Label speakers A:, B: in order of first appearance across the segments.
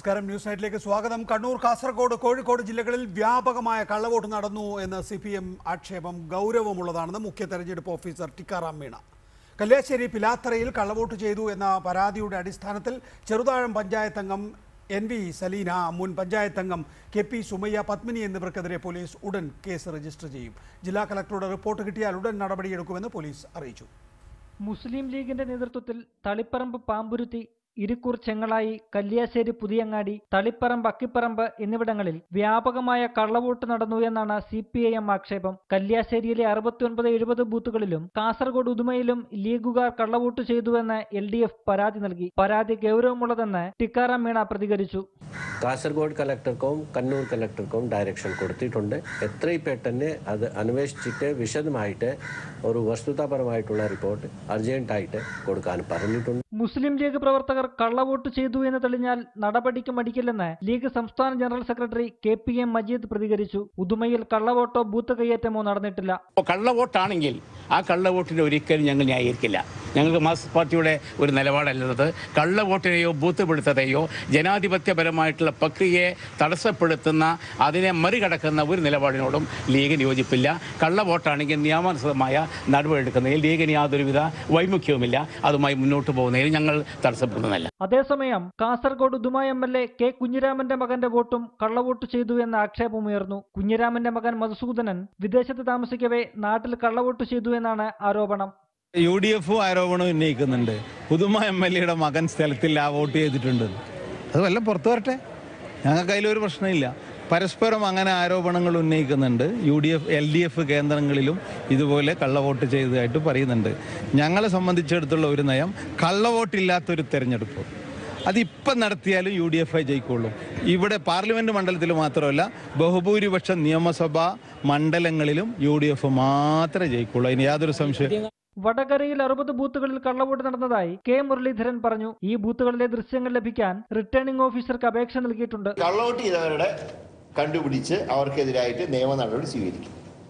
A: നമസ്കാരം ന്യൂസ് നൈറ്റിലേക്ക് സ്വാഗതം കണ്ണൂർ കാസർഗോഡ് കോഴിക്കോട് ജില്ലകളിൽ വ്യാപകമായ കള്ളവോട്ട് നടന്നു എന്ന് സി പി എം ആക്ഷേപം ഗൗരവമുള്ളതാണെന്ന് മുഖ്യ തെരഞ്ഞെടുപ്പ് ഓഫീസർ ടിക്കാറാം മീണ കല്യാശ്ശേരി പിലാത്തറയിൽ കള്ളവോട്ട് ചെയ്തു എന്ന പരാതിയുടെ അടിസ്ഥാനത്തിൽ ചെറുതാഴം പഞ്ചായത്ത് അംഗം എൻ വി സലീന മുൻ പഞ്ചായത്ത് അംഗം കെ പി സുമയ്യ പത്മിനി എന്നിവർക്കെതിരെ പോലീസ് ഉടൻ കേസ് രജിസ്റ്റർ ചെയ്യും ജില്ലാ കളക്ടറുടെ റിപ്പോർട്ട് കിട്ടിയാൽ ഉടൻ നടപടിയെടുക്കുമെന്ന് പോലീസ് അറിയിച്ചു
B: മുസ്ലിം ലീഗിന്റെ നേതൃത്വത്തിൽ തളിപ്പറമ്പ് പാമ്പുരുത്തി ഇരിക്കൂർ ചെങ്ങളായി കല്യാശ്ശേരി പുതിയങ്ങാടി തളിപ്പറമ്പ് അക്കിപ്പറമ്പ് എന്നിവിടങ്ങളിൽ വ്യാപകമായ കള്ളവോട്ട് നടന്നു എന്നാണ് സി പി ഐ എം ആക്ഷേപം കല്യാശ്ശേരിയിലെ അറുപത്തിയൊൻപത് എഴുപത് ബൂത്തുകളിലും കാസർഗോഡ് ഉദുമയിലും ലീഗുകാർ കള്ളവോട്ട് ചെയ്തുവെന്ന് എൽ ഡി എഫ് പരാതി നൽകി പരാതി ഗൗരവമുള്ളതെന്ന് ടിക്കാറാം മീണ പ്രതികരിച്ചു
C: കാസർഗോഡ് കളക്ടർക്കും കണ്ണൂർ കളക്ടർക്കും ഡയറക്ഷൻ കൊടുത്തിട്ടുണ്ട് എത്രയും പെട്ടെന്ന് അത് അന്വേഷിച്ചിട്ട് വിശദമായിട്ട് ഒരു വസ്തുതാപരമായിട്ടുള്ള റിപ്പോർട്ട് അർജന്റായിട്ട് കൊടുക്കാൻ പറഞ്ഞിട്ടുണ്ട്
B: മുസ്ലിം ലീഗ് പ്രവർത്തകർ കള്ളവോട്ട് ചെയ്തു എന്ന് തെളിഞ്ഞാൽ നടപടിക്ക് മടിക്കില്ലെന്ന് ലീഗ് സംസ്ഥാന general secretary K P M Majeed പ്രതികരിച്ചു ഉദുമയിൽ കള്ളവോട്ടോ ബൂത്ത് കയ്യേറ്റമോ നടന്നിട്ടില്ല
D: അപ്പോൾ കള്ളവോട്ടാണെങ്കിൽ ആ കള്ളവോട്ടിനെ ഒരിക്കലും ഞങ്ങൾ ന്യായീകരിക്കില്ല ഞങ്ങൾക്ക് മാർക്സിസ്റ്റ് പാർട്ടിയുടെ ഒരു നിലപാടല്ലത് കള്ളവോട്ടിനെയോ ബൂത്ത് പിടുത്തത്തെയോ ജനാധിപത്യപരമായിട്ടുള്ള പ്രക്രിയയെ തടസ്സപ്പെടുത്തുന്ന അതിനെ മറികടക്കുന്ന ഒരു നിലപാടിനോടും ലീഗിന് യോജിപ്പില്ല കള്ളവോട്ടാണെങ്കിൽ നിയമാനുസൃതമായ നടപടിയെടുക്കുന്നതിൽ ലീഗിന് യാതൊരുവിധ വൈമുഖ്യവുമില്ല അതുമായി മുന്നോട്ട് പോകുന്നതിൽ ഞങ്ങൾ തടസ്സപ്പെടുന്നതല്ല
B: അതേസമയം Kasaragod Uduma M L A K കുഞ്ഞിരാമന്റെ മകന്റെ വോട്ടും കള്ളവോട്ട് ചെയ്തു എന്ന ആക്ഷേപമുയർന്നു കുഞ്ഞിരാമന്റെ മകൻ മധുസൂദനൻ വിദേശത്ത് താമസിക്കവേ നാട്ടിൽ കള്ളവോട്ട് ചെയ്തു എന്നാണ് ആരോപണം
E: യു ഡി എഫും ആരോപണം ഉന്നയിക്കുന്നുണ്ട് പുതുമ എം എൽ എയുടെ മകൻ സ്ഥലത്തിൽ ആ വോട്ട് ചെയ്തിട്ടുണ്ട് അത് വല്ല പുറത്തു വരട്ടെ ഞങ്ങൾക്ക് അതിലൊരു പ്രശ്നമില്ല പരസ്പരം അങ്ങനെ ആരോപണങ്ങൾ ഉന്നയിക്കുന്നുണ്ട് U D F L D F കേന്ദ്രങ്ങളിലും ഇതുപോലെ കള്ളവോട്ട് ചെയ്തതായിട്ട് പറയുന്നുണ്ട് ഞങ്ങളെ സംബന്ധിച്ചിടത്തുള്ള ഒരു നയം കള്ളവോട്ടില്ലാത്തൊരു തെരഞ്ഞെടുപ്പ് അതിപ്പം നടത്തിയാലും യു ഡി എഫ് ഐ ജയിക്കുള്ളൂ ഇവിടെ പാർലമെന്റ് മണ്ഡലത്തിൽ മാത്രമല്ല ബഹുഭൂരിപക്ഷം നിയമസഭാ മണ്ഡലങ്ങളിലും യു ഡി എഫ് മാത്രമേ ജയിക്കുള്ളൂ അതിന് യാതൊരു സംശയം
B: വടകരയിൽ അറുപത് ബൂത്തുകളിൽ കള്ളവോട്ട് നടന്നതായി കെ മുരളീധരൻ പറഞ്ഞു ഈ ബൂത്തുകളിലെ ദൃശ്യങ്ങൾ ലഭിക്കാൻ റിട്ടേണിംഗ് ഓഫീസർക്ക് അപേക്ഷ നൽകിയിട്ടുണ്ട്
F: കള്ളവോട്ട് ചെയ്തവരുടെ കണ്ടുപിടിച്ച് അവർക്കെതിരായിട്ട് നിയമ നടപടി സ്വീകരിക്കും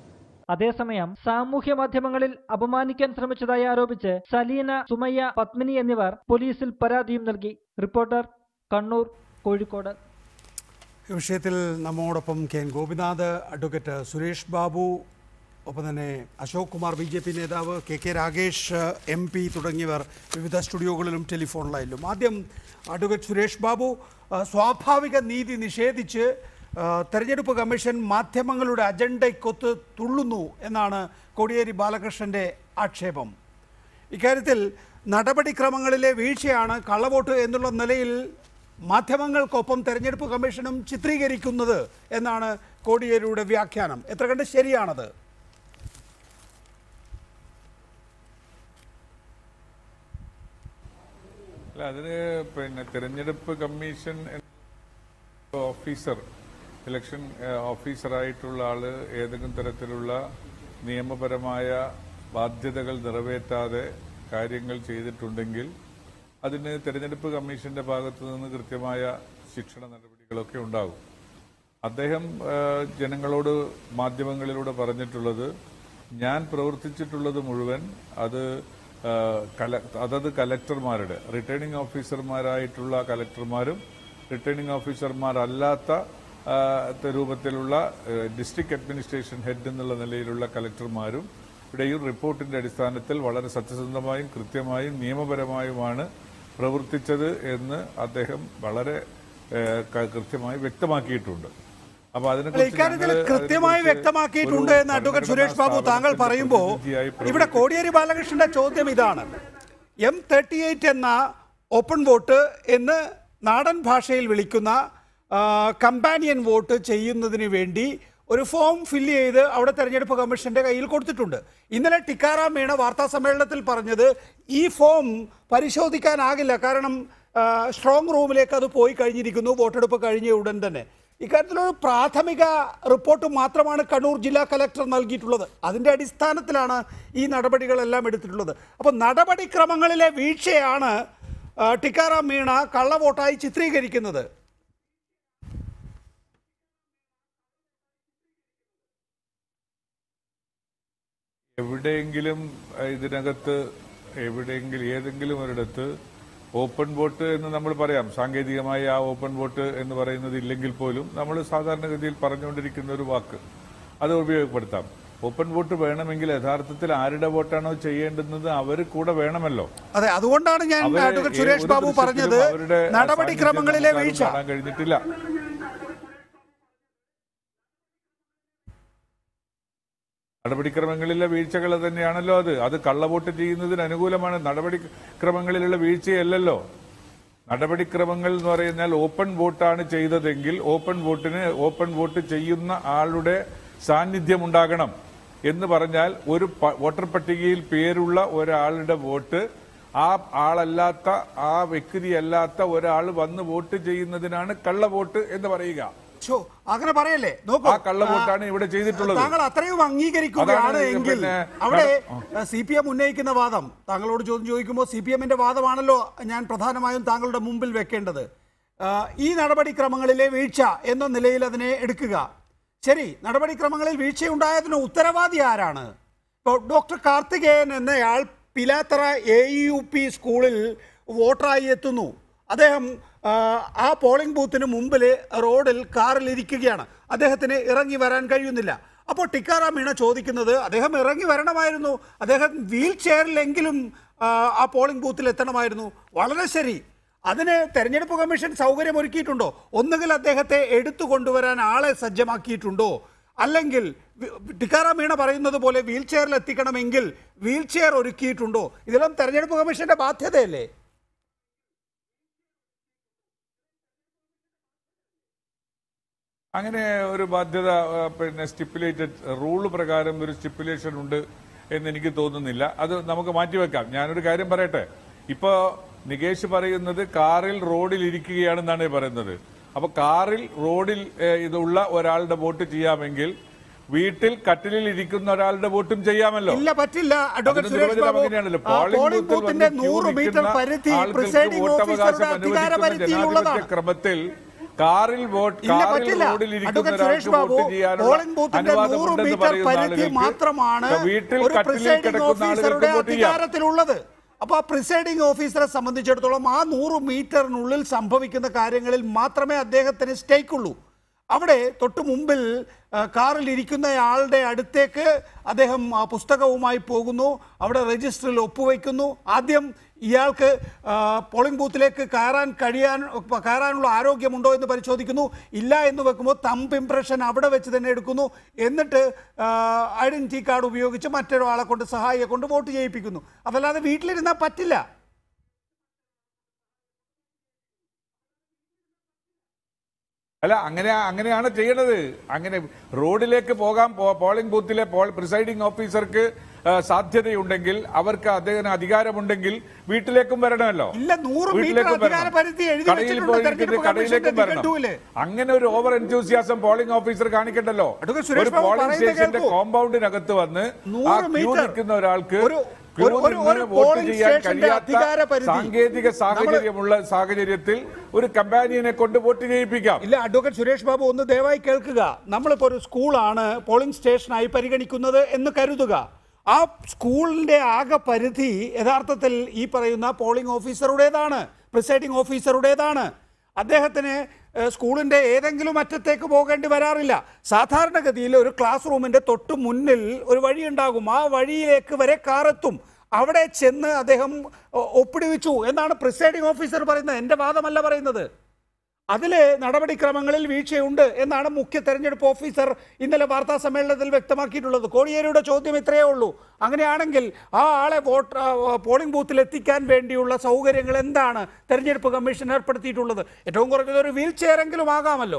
B: അതേസമയം സാമൂഹ്യ മാധ്യമങ്ങളിൽ അപമാനിക്കാൻ ശ്രമിച്ചതായി ആരോപിച്ച് സലീന സുമയ്യ പത്മിനി എന്നിവർ പോലീസിൽ പരാതിയും നൽകി റിപ്പോർട്ടർ കണ്ണൂർ കോഴിക്കോട്
A: ഈ വിഷയത്തിൽ നമ്മോടൊപ്പം K N Gopinath advocate Suresh Babu ഒപ്പം തന്നെ Ashok Kumar B J P നേതാവ് K K Ragesh M P തുടങ്ങിയവർ വിവിധ സ്റ്റുഡിയോകളിലും ടെലിഫോൺ ലൈനിലും ആദ്യം അഡ്വക്കേറ്റ് സുരേഷ് ബാബു ആ, സ്വാഭാവിക നീതി നിഷേധിച്ച് ആ, തെരഞ്ഞെടുപ്പ് കമ്മീഷൻ മാധ്യമങ്ങളുടെ അജണ്ടയ്ക്കൊത്ത് തുള്ളുന്നു എന്നാണ് കോടിയേരി ബാലകൃഷ്ണന്റെ ആക്ഷേപം ഇക്കാര്യത്തിൽ നടപടിക്രമങ്ങളിലെ വീഴ്ചയാണ് കള്ളവോട്ട് എന്നുള്ള നിലയിൽ മാധ്യമങ്ങൾക്കൊപ്പം തെരഞ്ഞെടുപ്പ് കമ്മീഷനും ചിത്രീകരിക്കുന്നത് എന്നാണ് കോടിയേരിയുടെ വ്യാഖ്യാനം എത്ര കണ്ട് ശരിയാണത്
G: അല്ല അതിന് പിന്നെ തെരഞ്ഞെടുപ്പ് കമ്മീഷൻ എന്ന ഓഫീസർ ഇലക്ഷൻ ഏഹ്, ഓഫീസറായിട്ടുള്ള ആള് ഏതെങ്കിലും തരത്തിലുള്ള നിയമപരമായ ബാധ്യതകൾ നിറവേറ്റാതെ കാര്യങ്ങൾ ചെയ്തിട്ടുണ്ടെങ്കിൽ അതിന് തെരഞ്ഞെടുപ്പ് കമ്മീഷന്റെ ഭാഗത്തു നിന്ന് കൃത്യമായ ശിക്ഷണ നടപടികളൊക്കെ ഉണ്ടാകും അദ്ദേഹം ഏഹ്, ജനങ്ങളോട് മാധ്യമങ്ങളിലൂടെ പറഞ്ഞിട്ടുള്ളത് ഞാൻ പ്രവർത്തിച്ചിട്ടുള്ളത് മുഴുവൻ അത് ഏഹ്, കല- അതത് കലക്ടർമാരുടെ റിട്ടേണിംഗ് ഓഫീസർമാരായിട്ടുള്ള കലക്ടർമാരും റിട്ടേണിംഗ് ഓഫീസർമാരല്ലാത്ത ഏഹ്, രൂപത്തിലുള്ള ഏഹ്, ഡിസ്ട്രിക്ട് അഡ്മിനിസ്ട്രേഷൻ ഹെഡ് എന്നുള്ള നിലയിലുള്ള കലക്ടർമാരും ഇവിടെയും റിപ്പോർട്ടിന്റെ അടിസ്ഥാനത്തിൽ വളരെ സത്യസന്ധമായും കൃത്യമായും നിയമപരമായുമാണ് പ്രവർത്തിച്ചത് എന്ന് അദ്ദേഹം വളരെ ഏഹ്, ക- കൃത്യമായി വ്യക്തമാക്കിയിട്ടുണ്ട് അപ്പൊ
A: അല്ല,
G: അതിനെക്കുറിച്ച്
A: ഇക്കാര്യത്തിൽ
G: ഞങ്ങള്
A: കൃത്യമായി
G: അതിനെക്കുറിച്ച്
A: വ്യക്തമാക്കിയിട്ടുണ്ട്
G: ഒരു
A: എന്ന് അഡ്വക്കേറ്റ് സുരേഷ് ബാബു
G: ഭരണഘടനാ
A: താങ്കൾ
G: സ്ഥാപനത്തിന്റെ
A: പറയുമ്പോൾ
G: പ്രതിനിധിയായി
A: ഇവിടെ
G: പ്രവർത്തിക്കുന്നു.
A: കോടിയേരി ബാലകൃഷ്ണന്റെ ചോദ്യം ഇതാണ് എം തേർട്ടി എയ്റ്റ് എന്ന ഓപ്പൺ വോട്ട് എന്ന് നാടൻ ഭാഷയിൽ വിളിക്കുന്ന ആ, കമ്പാനിയൻ വോട്ട് ചെയ്യുന്നതിന് വേണ്ടി ഒരു ഫോം ഫില്ല് ചെയ്ത് അവിടെ തെരഞ്ഞെടുപ്പ് കമ്മീഷന്റെ കയ്യിൽ കൊടുത്തിട്ടുണ്ട് ഇന്നലെ ടിക്കാറാം മീണ വാർത്താ സമ്മേളനത്തിൽ പറഞ്ഞത് ഈ ഫോം പരിശോധിക്കാനാകില്ല കാരണം ആ, സ്ട്രോങ് റൂമിലേക്ക് അത് പോയി കഴിഞ്ഞിരിക്കുന്നു വോട്ടെടുപ്പ് കഴിഞ്ഞ ഉടൻ തന്നെ ഇക്കാര്യത്തിലൊരു പ്രാഥമിക റിപ്പോർട്ട് മാത്രമാണ് കണ്ണൂർ ജില്ലാ കലക്ടർ നൽകിയിട്ടുള്ളത് അതിൻ്റെ അടിസ്ഥാനത്തിലാണ് ഈ നടപടികളെല്ലാം എടുത്തിട്ടുള്ളത് അപ്പോൾ നടപടിക്രമങ്ങളിലെ വീഴ്ചയാണ് ആ, ടിക്കാറാം മീണ കള്ളവോട്ടായി ചിത്രീകരിക്കുന്നത്
G: എവിടെയെങ്കിലും അഹ് ഇതിനകത്ത് എവിടെയെങ്കിലും ഏതെങ്കിലും ഒരിടത്ത് ഓപ്പൺ വോട്ട് എന്ന് നമ്മൾ പറയാം സാങ്കേതികമായി ആ ഓപ്പൺ വോട്ട് എന്ന് പറയുന്നത് ഇല്ലെങ്കിൽ പോലും നമ്മൾ സാധാരണഗതിയിൽ പറഞ്ഞുകൊണ്ടിരിക്കുന്ന ഒരു വാക്ക് അത് ഉപയോഗപ്പെടുത്താം ഓപ്പൺ വോട്ട് വേണമെങ്കിൽ യഥാർത്ഥത്തിൽ ആരുടെ വോട്ടാണോ ചെയ്യേണ്ടുന്നത് അവർ കൂടെ വേണമല്ലോ
A: അതെ അതുകൊണ്ടാണ് ഞാൻ
G: അവരെ
A: അഡ്വക്കേറ്റ് സുരേഷ്
G: ഒരു
A: ബാബു
G: ദൃശ്യത്തിലും
A: പറഞ്ഞത്
G: അവരുടെ
A: നടപടിക്രമങ്ങളിലെ
G: സാന്നിധ്യം
A: വീഴ്ച
G: നമുക്ക് ആർക്കും കാണാൻ കഴിഞ്ഞിട്ടില്ല നടപടിക്രമങ്ങളിലെ വീഴ്ചകൾ തന്നെയാണല്ലോ അത് അത് കള്ളവോട്ട് ചെയ്യുന്നതിന് അനുകൂലമാണ് നടപടിക്രമങ്ങളിലുള്ള വീഴ്ചയല്ലല്ലോ നടപടിക്രമങ്ങൾ എന്ന് പറയുന്നാൽ ഓപ്പൺ വോട്ടാണ് ചെയ്തതെങ്കിൽ ഓപ്പൺ വോട്ടിന് ഓപ്പൺ വോട്ട് ചെയ്യുന്ന ആളുടെ സാന്നിധ്യം ഉണ്ടാകണം എന്ന് പറഞ്ഞാൽ ഒരു പ- വോട്ടർ പട്ടികയിൽ പേരുള്ള ഒരാളുടെ വോട്ട് ആ ആളല്ലാത്ത ആ വ്യക്തിയല്ലാത്ത ഒരാൾ വന്ന് വോട്ട് ചെയ്യുന്നതിനാണ് കള്ളവോട്ട് എന്ന് പറയുക
A: ഛോ, അങ്ങനെ പറയല്ലേ നോക്കൂ
G: ആ കള്ളവോട്ടാണ് ഇവിടെ ചെയ്തിട്ടുള്ളത്.
A: താങ്കൾ അത്രയും അംഗീകരിക്കുകയാണ്
G: അതാണ്
A: എങ്കിൽ
G: പിന്നെ
A: അവിടെ സി പി എം ഉന്നയിക്കുന്ന വാദം താങ്കളോട് ചോദ്യം ചോദിക്കുമ്പോൾ സി പി എമ്മിന്റെ വാദമാണല്ലോ ഞാൻ പ്രധാനമായും താങ്കളുടെ മുമ്പിൽ വെക്കേണ്ടത് ആ, ഈ നടപടിക്രമങ്ങളിലെ വീഴ്ച എന്ന നിലയിൽ അതിനെ എടുക്കുക ശരി നടപടിക്രമങ്ങളിൽ വീഴ്ചയുണ്ടായതിന് ഉത്തരവാദി ആരാണ് ഇപ്പോൾ ഡോക്ടർ കാർത്തികേയൻ എന്നയാൾ പിലാത്തറ എ യു പി സ്കൂളിൽ വോട്ടറായി എത്തുന്നു അദ്ദേഹം ആ, ആ പോളിംഗ് ബൂത്തിന് മുമ്പിൽ റോഡിൽ കാറിൽ ഇരിക്കുകയാണ് അദ്ദേഹത്തിന് ഇറങ്ങി വരാൻ കഴിയുന്നില്ല അപ്പോൾ ടിക്കാറാം മീണ ചോദിക്കുന്നത് അദ്ദേഹം ഇറങ്ങി വരണമായിരുന്നു അദ്ദേഹം വീൽ ചെയറിലെങ്കിലും ആ, ആ പോളിംഗ് ബൂത്തിൽ എത്തണമായിരുന്നു വളരെ ശരി അതിന് തെരഞ്ഞെടുപ്പ് കമ്മീഷൻ സൗകര്യമൊരുക്കിയിട്ടുണ്ടോ ഒന്നുകിൽ അദ്ദേഹത്തെ എടുത്തു കൊണ്ടുവരാൻ ആളെ സജ്ജമാക്കിയിട്ടുണ്ടോ അല്ലെങ്കിൽ വി- ടിക്കാറാം മീണ പറയുന്നത് പോലെ വീൽ ചെയറിൽ എത്തിക്കണമെങ്കിൽ വീൽ ചെയർ ഒരുക്കിയിട്ടുണ്ടോ ഇതെല്ലാം തെരഞ്ഞെടുപ്പ് കമ്മീഷന്റെ ബാധ്യതയല്ലേ
G: അങ്ങനെ ഒരു ബാധ്യത ആ, പിന്നെ സ്റ്റിപ്പുലേറ്റഡ് റൂൾ പ്രകാരം ഒരു സ്റ്റിപ്പുലേഷൻ ഉണ്ട് എന്ന് എനിക്ക് തോന്നുന്നില്ല അത് നമുക്ക് മാറ്റിവെക്കാം ഞാനൊരു കാര്യം പറയട്ടെ ഇപ്പോ നികേഷ് പറയുന്നത് കാറിൽ റോഡിൽ ഇരിക്കുകയാണെന്നാണ് പറയുന്നത് അപ്പൊ കാറിൽ റോഡിൽ ഏ, ഇതുള്ള ഒരാളുടെ വോട്ട് ചെയ്യാമെങ്കിൽ വീട്ടിൽ കട്ടിലിൽ ഇരിക്കുന്ന ഒരാളുടെ വോട്ടും ചെയ്യാമല്ലോ
A: ഇല്ല പറ്റില്ല അഡ്വക്കേറ്റ്
G: അതിന്
A: സുരേഷ്
G: നിർവചനം
A: ബാബു
G: അങ്ങനെയാണല്ലോ.
A: ആ,
G: പോളിംഗ്
A: പോളിംഗ്
G: ബൂത്തിൽ
A: ബൂത്തിന്റെ
G: വന്ന് ക്യൂ
A: നൂറ് മീറ്റർ
G: നിൽക്കുന്ന
A: പരിധി
G: ആളുകൾക്ക്
A: പ്രിസൈഡിംഗ്
G: വോട്ടവകാശം
A: ഓഫീസറുടെ
G: അനുവദിക്കുന്ന
A: അധികാര പരിധിയിലുള്ളതാണ്
G: ജനാധിപത്യ ക്രമത്തിൽ കാറിൽ വോട്ട്
A: ഇല്ല
G: കാറിൽ
A: പറ്റില്ല
G: റോഡിൽ ഇരിക്കുന്ന
A: അഡ്വക്കേറ്റ് സുരേഷ്
G: ഒരാൾക്ക്
A: ബാബു
G: വോട്ട് ചെയ്യാനുള്ള
A: പോളിംഗ് ബൂത്തിന്റെ നൂറ്
G: അനുവാദമുണ്ടെന്ന്
A: മീറ്റർ
G: പറയുന്ന
A: പരിധി
G: ആളുകൾക്ക്
A: മാത്രമാണ്
G: വീട്ടിൽ
A: ഒരു
G: കട്ടിലിൽ
A: പ്രിസൈഡിംഗ്
G: കിടക്കുന്ന
A: ഓഫീസറുടെ
G: ആളുകൾക്ക് വോട്ട് ചെയ്യാം
A: അധികാരത്തിലുള്ളത് അപ്പൊ ആ പ്രിസൈഡിംഗ് ഓഫീസറെ സംബന്ധിച്ചിടത്തോളം ആ നൂറ് മീറ്ററിനുള്ളിൽ സംഭവിക്കുന്ന കാര്യങ്ങളിൽ മാത്രമേ അദ്ദേഹത്തിന് സ്റ്റേക്ക് ഉള്ളൂ അവിടെ തൊട്ടു മുമ്പിൽ ആ, കാറിൽ ഇരിക്കുന്നയാളുടെ അടുത്തേക്ക് അദ്ദേഹം ആ പുസ്തകവുമായി പോകുന്നു അവിടെ രജിസ്റ്ററിൽ ഒപ്പുവെക്കുന്നു ആദ്യം ഇയാൾക്ക് ആ, പോളിംഗ് ബൂത്തിലേക്ക് കയറാൻ കഴിയാൻ കയറാനുള്ള ആരോഗ്യമുണ്ടോ എന്ന് പരിശോധിക്കുന്നു ഇല്ല എന്ന് വെക്കുമ്പോൾ തമ്പ് ഇംപ്രഷൻ അവിടെ വെച്ച് തന്നെ എടുക്കുന്നു എന്നിട്ട് ഐഡന്റിറ്റി കാർഡ് ഉപയോഗിച്ച് മറ്റൊരാളെ കൊണ്ട് സഹായിയെ കൊണ്ട് വോട്ട് ചെയ്യിപ്പിക്കുന്നു അതല്ലാതെ വീട്ടിലിരുന്നാൽ പറ്റില്ല
G: അല്ല അങ്ങനെ അങ്ങനെയാണ് ചെയ്യണത് അങ്ങനെ റോഡിലേക്ക് പോകാൻ പോ- പോളിംഗ് ബൂത്തിലെ പോൾ പ്രിസൈഡിംഗ് ഓഫീസർക്ക് ആ, സാധ്യതയുണ്ടെങ്കിൽ അവർക്ക് അദ്ദേഹത്തിന് അധികാരമുണ്ടെങ്കിൽ വീട്ടിലേക്കും വരണമല്ലോ
A: ഇല്ല, നൂറ് മീറ്റർ
G: വീട്ടിലേക്കും
A: അധികാര
G: വരണം.
A: പരിധി എഴുതി
G: കടയിൽ
A: വെച്ചിട്ടുണ്ട്
G: പോയിരിക്കുന്ന
A: തെരഞ്ഞെടുപ്പ്
G: കടയിലേക്കും
A: കമ്മീഷന്റെ
G: വരണം
A: ടിക്കറ്റൂല്.
G: അങ്ങനെ ഒരു ഓവർ എൻതൂസിയാസം പോളിംഗ് ഓഫീസർ കാണിക്കണ്ടല്ലോ
A: അഡ്വക്കേറ്റ് സുരേഷ്
G: ഒരു
A: ബാബു
G: പോളിംഗ്
A: പറയുന്നത്
G: സ്റ്റേഷന്റെ
A: കേൾക്കൂ.
G: കോമ്പൗണ്ടിനകത്ത് വന്ന് ആ
A: നൂറ്
G: ക്യൂ
A: മീറ്റർ
G: നിൽക്കുന്ന ഒരാൾക്ക്
A: ഒരു-
G: ക്യൂ
A: ഒരു- ഒരു-
G: നിന്ന്
A: ഒരു
G: വോട്ട്
A: പോളിംഗ്
G: ചെയ്യാൻ
A: സ്റ്റേഷന്റെ അധികാര
G: കഴിയാത്ത
A: പരിധി.
G: സാങ്കേതിക സാഹചര്യമുള്ള സാഹചര്യത്തിൽ ഒരു കമ്പാനിയനെ കൊണ്ട് വോട്ട് ചെയ്യിപ്പിക്കാം
A: ഇല്ല അഡ്വക്കേറ്റ് സുരേഷ് ബാബു ഒന്ന് ദയവായി കേൾക്കുക നമ്മളിപ്പോൾ ഒരു സ്കൂളാണ് പോളിംഗ് സ്റ്റേഷനായി പരിഗണിക്കുന്നത് എന്ന് കരുതുക ആ സ്കൂളിന്റെ ആകെ പരിധി യഥാർത്ഥത്തിൽ ഈ പറയുന്ന പോളിംഗ് ഓഫീസറുടേതാണ് പ്രിസൈഡിംഗ് ഓഫീസറുടേതാണ് അദ്ദേഹത്തിന് ഏഹ്, സ്കൂളിന്റെ ഏതെങ്കിലും അറ്റത്തേക്ക് പോകേണ്ടി വരാറില്ല സാധാരണഗതിയിൽ ഒരു ക്ലാസ് റൂമിന്റെ തൊട്ട് മുന്നിൽ ഒരു വഴി ഉണ്ടാകും ആ വഴിയിലേക്ക് വരെ കാറെത്തും അവിടെ ചെന്ന് അദ്ദേഹം ഒ- ഒപ്പിടിവിച്ചു എന്നാണ് പ്രിസൈഡിംഗ് ഓഫീസർ പറയുന്നത് എൻ്റെ വാദമല്ല പറയുന്നത് അതിൽ നടപടിക്രമങ്ങളിൽ വീഴ്ചയുണ്ട് എന്നാണ് മുഖ്യ തെരഞ്ഞെടുപ്പ് ഓഫീസർ ഇന്നലെ വാർത്താ സമ്മേളനത്തിൽ വ്യക്തമാക്കിയിട്ടുള്ളത് കോടിയേരിയുടെ ചോദ്യം ഇത്രയേ ഉള്ളൂ അങ്ങനെയാണെങ്കിൽ ആ ആളെ വോട്ട് ആ, പോളിംഗ് ബൂത്തിൽ എത്തിക്കാൻ വേണ്ടിയുള്ള സൗകര്യങ്ങൾ എന്താണ് തെരഞ്ഞെടുപ്പ് കമ്മീഷൻ ഏർപ്പെടുത്തിയിട്ടുള്ളത് ഏറ്റവും കുറഞ്ഞത് ഒരു വീൽ ചെയറെങ്കിലും ആകാമല്ലോ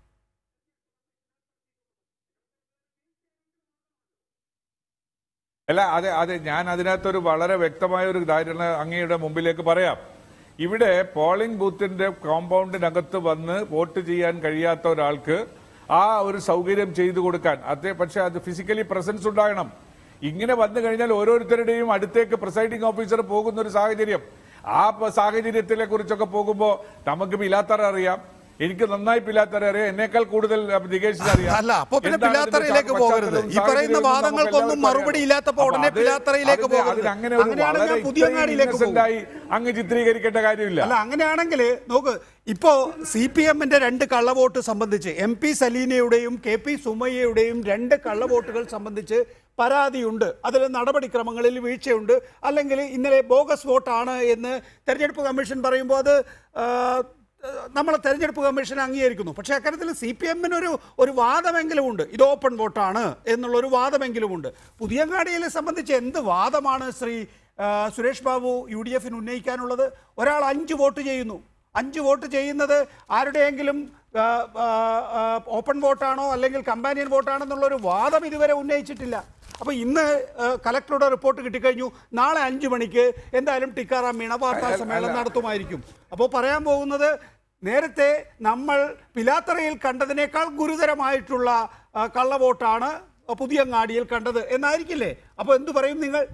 G: അല്ല അതെ അതെ ഞാൻ അതിനകത്തൊരു വളരെ വ്യക്തമായ ഒരു ധാരണ അങ്ങയുടെ മുമ്പിലേക്ക് പറയാം ഇവിടെ പോളിംഗ് ബൂത്തിന്റെ കോമ്പൗണ്ടിനകത്ത് വന്ന് വോട്ട് ചെയ്യാൻ കഴിയാത്ത ഒരാൾക്ക് ആ ഒരു സൗകര്യം ചെയ്തു കൊടുക്കാൻ അതേ പക്ഷെ അത് ഫിസിക്കലി പ്രസൻസ് ഉണ്ടാകണം ഇങ്ങനെ വന്നു കഴിഞ്ഞാൽ ഓരോരുത്തരുടെയും അടുത്തേക്ക് പ്രിസൈഡിംഗ് ഓഫീസർ പോകുന്ന ഒരു സാഹചര്യം ആ പ- സാഹചര്യത്തിനെ കുറിച്ചൊക്കെ പോകുമ്പോൾ നമുക്ക് പിലാത്തറ അറിയാം എനിക്ക് നന്നായി പിലാത്തറ അറിയാം എന്നേക്കാൾ കൂടുതൽ നികേഷിന് അറിയാം
A: അല്ല അപ്പൊ പിന്നെ
G: എന്താണ് ഇതിന്റെ
A: പിലാത്തറയിലേക്ക്
G: പശ്ചാത്തലവും
A: പോകരുത് ഈ പറയുന്ന
G: സാഹചര്യവും
A: വാദങ്ങൾക്കൊന്നും
G: നമുക്ക്
A: മറുപടി
G: എല്ലാവർക്കും
A: ഇല്ലാത്തപ്പോ
G: അറിയാം.
A: ഉടനെ
G: അപ്പൊ അത്
A: പിലാത്തറയിലേക്ക്
G: അതിന്
A: പോകരുത്
G: അതിന് അങ്ങനെ ഒരു
A: അങ്ങനെയാണെങ്കിൽ
G: വളരെ
A: പുതിയ അങ്ങാടിയിലേക്ക് പോകും
G: innocent ആയി അങ്ങ് ചിത്രീകരിക്കേണ്ട കാര്യമില്ല
A: അല്ല അങ്ങനെയാണെങ്കിൽ നോക്ക് ഇപ്പോ സി പി എമ്മിന്റെ രണ്ട് കള്ളവോട്ട് സംബന്ധിച്ച് എം പി സലീനയുടെയും കെ പി സുമയ്യയുടെയും രണ്ട് കള്ളവോട്ടുകൾ സംബന്ധിച്ച് പരാതിയുണ്ട് അതിൽ നടപടിക്രമങ്ങളിൽ വീഴ്ചയുണ്ട് അല്ലെങ്കിൽ ഇന്നലെ ബോഗസ് വോട്ടാണ് എന്ന് തെരഞ്ഞെടുപ്പ് കമ്മീഷൻ പറയുമ്പോൾ അത് ആ, നമ്മളെ തെരഞ്ഞെടുപ്പ് കമ്മീഷൻ അംഗീകരിക്കുന്നു പക്ഷേ അക്കാര്യത്തിൽ സി പി എമ്മിനൊരു ഒരു വാദമെങ്കിലും ഉണ്ട് ഇത് ഓപ്പൺ വോട്ടാണ് എന്നുള്ളൊരു വാദമെങ്കിലും ഉണ്ട് പുതിയങ്ങാടിയെ സംബന്ധിച്ച് എന്ത് വാദമാണ് ശ്രീ ആ, സുരേഷ് ബാബു യു ഡി എഫിന് ഉന്നയിക്കാനുള്ളത് ഒരാൾ അഞ്ച് വോട്ട് ചെയ്യുന്നു അഞ്ച് വോട്ട് ചെയ്യുന്നത് ആരുടെയെങ്കിലും ആ, ആ, ആ, ഓപ്പൺ വോട്ടാണോ അല്ലെങ്കിൽ കമ്പാനിയൻ വോട്ടാണോ എന്നുള്ളൊരു വാദം ഇതുവരെ ഉന്നയിച്ചിട്ടില്ല അപ്പോൾ ഇന്ന് ആ, കലക്ടറുടെ റിപ്പോർട്ട് കിട്ടിക്കഴിഞ്ഞു നാളെ അഞ്ച് മണിക്ക് എന്തായാലും ടിക്കാറാം മീണ വാർത്താ സമ്മേളനം നടത്തുമായിരിക്കും അപ്പോൾ പറയാൻ പോകുന്നത് നേരത്തെ നമ്മൾ പിലാത്തറയിൽ കണ്ടതിനേക്കാൾ ഗുരുതരമായിട്ടുള്ള ആ, കള്ളവോട്ടാണ് പുതിയങ്ങാടിയിൽ കണ്ടത് എന്നായിരിക്കില്ലേ അപ്പോൾ എന്തു പറയും നിങ്ങൾ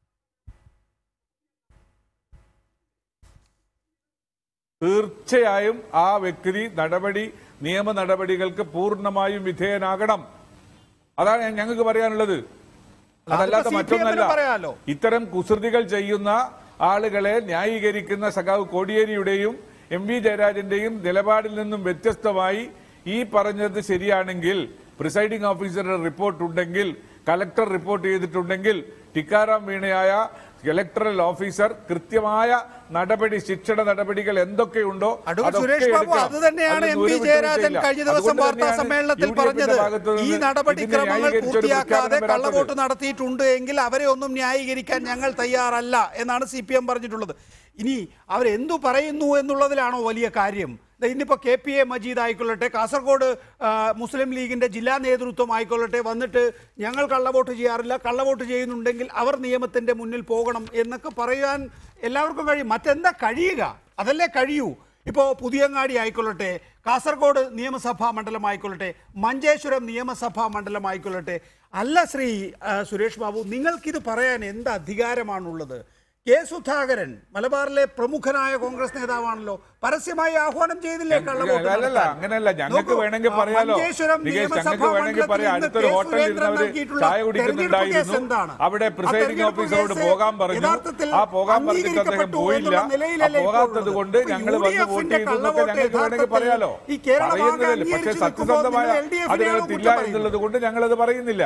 G: തീർച്ചയായും ആ വ്യക്തി നടപടി നിയമ നടപടികൾക്ക് പൂർണ്ണമായും വിധേയനാകണം അതാണ് ഞാൻ- ഞങ്ങൾക്ക് പറയാനുള്ളത് അതല്ലാത്ത
A: അതിപ്പോ
G: മറ്റൊന്നല്ല
A: CPM ന് പറയാലോ.
G: ഇത്തരം കുസൃതികൾ ചെയ്യുന്ന ആളുകളെ ന്യായീകരിക്കുന്ന സഖാവ് കോടിയേരിയുടെയും എം വി ജയരാജന്റെയും നിലപാടിൽ നിന്നും വ്യത്യസ്തമായി ഈ പറഞ്ഞത് ശരിയാണെങ്കിൽ പ്രിസൈഡിംഗ് ഓഫീസറുടെ റിപ്പോർട്ട് ഉണ്ടെങ്കിൽ കലക്ടർ റിപ്പോർട്ട് ചെയ്തിട്ടുണ്ടെങ്കിൽ ടിക്കാറാം വീണയായ ഇലക്ടറൽ ഓഫീസർ കൃത്യമായ നടപടി ശിക്ഷണ നടപടികൾ എന്തൊക്കെയുണ്ടോ
A: അഡ്വക്കേറ്റ്
G: അതൊക്കെ
A: സുരേഷ് ബാബു
G: എടുക്കണം.
A: അത് തന്നെയാണ്
G: അതിൽ
A: എം
G: ഒരു
A: പി
G: വിട്ടുവീഴ്ചയില്ല.
A: ജയരാജൻ കഴിഞ്ഞ ദിവസം
G: അതുകൊണ്ട്
A: വാർത്താ
G: തന്നെയാണ്
A: സമ്മേളനത്തിൽ
G: യു ഡി എഫിന്റെ
A: പറഞ്ഞത്
G: ഭാഗത്ത്
A: ഈ
G: നിന്ന്
A: നടപടിക്രമങ്ങൾ
G: ഇതിനെ ന്യായീകരിച്ച ഒരു
A: പൂർത്തിയാക്കാതെ
G: പ്രഖ്യാപനം
A: കള്ളവോട്ട്
G: വരാത്തത്.
A: നടത്തിയിട്ടുണ്ട് എങ്കിൽ അവരെ ഒന്നും ന്യായീകരിക്കാൻ ഞങ്ങൾ തയ്യാറല്ല എന്നാണ് സി പി എം പറഞ്ഞിട്ടുള്ളത് ഇനി അവരെന്തു പറയുന്നു എന്നുള്ളതിലാണോ വലിയ കാര്യം ദേ ഇന്നിപ്പോ കെ പി എ മജീദ് ആയിക്കൊള്ളട്ടെ കാസർഗോഡ് ആ, മുസ്ലിം ലീഗിന്റെ ജില്ലാ നേതൃത്വം ആയിക്കൊള്ളട്ടെ വന്നിട്ട് ഞങ്ങൾ കള്ളവോട്ട് ചെയ്യാറില്ല കള്ളവോട്ട് ചെയ്യുന്നുണ്ടെങ്കിൽ അവർ നിയമത്തിന്റെ മുന്നിൽ പോകണം എന്നൊക്കെ പറയാൻ എല്ലാവർക്കും കഴിയും മറ്റെന്താ കഴിയുക അതല്ലേ കഴിയൂ ഇപ്പോൾ പുതിയങ്ങാടി ആയിക്കൊള്ളട്ടെ കാസർഗോഡ് നിയമസഭാ മണ്ഡലം ആയിക്കൊള്ളട്ടെ മഞ്ചേശ്വരം നിയമസഭാ മണ്ഡലം ആയിക്കൊള്ളട്ടെ അല്ല ശ്രീ ആ, സുരേഷ് ബാബു നിങ്ങൾക്കിത് പറയാൻ എന്ത് അധികാരമാണുള്ളത് കെ സുധാകരൻ മലബാറിലെ പ്രമുഖനായ കോൺഗ്രസ് നേതാവാണല്ലോ പരസ്യമായി ആഹ്വാനം ചെയ്തില്ലേ കള്ളവോട്ട്
G: അല്ലല്ല
A: നടത്താൻ?
G: അങ്ങനെയല്ല ഞങ്ങൾക്ക്
A: നോക്കൂ,
G: വേണമെങ്കിൽ
A: ആ,
G: പറയാലോ
A: മഞ്ചേശ്വരം
G: നികേഷ്
A: നിയമസഭാ
G: ഞങ്ങൾക്ക് വേണമെങ്കിൽ
A: മണ്ഡലത്തിൽ
G: പറയാം
A: ഇന്ന്
G: അടുത്തൊരു
A: കെ.
G: ഹോട്ടലിൽ
A: സുരേന്ദ്രൻ
G: ഇരുന്നവര്
A: നൽകിയിട്ടുള്ള
G: ചായ
A: തെരഞ്ഞെടുപ്പ് കേസ്
G: കുടിക്കുന്നുണ്ടായിരുന്നു
A: എന്താണ്?
G: അവിടെ
A: ആ
G: പ്രിസൈഡിംഗ്
A: തെരഞ്ഞെടുപ്പ്
G: ഓഫീസറോട്
A: കേസ്
G: പോകാൻ പറഞ്ഞു
A: യഥാർത്ഥത്തിൽ
G: ആ പോകാൻ പറഞ്ഞിട്ട് അദ്ദേഹം
A: അംഗീകരിക്കപ്പെട്ടു
G: പോയില്ല
A: എന്നുള്ള
G: ആ
A: നിലയിലല്ലേ ഇപ്പോൾ
G: പോകാത്തത്
A: ഉള്ളത്?
G: കൊണ്ട്
A: ഇപ്പോൾ
G: ഞങ്ങൾ
A: യു
G: വന്ന്
A: ഡി
G: വോട്ട്
A: എഫിന്റെ
G: ചെയ്തു എന്നൊക്കെ
A: കള്ളവോട്ട്
G: ഞങ്ങൾക്ക് വേണമെങ്കിൽ
A: യഥാർത്ഥത്തിൽ
G: പറയാലോ
A: ഈ കേരള ഭാഗം
G: പറയുന്നില്ല പക്ഷേ
A: അംഗീകരിച്ച്
G: സത്യസന്ധമായ
A: നിൽക്കുമ്പോൾ നിങ്ങൾ LDF നെയാണ്
G: അതിനകത്തില്ല
A: കുറ്റം
G: എന്നുള്ളത് കൊണ്ട് ഞങ്ങളത് പറയുന്നില്ല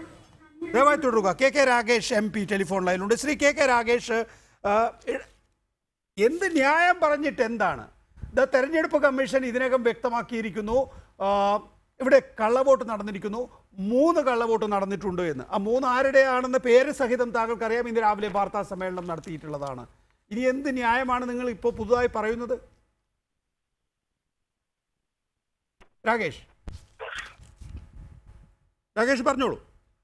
A: ദയവായി തുടരുക K K Ragesh M P telephone ലൈനിലുണ്ട് ശ്രീ കെ കെ രാഗേഷ് ആ, എ- എന്ത് ന്യായം പറഞ്ഞിട്ട് എന്താണ് ദ തെരഞ്ഞെടുപ്പ് കമ്മീഷൻ ഇതിനകം വ്യക്തമാക്കിയിരിക്കുന്നു ആ, ഇവിടെ കള്ളവോട്ട് നടന്നിരിക്കുന്നു മൂന്ന് കള്ളവോട്ട് നടന്നിട്ടുണ്ട് എന്ന് ആ മൂന്ന് ആരുടെയാണെന്ന് പേര് സഹിതം താങ്കൾക്കറിയാം ഇന്ന് രാവിലെ വാർത്താ സമ്മേളനം നടത്തിയിട്ടുള്ളതാണ് ഇനി എന്ത് ന്യായമാണ് നിങ്ങൾ ഇപ്പോൾ പുതുതായി പറയുന്നത് രാകേഷ് രാകേഷ് പറഞ്ഞോളൂ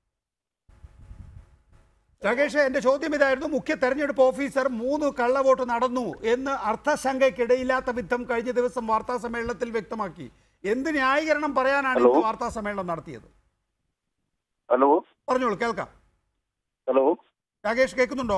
A: രാകേഷ് എന്റെ ചോദ്യം ഇതായിരുന്നു മുഖ്യ തെരഞ്ഞെടുപ്പ് ഓഫീസർ മൂന്ന് കള്ളവോട്ട് നടന്നു എന്ന് അർത്ഥശങ്കയ്ക്കിടയില്ലാത്ത വിധം കഴിഞ്ഞ ദിവസം വാർത്താ സമ്മേളനത്തിൽ വ്യക്തമാക്കി എന്ത് ന്യായീകരണം പറയാനാണ് ഇന്ന് വാർത്താ സമ്മേളനം നടത്തിയത്
H: ഹലോ
A: പറഞ്ഞോളൂ കേൾക്കാം
H: ഹലോ
A: രാകേഷ് കേൾക്കുന്നുണ്ടോ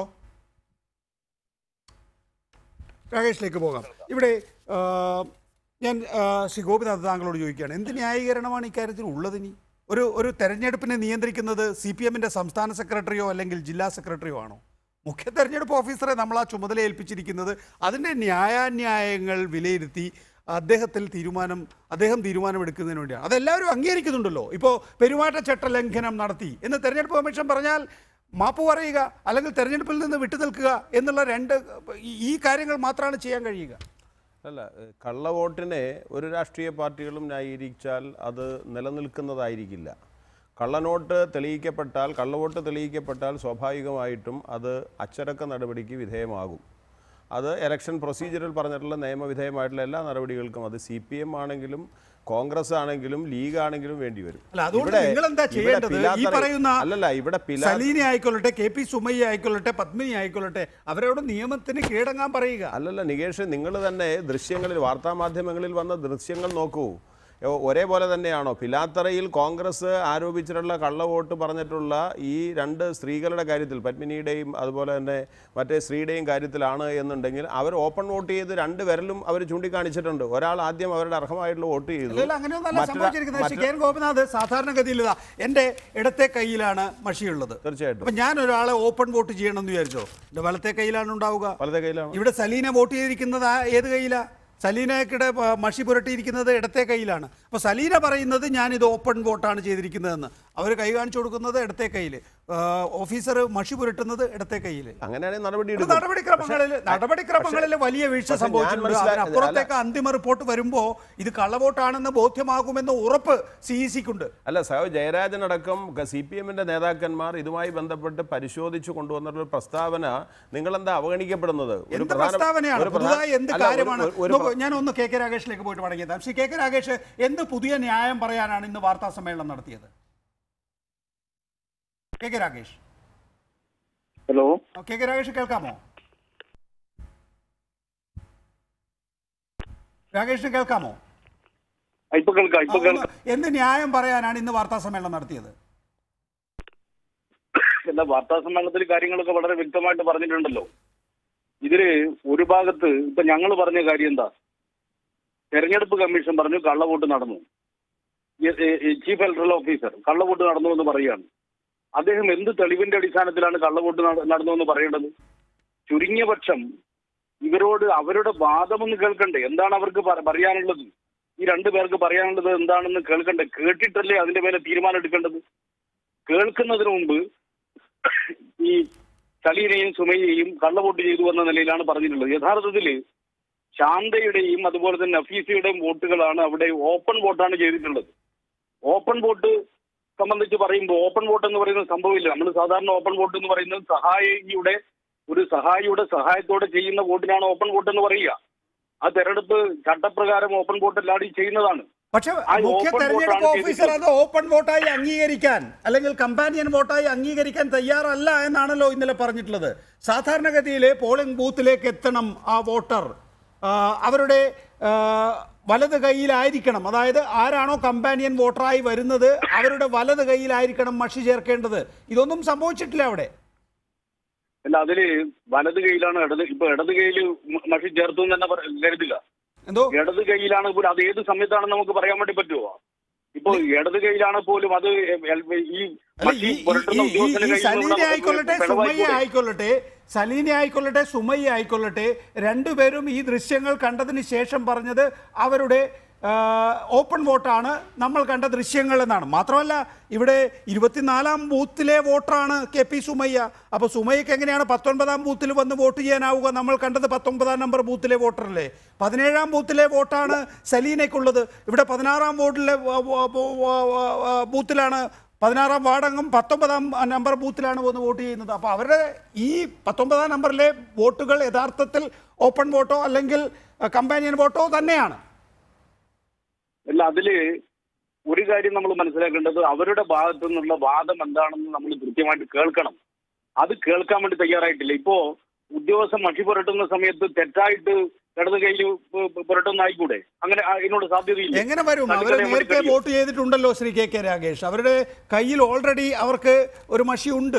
A: രാകേഷിലേക്ക് പോകാം ഇവിടെ ആ, ഞാൻ ആ, ശ്രീ ഗോപിനാഥ് താങ്കളോട് ചോദിക്കുകയാണ് എന്ത് ന്യായീകരണമാണ് ഇക്കാര്യത്തിൽ ഉള്ളതിനി ഒരു ഒരു തെരഞ്ഞെടുപ്പിനെ നിയന്ത്രിക്കുന്നത് സി പി എമ്മിൻ്റെ സംസ്ഥാന സെക്രട്ടറിയോ അല്ലെങ്കിൽ ജില്ലാ സെക്രട്ടറിയോ ആണോ മുഖ്യ തെരഞ്ഞെടുപ്പ് ഓഫീസറെ നമ്മൾ ആ ചുമതല ഏൽപ്പിച്ചിരിക്കുന്നത് അതിൻ്റെ ന്യായാന്യായങ്ങൾ വിലയിരുത്തി അദ്ദേഹത്തിൽ തീരുമാനം അദ്ദേഹം തീരുമാനമെടുക്കുന്നതിന് വേണ്ടിയാണ് അതെല്ലാവരും അംഗീകരിക്കുന്നുണ്ടല്ലോ ഇപ്പോൾ പെരുമാറ്റച്ചട്ട ലംഘനം നടത്തി എന്ന് തെരഞ്ഞെടുപ്പ് കമ്മീഷൻ പറഞ്ഞാൽ മാപ്പ് പറയുക അല്ലെങ്കിൽ തെരഞ്ഞെടുപ്പിൽ നിന്ന് വിട്ടുനിൽക്കുക എന്നുള്ള രണ്ട് ഈ- ഈ കാര്യങ്ങൾ മാത്രമാണ് ചെയ്യാൻ കഴിയുക
I: അല്ല ഏഹ് കള്ളവോട്ടിനെ ഒരു രാഷ്ട്രീയ പാർട്ടികളും ന്യായീകരിച്ചാൽ അത് നിലനിൽക്കുന്നതായിരിക്കില്ല കള്ളനോട്ട് തെളിയിക്കപ്പെട്ടാൽ കള്ളവോട്ട് തെളിയിക്കപ്പെട്ടാൽ സ്വാഭാവികമായിട്ടും അത് അച്ചടക്ക നടപടിക്ക് വിധേയമാകും അത് എലക്ഷൻ പ്രൊസീജിയറിൽ പറഞ്ഞിട്ടുള്ള നിയമവിധേയമായിട്ടുള്ള എല്ലാ നടപടികൾക്കും അത് സി പി എം ആണെങ്കിലും കോൺഗ്രസ് ആണെങ്കിലും ലീഗ് ആണെങ്കിലും വേണ്ടി വരും
A: അല്ല അതുകൊണ്ട്
I: ഇവിടെ-
A: നിങ്ങൾ എന്താ
I: ഇവിടെ
A: ചെയ്യേണ്ടത് ഈ
I: പിലാത്തറ-
A: പറയുന്ന
I: അല്ലല്ല ഇവിടെ പിലാ
A: സലീന ആയിക്കൊള്ളട്ടെ കെ പി സുമയ്യ ആയിക്കൊള്ളട്ടെ പത്മിനി ആയിക്കൊള്ളട്ടെ അവരോട് നിയമത്തിന് കീഴടങ്ങാൻ പറയുക
I: അല്ലല്ല നികേഷ് നിങ്ങൾ തന്നെ ദൃശ്യങ്ങളിൽ വാർത്താമാധ്യമങ്ങളിൽ വന്ന ദൃശ്യങ്ങൾ നോക്കൂ ഒ- ഒരേപോലെ തന്നെയാണോ പിലാത്തറയിൽ കോൺഗ്രസ് ആരോപിച്ചിട്ടുള്ള കള്ളവോട്ട് പറഞ്ഞിട്ടുള്ള ഈ രണ്ട് സ്ത്രീകളുടെ കാര്യത്തിൽ പത്മിനിയുടെയും അതുപോലെ തന്നെ മറ്റേ സ്ത്രീയുടെയും കാര്യത്തിലാണ് എന്നുണ്ടെങ്കിൽ അവർ ഓപ്പൺ വോട്ട് ചെയ്ത് രണ്ട് വിരലും അവർ ചൂണ്ടിക്കാണിച്ചിട്ടുണ്ട് ഒരാൾ ആദ്യം അവരുടെ അർഹമായിട്ടുള്ള വോട്ട് ചെയ്തു
A: ഇല്ല, അങ്ങനെയൊന്നല്ല
I: മറ്റൊരാ-
A: സംഭവിച്ചിരിക്കുന്നത് ശ്രീ
I: മറ്റൊ-
A: കെ എൻ ഗോപിനാഥ് സാധാരണഗതിയിൽ ഇതാ എൻ്റെ ഇടത്തെ കയ്യിലാണ് മഷിയുള്ളത്
I: തീർച്ചയായിട്ടും
A: അപ്പൊ ഞാൻ ഒരാളെ ഓപ്പൺ വോട്ട് ചെയ്യണം എന്ന് വിചാരിച്ചോ എൻ്റെ വലത്തെ കയ്യിലാണ് ഉണ്ടാവുക
I: വലത്തെ കയ്യിലാണ്
A: ഇവിടെ സലീന വോട്ട് ചെയ്തിരിക്കുന്നത് ആ- ഏത് കയ്യിലാ സലീനയുടെ ആ, മഷി പുരട്ടിയിരിക്കുന്നത് ഇടത്തെ കയ്യിലാണ് അപ്പോൾ സലീന പറയുന്നത് ഞാൻ ഇത് ഓപ്പൺ വോട്ടാണ് ചെയ്തിരിക്കുന്നതെന്ന് അവർ കൈ കാണിച്ചു കൊടുക്കുന്നത് ഇടത്തെ കയ്യിൽ ഓഫീസർ മഷി പുരട്ടുന്നത് ഇടത്തെ കയ്യിൽ
I: അങ്ങനെയാണെങ്കിൽ നടപടി
A: ഇത്
I: എടുക്കും.
A: നടപടിക്രമങ്ങളിൽ
I: പക്ഷേ-
A: നടപടിക്രമങ്ങളിൽ വലിയ വീഴ്ച
I: പക്ഷേ ഞാൻ
A: സംഭവിച്ചിട്ടുണ്ട്
I: മനസ്സിലാ-
A: അതിനപ്പുറത്തേക്ക് അന്തിമ റിപ്പോർട്ട് വരുമ്പോൾ ഇത് കള്ളവോട്ടാണെന്ന് ബോധ്യമാകുമെന്ന് ഉറപ്പ് സി ഇ സിക്കുണ്ട്
I: അല്ല സഹോ ജയരാജൻ അടക്കം സി പി എമ്മിന്റെ നേതാക്കന്മാർ ഇതുമായി ബന്ധപ്പെട്ട് പരിശോധിച്ചു കൊണ്ടുവന്നിട്ടുള്ള ഒരു പ്രസ്താവന നിങ്ങളെന്താ അവഗണിക്കപ്പെടുന്നത് ഒരു
A: എന്ത്
I: പ്രധാന-
A: പ്രസ്താവനയാണ്
I: ഒരു പ്രധാന-
A: പുതുതായി എന്ത്
I: അല്ല, ഒരു-
A: കാര്യമാണ്
I: ഒരു- ഒരു
A: നോക്കൂ, ഞാൻ ഒന്ന് കെ കെ രാഗേഷിലേക്ക് പോയിട്ട് മടങ്ങിയതാണ് ശ്രീ കെ കെ രാഗേഷ് എന്ത് പുതിയ ന്യായം പറയാനാണ് ഇന്ന് വാർത്താ സമ്മേളനം നടത്തിയത് K K Ragesh
H: hello
A: K K Ragesh കേൾക്കാമോ രാഗേഷിന് കേൾക്കാമോ
H: ഇപ്പൊ കേൾക്കാം ഇപ്പൊ
A: ആ,
H: കേൾക്കാം
A: ഒന്ന് എന്ത് ന്യായം പറയാനാണ് ഇന്ന് വാർത്താ സമ്മേളനം നടത്തിയത്
H: എന്താ വാർത്താ സമ്മേളനത്തിൽ കാര്യങ്ങളൊക്കെ വളരെ വ്യക്തമായിട്ട് പറഞ്ഞിട്ടുണ്ടല്ലോ ഇതില് ഒരു ഭാഗത്ത് ഇപ്പൊ ഞങ്ങൾ പറഞ്ഞ കാര്യം എന്താ തെരഞ്ഞെടുപ്പ് കമ്മീഷൻ പറഞ്ഞു കള്ളവോട്ട് നടന്നു എ- എ- എ- ചീഫ് ഇലക്ടറൽ ഓഫീസർ കള്ളവോട്ട് നടന്നു എന്ന് പറയുകയാണ് അദ്ദേഹം എന്ത് തെളിവിന്റെ അടിസ്ഥാനത്തിലാണ് കള്ളവോട്ട് നട- നടന്നു എന്ന് പറയേണ്ടത് ചുരുങ്ങിയ പക്ഷം ഇവരോട് അവരുടെ വാദമൊന്ന് കേൾക്കണ്ടേ എന്താണ് അവർക്ക് പറ- പറയാനുള്ളത് ഈ രണ്ടു പേർക്ക് പറയാനുള്ളത് എന്താണെന്ന് കേൾക്കണ്ടേ കേട്ടിട്ടല്ലേ അതിന്റെ മേലെ തീരുമാനം എടുക്കേണ്ടത് കേൾക്കുന്നതിന് മുമ്പ് ഈ സലീനയും സുമയ്യയും കള്ളവോട്ട് ചെയ്തു എന്ന നിലയിലാണ് പറഞ്ഞിട്ടുള്ളത് യഥാർത്ഥത്തിൽ ശാന്തയുടെയും അതുപോലെ തന്നെ നഫീസയുടെയും വോട്ടുകളാണ് അവിടെ ഓപ്പൺ വോട്ടാണ് ചെയ്തിട്ടുള്ളത് ഓപ്പൺ വോട്ട് സംബന്ധിച്ച് പറയുമ്പോൾ ഓപ്പൺ വോട്ട് എന്ന് പറയുന്ന സംഭവമില്ല നമ്മൾ സാധാരണ ഓപ്പൺ വോട്ട് എന്ന് പറയുന്നത് സഹായിയുടെ ഒരു സഹായിയുടെ സഹായത്തോടെ ചെയ്യുന്ന വോട്ടിനാണ് ഓപ്പൺ വോട്ട് എന്ന് പറയുക ആ തെരഞ്ഞെടുപ്പ് ചട്ടപ്രകാരം ഓപ്പൺ വോട്ട് എല്ലാവരും ചെയ്യുന്നതാണ്
A: പക്ഷെ
H: ആ
A: മുഖ്യ
H: open
A: തെരഞ്ഞെടുപ്പ്
H: vote ആണ്
A: ഓഫീസർ അത് ഓപ്പൺ വോട്ടായി അംഗീകരിക്കാൻ അല്ലെങ്കിൽ കമ്പാനിയൻ വോട്ടായി അംഗീകരിക്കാൻ തയ്യാറല്ല എന്നാണല്ലോ ഇന്നലെ പറഞ്ഞിട്ടുള്ളത് സാധാരണഗതിയിൽ പോളിംഗ് ബൂത്തിലേക്ക് എത്തണം ആ വോട്ടർ ആ, അവരുടെ ആ, വലത് കൈയിലായിരിക്കണം അതായത് ആരാണോ കമ്പാനിയൻ വോട്ടറായി വരുന്നത് അവരുടെ വലത് കൈയിലായിരിക്കണം മഷി ചേർക്കേണ്ടത് ഇതൊന്നും സംഭവിച്ചിട്ടില്ല അവിടെ
H: അല്ല അതില് വലത് കൈയിലാണ് ഇടത് ഇപ്പൊ ഇടത് കൈയിൽ മഷി ചേർത്തു എന്ന് തന്നെ പറ- കരുതുക
A: എന്തോ
H: ഇടത് കൈയിലാണ് പോലും അത് ഏത് സമയത്താണെന്ന് നമുക്ക് പറയാൻ വേണ്ടി പറ്റുമോ ഇപ്പൊ ഇടത് കൈയിലാണ് പോലും അത് എൽ- ഈ
A: അല്ല
H: മഷി
A: ഈ ഈ-
H: പുരട്ടുന്ന
A: ഈ- ഈ-
H: ഉദ്യോഗസ്ഥന്റെ
A: ഈ
H: കയ്യിൽ
A: സലീന
H: നിന്ന്
A: ആയിക്കൊള്ളട്ടെ
H: പിഴവായി
A: സുമയ്യ
H: പോയി.
A: ആയിക്കൊള്ളട്ടെ സലീന ആയിക്കൊള്ളട്ടെ സുമയ്യ ആയിക്കൊള്ളട്ടെ രണ്ടുപേരും ഈ ദൃശ്യങ്ങൾ കണ്ടതിന് ശേഷം പറഞ്ഞത് അവരുടെ ആ, ഓപ്പൺ വോട്ടാണ് നമ്മൾ കണ്ട ദൃശ്യങ്ങൾ എന്നാണ് മാത്രമല്ല ഇവിടെ ഇരുപത്തിനാലാം ബൂത്തിലെ വോട്ടറാണ് കെ പി സുമയ്യ അപ്പോൾ സുമയ്യക്ക് എങ്ങനെയാണ് പത്തൊൻപതാം ബൂത്തിൽ വന്ന് വോട്ട് ചെയ്യാനാവുക നമ്മൾ കണ്ടത് പത്തൊമ്പതാം നമ്പർ ബൂത്തിലെ വോട്ടറല്ലേ പതിനേഴാം ബൂത്തിലെ വോട്ടാണ് സലീനയ്ക്കുള്ളത് ഇവിടെ പതിനാറാം വോട്ടിലെ വ- വ- വ- വ- വ- ബൂത്തിലാണ് പതിനാറാം വാർഡംഗം പത്തൊമ്പതാം നമ്പർ ബൂത്തിലാണ് വന്ന് വോട്ട് ചെയ്യുന്നത് അപ്പോൾ അവരുടെ ഈ പത്തൊമ്പതാം നമ്പറിലെ വോട്ടുകൾ യഥാർത്ഥത്തിൽ ഓപ്പൺ വോട്ടോ അല്ലെങ്കിൽ കമ്പാനിയൻ വോട്ടോ തന്നെയാണ്
H: അല്ല അതില് ഒരു കാര്യം നമ്മൾ മനസ്സിലാക്കേണ്ടത് അവരുടെ ഭാഗത്തു നിന്നുള്ള വാദം എന്താണെന്ന് നമ്മൾ കൃത്യമായിട്ട് കേൾക്കണം അത് കേൾക്കാൻ വേണ്ടി തയ്യാറായിട്ടില്ല ഇപ്പോ ഉദ്യോഗസ്ഥൻ മഷി പുരട്ടുന്ന സമയത്ത് തെറ്റായിട്ട് ഇടത് കയ്യിൽ പുരട്ടുന്ന ആയിക്കൂടെ അങ്ങനെ ആ- ഇതിനോട് സാധ്യതയില്ല
A: എങ്ങനെ വരും അവർ
H: തള്ളിക്കളയാൻ വേണ്ടി
A: നേരത്തെ
H: കഴിയും.
A: വോട്ട് ചെയ്തിട്ടുണ്ടല്ലോ ശ്രീ കെ കെ രാഗേഷ് അവരുടെ കയ്യിൽ ഓൾറെഡി അവർക്ക് ഒരു മഷി ഉണ്ട്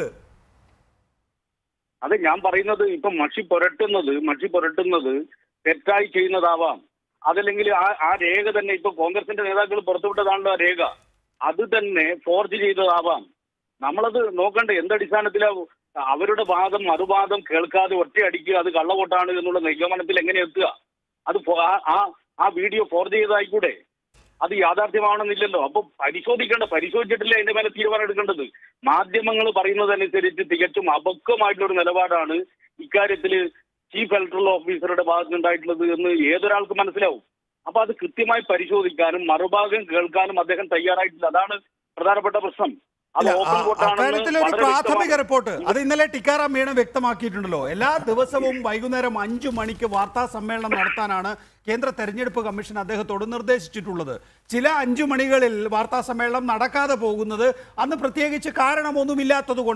H: അത് ഞാൻ പറയുന്നത് ഇപ്പൊ മഷി പുരട്ടുന്നത് മഷി പുരട്ടുന്നത് തെറ്റായി ചെയ്യുന്നതാവാം അതല്ലെങ്കിൽ ആ ആ രേഖ തന്നെ ഇപ്പൊ കോൺഗ്രസിന്റെ നേതാക്കൾ പുറത്തുവിട്ടതാണല്ലോ ആ രേഖ അത് തന്നെ ഫോർജ് ചെയ്തതാവാം നമ്മളത് നോക്കണ്ടേ എന്തടിസ്ഥാനത്തിലാ അവരുടെ വാദം മറുവാദം കേൾക്കാതെ ഒറ്റയടിക്കുക അത് കള്ളവോട്ടാണ് എന്നുള്ള നിഗമനത്തിൽ എങ്ങനെ എത്തുക അത് ഫോ- ആ- ആ ആ വീഡിയോ ഫോർജ് ചെയ്തതായിക്കൂടെ അത് യാഥാർത്ഥ്യമാണെന്നില്ലല്ലോ അപ്പൊ പരിശോധിക്കേണ്ട പരിശോധിച്ചിട്ടില്ല അതിന്റെ മേലെ തീരുമാനം എടുക്കേണ്ടത് മാധ്യമങ്ങൾ പറയുന്നതനുസരിച്ച് തികച്ചും അപക്വമായിട്ടുള്ള ഒരു നിലപാടാണ് ഇക്കാര്യത്തിൽ ചീഫ് ഇലക്ടറൽ ഓഫീസറുടെ ഭാഗത്തുനിന്നുണ്ടായിട്ടുള്ളത് എന്ന് ഏതൊരാൾക്ക് മനസ്സിലാവും അപ്പൊ അത് കൃത്യമായി പരിശോധിക്കാനും മറുഭാഗം കേൾക്കാനും അദ്ദേഹം തയ്യാറായിട്ടില്ല അതാണ് പ്രധാനപ്പെട്ട പ്രശ്നം അത്
A: ഇല്ല,
H: ഓപ്പൺ
A: ആ-
H: വോട്ടാണെന്ന്
A: അക്കാര്യത്തിൽ ഒരു
H: വളരെ
A: പ്രാഥമിക
H: വ്യക്തമാണ്.
A: റിപ്പോർട്ട് അത് ഇന്നലെ ടിക്കാറാം മീണ വ്യക്തമാക്കിയിട്ടുണ്ടല്ലോ എല്ലാ ദിവസവും വൈകുന്നേരം അഞ്ചു മണിക്ക് വാർത്താ സമ്മേളനം നടത്താനാണ് കേന്ദ്ര തെരഞ്ഞെടുപ്പ് കമ്മീഷൻ അദ്ദേഹത്തോട് നിർദ്ദേശിച്ചിട്ടുള്ളത് ചില അഞ്ചു മണികളിൽ വാർത്താ സമ്മേളനം നടക്കാതെ പോകുന്നത് അന്ന് പ്രത്യേകിച്ച് കാരണമൊന്നുമില്ലാത്തത് കൊണ്ടാണ്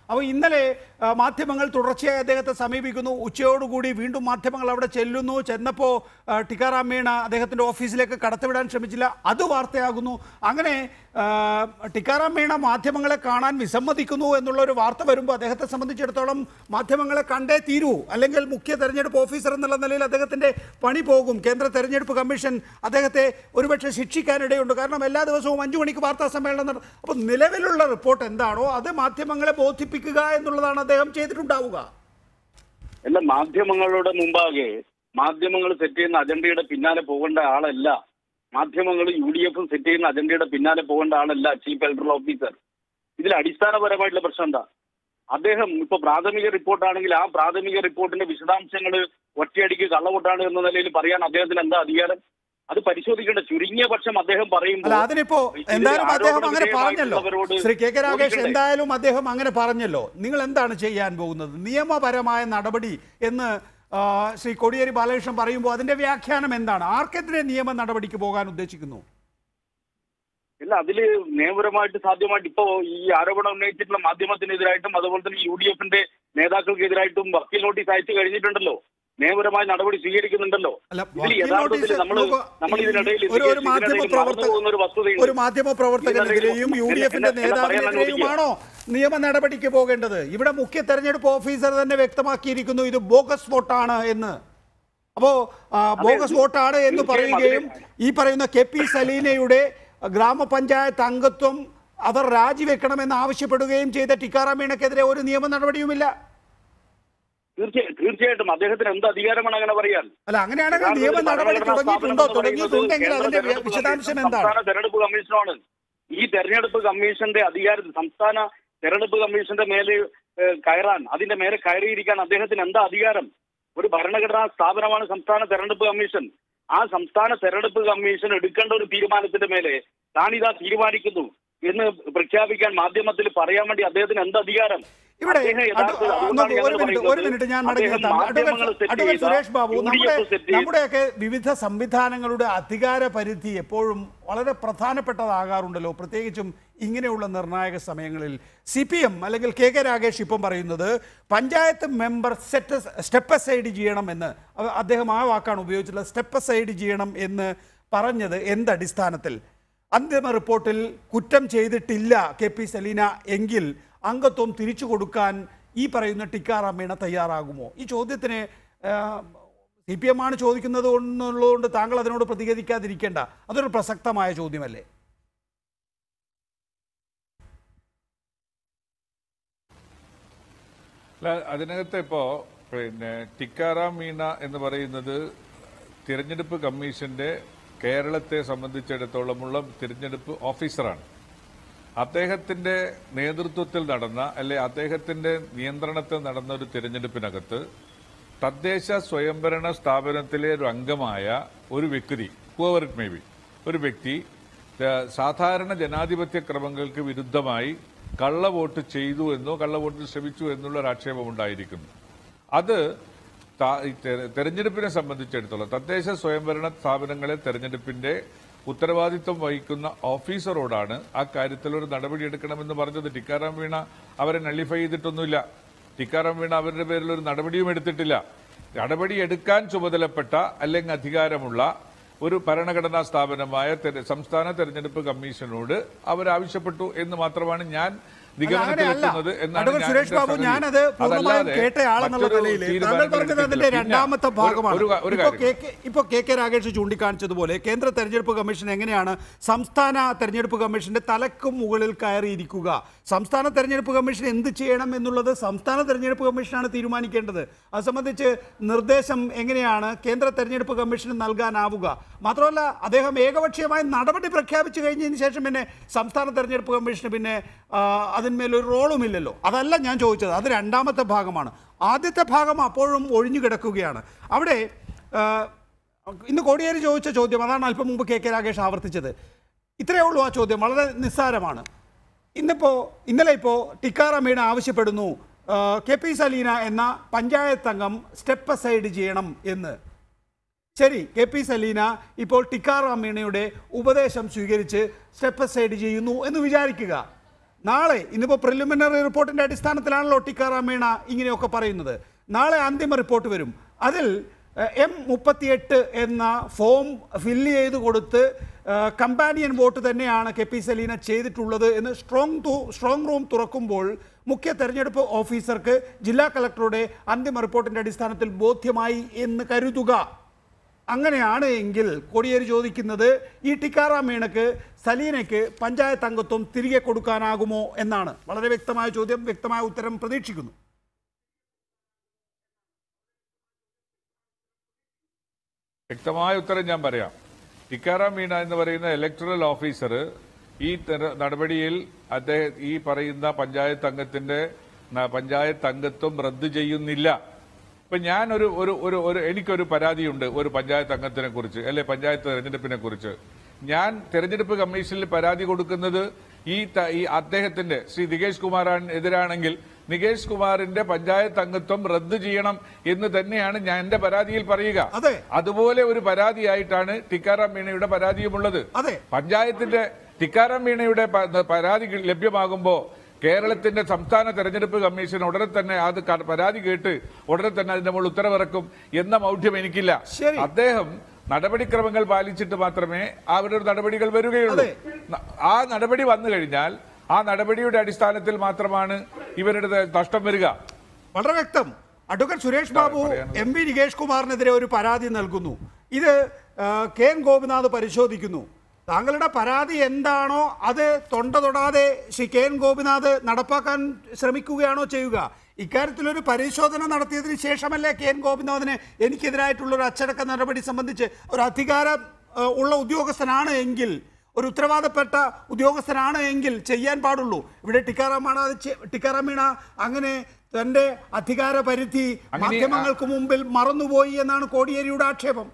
A: അപ്പോൾ ഇന്നലെ ആ, മാധ്യമങ്ങൾ തുടർച്ചയായി അദ്ദേഹത്തെ സമീപിക്കുന്നു ഉച്ചയോടുകൂടി വീണ്ടും മാധ്യമങ്ങൾ അവിടെ ചെല്ലുന്നു ചെന്നപ്പോൾ ആ, ടിക്കാറാം മീണ അദ്ദേഹത്തിൻ്റെ ഓഫീസിലേക്ക് കടത്തിവിടാൻ ശ്രമിച്ചില്ല അത് വാർത്തയാകുന്നു അങ്ങനെ ആ, ടിക്കാറാം മീണ മാധ്യമങ്ങളെ കാണാൻ വിസമ്മതിക്കുന്നു എന്നുള്ള ഒരു വാർത്ത വരുമ്പോൾ അദ്ദേഹത്തെ സംബന്ധിച്ചിടത്തോളം മാധ്യമങ്ങളെ കണ്ടേ തീരൂ അല്ലെങ്കിൽ മുഖ്യ തെരഞ്ഞെടുപ്പ് ഓഫീസർ എന്നുള്ള നിലയിൽ അദ്ദേഹത്തിൻ്റെ പണി പോകും കേന്ദ്ര തെരഞ്ഞെടുപ്പ് കമ്മീഷൻ അദ്ദേഹത്തെ ഒരുപക്ഷെ ശിക്ഷിക്കാനിടയുണ്ട് കാരണം എല്ലാ ദിവസവും അഞ്ചു മണിക്ക് വാർത്താ സമ്മേളനം നട അപ്പോൾ നിലവിലുള്ള റിപ്പോർട്ട് എന്താണോ അത് മാധ്യമങ്ങളെ ബോധിപ്പിക്കുക എന്നുള്ളതാണ് അദ്ദേഹം ചെയ്തിട്ടുണ്ടാവുക
H: എല്ലാ മാധ്യമങ്ങളുടെ മുമ്പാകെ മാധ്യമങ്ങൾ സെറ്റ് ചെയ്യുന്ന അജണ്ടയുടെ പിന്നാലെ പോകേണ്ട ആളല്ല മാധ്യമങ്ങൾ യു ഡി എഫും സെറ്റ് ചെയ്യുന്ന അജണ്ടയുടെ പിന്നാലെ പോകേണ്ട ആളല്ല ചീഫ് ഇലക്ടറൽ ഓഫീസർ ഇതിൽ അടിസ്ഥാനപരമായിട്ടുള്ള പ്രശ്നം എന്താ അദ്ദേഹം ഇപ്പൊ പ്രാഥമിക റിപ്പോർട്ടാണെങ്കിൽ ആ പ്രാഥമിക റിപ്പോർട്ടിന്റെ വിശദാംശങ്ങൾ ഒറ്റയടിക്ക് കള്ളവോട്ടാണ് എന്ന നിലയിൽ പറയാൻ അദ്ദേഹത്തിന് എന്താ അധികാരം അത് പരിശോധിക്കേണ്ട ചുരുങ്ങിയ പക്ഷം അദ്ദേഹം പറയുമ്പോൾ
A: അല്ല അതിനിപ്പോ
H: ഇതിൽ
A: എന്തായാലും അദ്ദേഹം
H: ആരോപണ
A: അങ്ങനെ പറഞ്ഞല്ലോ
H: വിധേയമായിട്ടുള്ളവരോട്
A: ശ്രീ കെ കെ രാകേഷ്
H: ചോദിക്കണ്ടേ?
A: എന്തായാലും അദ്ദേഹം അങ്ങനെ പറഞ്ഞല്ലോ നിങ്ങൾ എന്താണ് ചെയ്യാൻ പോകുന്നത് നിയമപരമായ നടപടി എന്ന് ആ, ശ്രീ കോടിയേരി ബാലകൃഷ്ണൻ പറയുമ്പോൾ അതിന്റെ വ്യാഖ്യാനം എന്താണ് ആർക്കെതിരെ നിയമ നടപടിക്ക് പോകാൻ ഉദ്ദേശിക്കുന്നു
H: ഇല്ല അതില് നിയമപരമായിട്ട് സാധ്യമായിട്ട് ഇപ്പോ ഈ ആരോപണം ഉന്നയിച്ചിട്ടുള്ള മാധ്യമത്തിനെതിരായിട്ടും അതുപോലെ തന്നെ യു ഡി എഫിന്റെ നേതാക്കൾക്കെതിരായിട്ടും വക്കീൽ നോട്ടീസ് അയച്ചു കഴിഞ്ഞിട്ടുണ്ടല്ലോ നിയമപരമായ നടപടി സ്വീകരിക്കുന്നുണ്ടല്ലോ
A: അല്ല
H: ഇതിൽ
A: വക്കീൽ
H: യഥാർത്ഥത്തിൽ
A: നോട്ടീസ്
H: നമ്മൾ
A: നോക്കൂ,
H: നമ്മൾ ഇതിനിടയിൽ
A: ഒരു ഒരു മാധ്യമ പ്രവർത്തക
H: ഒരു വസ്തുതയുണ്ട്
A: ഒരു മാധ്യമ പ്രവർത്തകനെതിരെയും യു ഡി എഫിന്റെ
H: എന്നെ- എന്നെ പറയാൻ
A: നേതാവിനെതിരെയുമാണോ നിയമ നടപടിക്ക് പോകേണ്ടത് ഇവിടെ മുഖ്യ തെരഞ്ഞെടുപ്പ് ഓഫീസർ തന്നെ വ്യക്തമാക്കിയിരിക്കുന്നു ഇത് ബോഗസ് വോട്ടാണ് എന്ന് അപ്പോ ആ, ബോഗസ് വോട്ടാണ് എന്ന്
H: തീർച്ചയായും
A: പറയുകയും ഈ പറയുന്ന കെ പി സലീനയുടെ ഗ്രാമപഞ്ചായത്ത് അംഗത്വം അവർ രാജിവെക്കണമെന്ന് ആവശ്യപ്പെടുകയും ചെയ്ത ടിക്കാറാം മീണക്കെതിരെ ഒരു നിയമ നടപടിയുമില്ല
H: തീർച്ചയായും തീർച്ചയായിട്ടും അദ്ദേഹത്തിന് എന്ത് അധികാരമാണ് അങ്ങനെ പറയാൻ
A: അല്ല അങ്ങനെയാണെങ്കിൽ നിയമ
H: യഥാർത്ഥത്തിൽ
A: നടപടി
H: ഭരണഘടനാ
A: തുടങ്ങിയിട്ടുണ്ടോ
H: സ്ഥാപനം എന്ന്
A: തുടങ്ങിയിട്ടുണ്ടെങ്കിൽ
H: പറയുന്നത്
A: അതിന്റെ
H: കേന്ദ്ര
A: വിശദാംശം
H: തെരഞ്ഞെടുപ്പ്
A: എന്താണ്
H: സംസ്ഥാന തെരഞ്ഞെടുപ്പ് കമ്മീഷനാണ് ഈ തെരഞ്ഞെടുപ്പ് കമ്മീഷന്റെ അധികാരം സംസ്ഥാന തെരഞ്ഞെടുപ്പ് കമ്മീഷന്റെ മേലെ ഏഹ്, കയറാൻ അതിന്റെ മേലെ കയറിയിരിക്കാൻ അദ്ദേഹത്തിന് എന്താ അധികാരം ഒരു ഭരണഘടനാ സ്ഥാപനമാണ് സംസ്ഥാന തെരഞ്ഞെടുപ്പ് കമ്മീഷൻ ആ സംസ്ഥാന തെരഞ്ഞെടുപ്പ് കമ്മീഷൻ എടുക്കേണ്ട ഒരു തീരുമാനത്തിന്റെ മേലെ താനിതാ തീരുമാനിക്കുന്നു എന്ന് പ്രഖ്യാപിക്കാൻ മാധ്യമത്തിൽ പറയാൻ വേണ്ടി അദ്ദേഹത്തിന് എന്ത് അധികാരം
A: ഇവിടെ
H: അദ്ദേഹം
A: അഡ്വ-
H: യഥാർത്ഥത്തിൽ
A: ആ,
H: അതുകൊണ്ടാണ്
A: നോക്കൂ, ഒരു
H: ഞങ്ങൾ
A: മിനിറ്റ് ഒരു
H: പറയുന്നത്
A: മിനിറ്റ് ഞാൻ
H: അദ്ദേഹം
A: മടങ്ങിയെത്താം
H: മാധ്യമങ്ങൾ
A: അഡ്വക്കേറ്റ്
H: സെറ്റ്
A: അഡ്വക്കേറ്റ്
H: ചെയ്ത
A: സുരേഷ് ബാബു
H: യു ഡി
A: നമ്മുടെ
H: എഫ് സെറ്റ് ചെയ്ത
A: നമ്മുടെയൊക്കെ വിവിധ സംവിധാനങ്ങളുടെ അധികാര പരിധി എപ്പോഴും വളരെ പ്രധാനപ്പെട്ടതാകാറുണ്ടല്ലോ പ്രത്യേകിച്ചും ഇങ്ങനെയുള്ള നിർണായക സമയങ്ങളിൽ സി പി എം അല്ലെങ്കിൽ കെ കെ രാഗേഷ് ഇപ്പം പറയുന്നത് panchayat member set step aside ചെയ്യണം എന്ന് അവ- അദ്ദേഹം ആ വാക്കാണ് ഉപയോഗിച്ചിട്ടുള്ളത് സ്റ്റെപ്പ് അസൈഡ് ചെയ്യണം എന്ന് പറഞ്ഞത് എന്തടിസ്ഥാനത്തിൽ അന്തിമ റിപ്പോർട്ടിൽ കുറ്റം ചെയ്തിട്ടില്ല കെ പി സലീന എങ്കിൽ അംഗത്വം തിരിച്ചു കൊടുക്കാൻ ഈ പറയുന്ന ടിക്കാറാം മീണ തയ്യാറാകുമോ ഈ ചോദ്യത്തിന് സി പി എം ആണ് ചോദിക്കുന്നത് എന്നുള്ളതുകൊണ്ട് താങ്കൾ അതിനോട് പ്രതികരിക്കാതിരിക്കേണ്ട അതൊരു പ്രസക്തമായ ചോദ്യമല്ലേ
G: അല്ല അതിനകത്ത് ഇപ്പോ പിന്നെ ടിക്കാറാം മീണ എന്ന് പറയുന്നത് തിരഞ്ഞെടുപ്പ് കമ്മീഷന്റെ കേരളത്തെ സംബന്ധിച്ചിടത്തോളമുള്ള തിരഞ്ഞെടുപ്പ് ഓഫീസറാണ് അദ്ദേഹത്തിന്റെ നേതൃത്വത്തിൽ നടന്ന അല്ലെ അദ്ദേഹത്തിന്റെ നിയന്ത്രണത്തിൽ നടന്ന ഒരു തിരഞ്ഞെടുപ്പിനകത്ത് തദ്ദേശ സ്വയംഭരണ സ്ഥാപനത്തിലെ ഒരു അംഗമായ ഒരു വ്യക്തി ഹുവർ ഇറ്റ് മേ ബി ഒരു വ്യക്തി ഏഹ്, സാധാരണ ജനാധിപത്യ ക്രമങ്ങൾക്ക് വിരുദ്ധമായി കള്ളവോട്ട് ചെയ്തു എന്നോ കള്ളവോട്ടിന് ശ്രമിച്ചു എന്നുള്ള ഒരു ആക്ഷേപമുണ്ടായിരിക്കുന്നു അത് താ- ഈ തെര- തെരഞ്ഞെടുപ്പിനെ സംബന്ധിച്ചിടത്തോളം തദ്ദേശ സ്വയംഭരണ സ്ഥാപനങ്ങളെ തെരഞ്ഞെടുപ്പിന്റെ ഉത്തരവാദിത്വം വഹിക്കുന്ന ഓഫീസറോടാണ് ആ കാര്യത്തിൽ ഒരു നടപടിയെടുക്കണമെന്ന് പറഞ്ഞത് ടിക്കാറാം വീണ അവരെ നള്ളിഫൈ ചെയ്തിട്ടൊന്നുമില്ല ടിക്കാറാം വീണ അവരുടെ പേരിൽ ഒരു നടപടിയും എടുത്തിട്ടില്ല നടപടി എടുക്കാൻ ചുമതലപ്പെട്ട അല്ലെങ്കിൽ അധികാരമുള്ള ഒരു ഭരണഘടനാ സ്ഥാപനമായ തെര- സംസ്ഥാന തെരഞ്ഞെടുപ്പ് കമ്മീഷനോട് അവരാവശ്യപ്പെട്ടു എന്ന് മാത്രമാണ് ഞാൻ നിഗമനത്തിൽ
A: അങ്ങനെയല്ല.
G: എത്തുന്നത് എന്നാണ്
A: അഡ്വക്കേറ്റ്
G: ഞാൻ
A: സുരേഷ്
G: എന്റെ
A: ബാബു
G: സംഗതി.
A: ഞാനത് പൂർണ്ണമായും
G: അതല്ലാതെ
A: കേട്ടയാളെന്നുള്ള
G: മറ്റൊരു
A: നിലയിൽ താങ്കൾ
G: തീരുമാനം
A: പറഞ്ഞത് അതിന്റെ
G: എടുത്തിട്ടില്ല. പിന്നെ
A: രണ്ടാമത്തെ
G: ഒരു-
A: ഭാഗമാണ്
G: ഒരു കാ- ഒരു
A: ഇപ്പോ
G: കാര്യം
A: കെ കെ- ഇപ്പോ കെ കെ രാഗേഷ് ചൂണ്ടിക്കാണിച്ചതുപോലെ കേന്ദ്ര തെരഞ്ഞെടുപ്പ് കമ്മീഷൻ എങ്ങനെയാണ് സംസ്ഥാന തെരഞ്ഞെടുപ്പ് കമ്മീഷന്റെ തലക്കും മുകളിൽ കയറിയിരിക്കുക സംസ്ഥാന തെരഞ്ഞെടുപ്പ് കമ്മീഷൻ എന്ത് ചെയ്യണം എന്നുള്ളത് സംസ്ഥാന തെരഞ്ഞെടുപ്പ് കമ്മീഷനാണ് തീരുമാനിക്കേണ്ടത് അത് സംബന്ധിച്ച് നിർദ്ദേശം എങ്ങനെയാണ് കേന്ദ്ര തെരഞ്ഞെടുപ്പ് കമ്മീഷന് നൽകാനാവുക മാത്രമല്ല അദ്ദേഹം ഏകപക്ഷീയമായ നടപടി പ്രഖ്യാപിച്ചു കഴിഞ്ഞതിന് ശേഷം പിന്നെ സംസ്ഥാന തെരഞ്ഞെടുപ്പ് കമ്മീഷന് പിന്നെ ആ, അതിന്മേലൊരു റോളുമില്ലല്ലോ അതല്ല ഞാൻ ചോദിച്ചത് അത് രണ്ടാമത്തെ ഭാഗമാണ് ആദ്യത്തെ ഭാഗം അപ്പോഴും ഒഴിഞ്ഞു കിടക്കുകയാണ് അവിടെ ആ, ഇന്ന് കോടിയേരി ചോദിച്ച ചോദ്യം അതാണ് അല്പം മുമ്പ് കെ കെ രാഗേഷ് ആവർത്തിച്ചത് ഇത്രയേ ഉള്ളൂ ആ ചോദ്യം വളരെ നിസ്സാരമാണ് ഇന്നിപ്പോൾ ഇന്നലെ ഇപ്പോൾ ടിക്കാറാം മീണ ആവശ്യപ്പെടുന്നു ആ, കെ പി സലീന എന്ന പഞ്ചായത്ത് അംഗം സ്റ്റെപ്പ് അസൈഡ് ചെയ്യണം എന്ന് ശരി കെ പി സലീന ഇപ്പോൾ ടിക്കാറാം മീണയുടെ ഉപദേശം സ്വീകരിച്ച് സ്റ്റെപ്പ് അസൈഡ് ചെയ്യുന്നു എന്ന് വിചാരിക്കുക നാളെ ഇന്നിപ്പോൾ പ്രിലിമിനറി റിപ്പോർട്ടിന്റെ അടിസ്ഥാനത്തിലാണല്ലോ ടിക്കാറാം മീണ ഇങ്ങനെയൊക്കെ പറയുന്നത് നാളെ അന്തിമ റിപ്പോർട്ട് വരും അതിൽ എം മുപ്പത്തിയെട്ട് എന്ന ഫോം ഫില്ല് ചെയ്ത് കൊടുത്ത് കമ്പാനിയൻ വോട്ട് തന്നെയാണ് കെ പി സലീന ചെയ്തിട്ടുള്ളത് എന്ന് സ്ട്രോങ് സ്ട്രോങ് റൂം തുറക്കുമ്പോൾ മുഖ്യ തെരഞ്ഞെടുപ്പ് ഓഫീസർക്ക് ജില്ലാ കളക്ടറുടെ അന്തിമ റിപ്പോർട്ടിന്റെ അടിസ്ഥാനത്തിൽ ബോധ്യമായി എന്ന് കരുതുക അങ്ങനെയാണ് എങ്കിൽ കോടിയേരി ചോദിക്കുന്നത് ഈ ടിക്കാറാം മീണക്ക് സലീനയ്ക്ക് പഞ്ചായത്ത് അംഗത്വം തിരികെ കൊടുക്കാനാകുമോ എന്നാണ് വളരെ വ്യക്തമായ ചോദ്യം വ്യക്തമായ ഉത്തരം പ്രതീക്ഷിക്കുന്നു
G: വ്യക്തമായ ഉത്തരം ഞാൻ പറയാം ടിക്കാറാം മീണ എന്ന് പറയുന്ന ഇലക്ടറൽ ഓഫീസർ ഈ തെര- നടപടിയിൽ അദ്ദേഹം ഈ പറയുന്ന പഞ്ചായത്ത് അംഗത്തിന്റെ ന- പഞ്ചായത്ത് അംഗത്വം റദ്ദു ചെയ്യുന്നില്ല ഇപ്പൊ ഞാൻ ഒരു ഒരു ഒരു ഒരു എനിക്കൊരു പരാതിയുണ്ട് ഒരു പഞ്ചായത്ത് അംഗത്തിനെ കുറിച്ച് അല്ലെ പഞ്ചായത്ത് തെരഞ്ഞെടുപ്പിനെ കുറിച്ച് ഞാൻ തെരഞ്ഞെടുപ്പ് കമ്മീഷനിൽ പരാതി കൊടുക്കുന്നത് ഈ ത- ഈ അദ്ദേഹത്തിന്റെ ശ്രീ നികേഷ് കുമാറാൻ എതിരാണെങ്കിൽ നികേഷ് കുമാറിന്റെ പഞ്ചായത്ത് അംഗത്വം റദ്ദു ചെയ്യണം എന്ന് തന്നെയാണ് ഞാൻ എന്റെ പരാതിയിൽ പറയുക
A: അതെ.
G: അതുപോലെ ഒരു പരാതിയായിട്ടാണ് ടിക്കാറാം മീണയുടെ പരാതിയുമുള്ളത്
A: അതെ.
G: പഞ്ചായത്തിന്റെ ടിക്കാറാം മീണയുടെ പ- പരാതി ലഭ്യമാകുമ്പോ കേരളത്തിന്റെ സംസ്ഥാന തെരഞ്ഞെടുപ്പ് കമ്മീഷൻ ഉടനെ തന്നെ അത് ക- പരാതി കേട്ട് ഉടനെ തന്നെ അതിന്റെ മുകളിൽ ഉത്തരവിറക്കും എന്ന മൗഢ്യം എനിക്കില്ല
A: ശരി.
G: അദ്ദേഹം നടപടിക്രമങ്ങൾ പാലിച്ചിട്ട് മാത്രമേ അവരുടെ നടപടികൾ വരികയുള്ളൂ
A: അതെ.
G: ന- ആ നടപടി വന്നു കഴിഞ്ഞാൽ ആ നടപടിയുടെ അടിസ്ഥാനത്തിൽ മാത്രമാണ് ഇവരുടെ നഷ്ടം വരിക
A: വളരെ വ്യക്തം അഡ്വക്കേറ്റ് സുരേഷ് ബാബു
G: പറയാനുള്ളത്.
A: എം വി നികേഷ് കുമാറിനെതിരെ ഒരു പരാതി നൽകുന്നു ഇത് ആ, കെ എൻ ഗോപിനാഥ് പരിശോധിക്കുന്നു താങ്കളുടെ പരാതി എന്താണോ അത് തൊണ്ട തൊടാതെ ശ്രീ കെ എൻ ഗോപിനാഥ് നടപ്പാക്കാൻ ശ്രമിക്കുകയാണോ ചെയ്യുക ഇക്കാര്യത്തിലൊരു പരിശോധന നടത്തിയതിന് ശേഷമല്ലേ കെ എൻ ഗോപിനാഥിന് എനിക്കെതിരായിട്ടുള്ള ഒരു അച്ചടക്ക നടപടി സംബന്ധിച്ച് ഒരു അധികാരം ആ, ഉള്ള ഉദ്യോഗസ്ഥനാണ് എങ്കിൽ ഒരു ഉത്തരവാദപ്പെട്ട ഉദ്യോഗസ്ഥനാണ് എങ്കിൽ ചെയ്യാൻ പാടുള്ളൂ ഇവിടെ ടിക്കാറാമാണ് അത് ചെ- ടിക്കാറാം മീണ അങ്ങനെ തന്റെ അധികാര പരിധി
G: അങ്ങനെ-
A: മാധ്യമങ്ങൾക്ക് മുമ്പിൽ മറന്നുപോയി എന്നാണ് കോടിയേരിയുടെ ആക്ഷേപം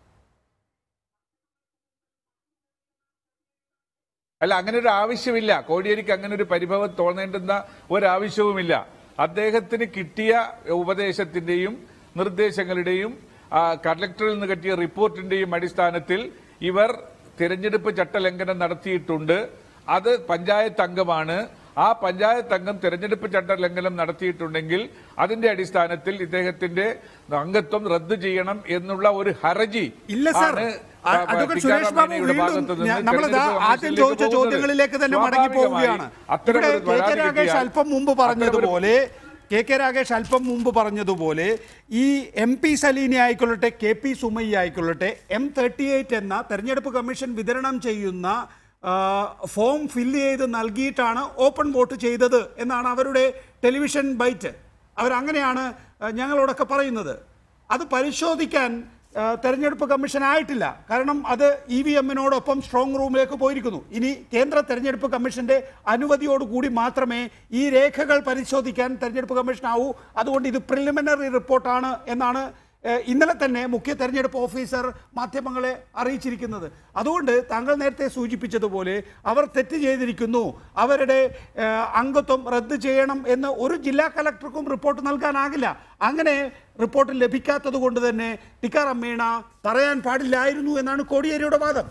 G: അല്ല അങ്ങനെ ഒരു ആവശ്യമില്ല കോടിയേരിക്ക് അങ്ങനെ ഒരു പരിഭവം തോന്നേണ്ടുന്ന ഒരാവശ്യവുമില്ല അദ്ദേഹത്തിന് കിട്ടിയ ഉപദേശത്തിന്റെയും നിർദ്ദേശങ്ങളുടെയും ആ, കളക്ടറിൽ നിന്ന് കിട്ടിയ റിപ്പോർട്ടിന്റെയും അടിസ്ഥാനത്തിൽ ഇവർ തിരഞ്ഞെടുപ്പ് ചട്ടലംഘനം നടത്തിയിട്ടുണ്ട് അത് പഞ്ചായത്ത് അംഗമാണ് ആ പഞ്ചായത്ത് അംഗം തിരഞ്ഞെടുപ്പ് ചട്ടലംഘനം നടത്തിയിട്ടുണ്ടെങ്കിൽ അതിന്റെ അടിസ്ഥാനത്തിൽ ഇദ്ദേഹത്തിന്റെ അംഗത്വം റദ്ദു ചെയ്യണം എന്നുള്ള ഒരു ഹർജി
A: ഇല്ല സർ
G: ആണ്
A: ആ, അഡ്വക്കേറ്റ് സുരേഷ് ബാബു
G: ടിക്കാറാം മീണയുടെ ഭാഗത്ത്
A: വീണ്ടും
G: നിന്ന്
A: ഞാൻ- നമ്മളിതാ
G: തെരഞ്ഞെടുപ്പ്
A: ആദ്യം
G: കമ്മീഷനിലേക്ക്
A: ചോദിച്ച
G: പോകുന്നത്.
A: ചോദ്യങ്ങളിലേക്ക് തന്നെ മടങ്ങി പോവുകയാണ്
G: അത്തരം
A: ഇവിടെ
G: ഒരു
A: കെ കെ
G: പരാതി
A: രാഗേഷ്
G: കിട്ടിയാൽ
A: അല്പം മുമ്പ് പറഞ്ഞതുപോലെ കെ കെ രാഗേഷ് അല്പം മുമ്പ് പറഞ്ഞതുപോലെ ഈ എം പി സലീനി ആയിക്കൊള്ളട്ടെ കെ പി സുമയ്യ ആയിക്കൊള്ളട്ടെ എം തേർട്ടി എയ്റ്റ് എന്ന തെരഞ്ഞെടുപ്പ് കമ്മീഷൻ വിതരണം ചെയ്യുന്ന ആ, ഫോം ഫില്ല് ചെയ്ത് നൽകിയിട്ടാണ് ഓപ്പൺ വോട്ട് ചെയ്തത് എന്നാണ് അവരുടെ ടെലിവിഷൻ ബൈറ്റ് അവരങ്ങനെയാണ് ആ, ഞങ്ങളോടൊക്കെ പറയുന്നത് അത് പരിശോധിക്കാൻ ആ, തെരഞ്ഞെടുപ്പ് കമ്മീഷൻ ആയിട്ടില്ല കാരണം അത് ഇ വി എമ്മിനോടൊപ്പം സ്ട്രോങ് റൂമിലേക്ക് പോയിരിക്കുന്നു ഇനി കേന്ദ്ര തെരഞ്ഞെടുപ്പ് കമ്മീഷന്റെ അനുമതിയോടുകൂടി മാത്രമേ ഈ രേഖകൾ പരിശോധിക്കാൻ തെരഞ്ഞെടുപ്പ് കമ്മീഷൻ ആവൂ അതുകൊണ്ട് ഇത് പ്രിലിമിനറി റിപ്പോർട്ടാണ് എന്നാണ് ഏഹ്, ഇന്നലെ തന്നെ മുഖ്യ തെരഞ്ഞെടുപ്പ് ഓഫീസർ മാധ്യമങ്ങളെ അറിയിച്ചിരിക്കുന്നത് അതുകൊണ്ട് താങ്കൾ നേരത്തെ സൂചിപ്പിച്ചതുപോലെ അവർ തെറ്റ് ചെയ്തിരിക്കുന്നു അവരുടെ ഏഹ്, അംഗത്വം റദ്ദ് ചെയ്യണം എന്ന് ഒരു ജില്ലാ കലക്ടർക്കും റിപ്പോർട്ട് നൽകാനാകില്ല അങ്ങനെ റിപ്പോർട്ട് ലഭിക്കാത്തത് കൊണ്ട് തന്നെ ടിക്കാറാം മീണ പറയാൻ പാടില്ലായിരുന്നു എന്നാണ് കോടിയേരിയുടെ വാദം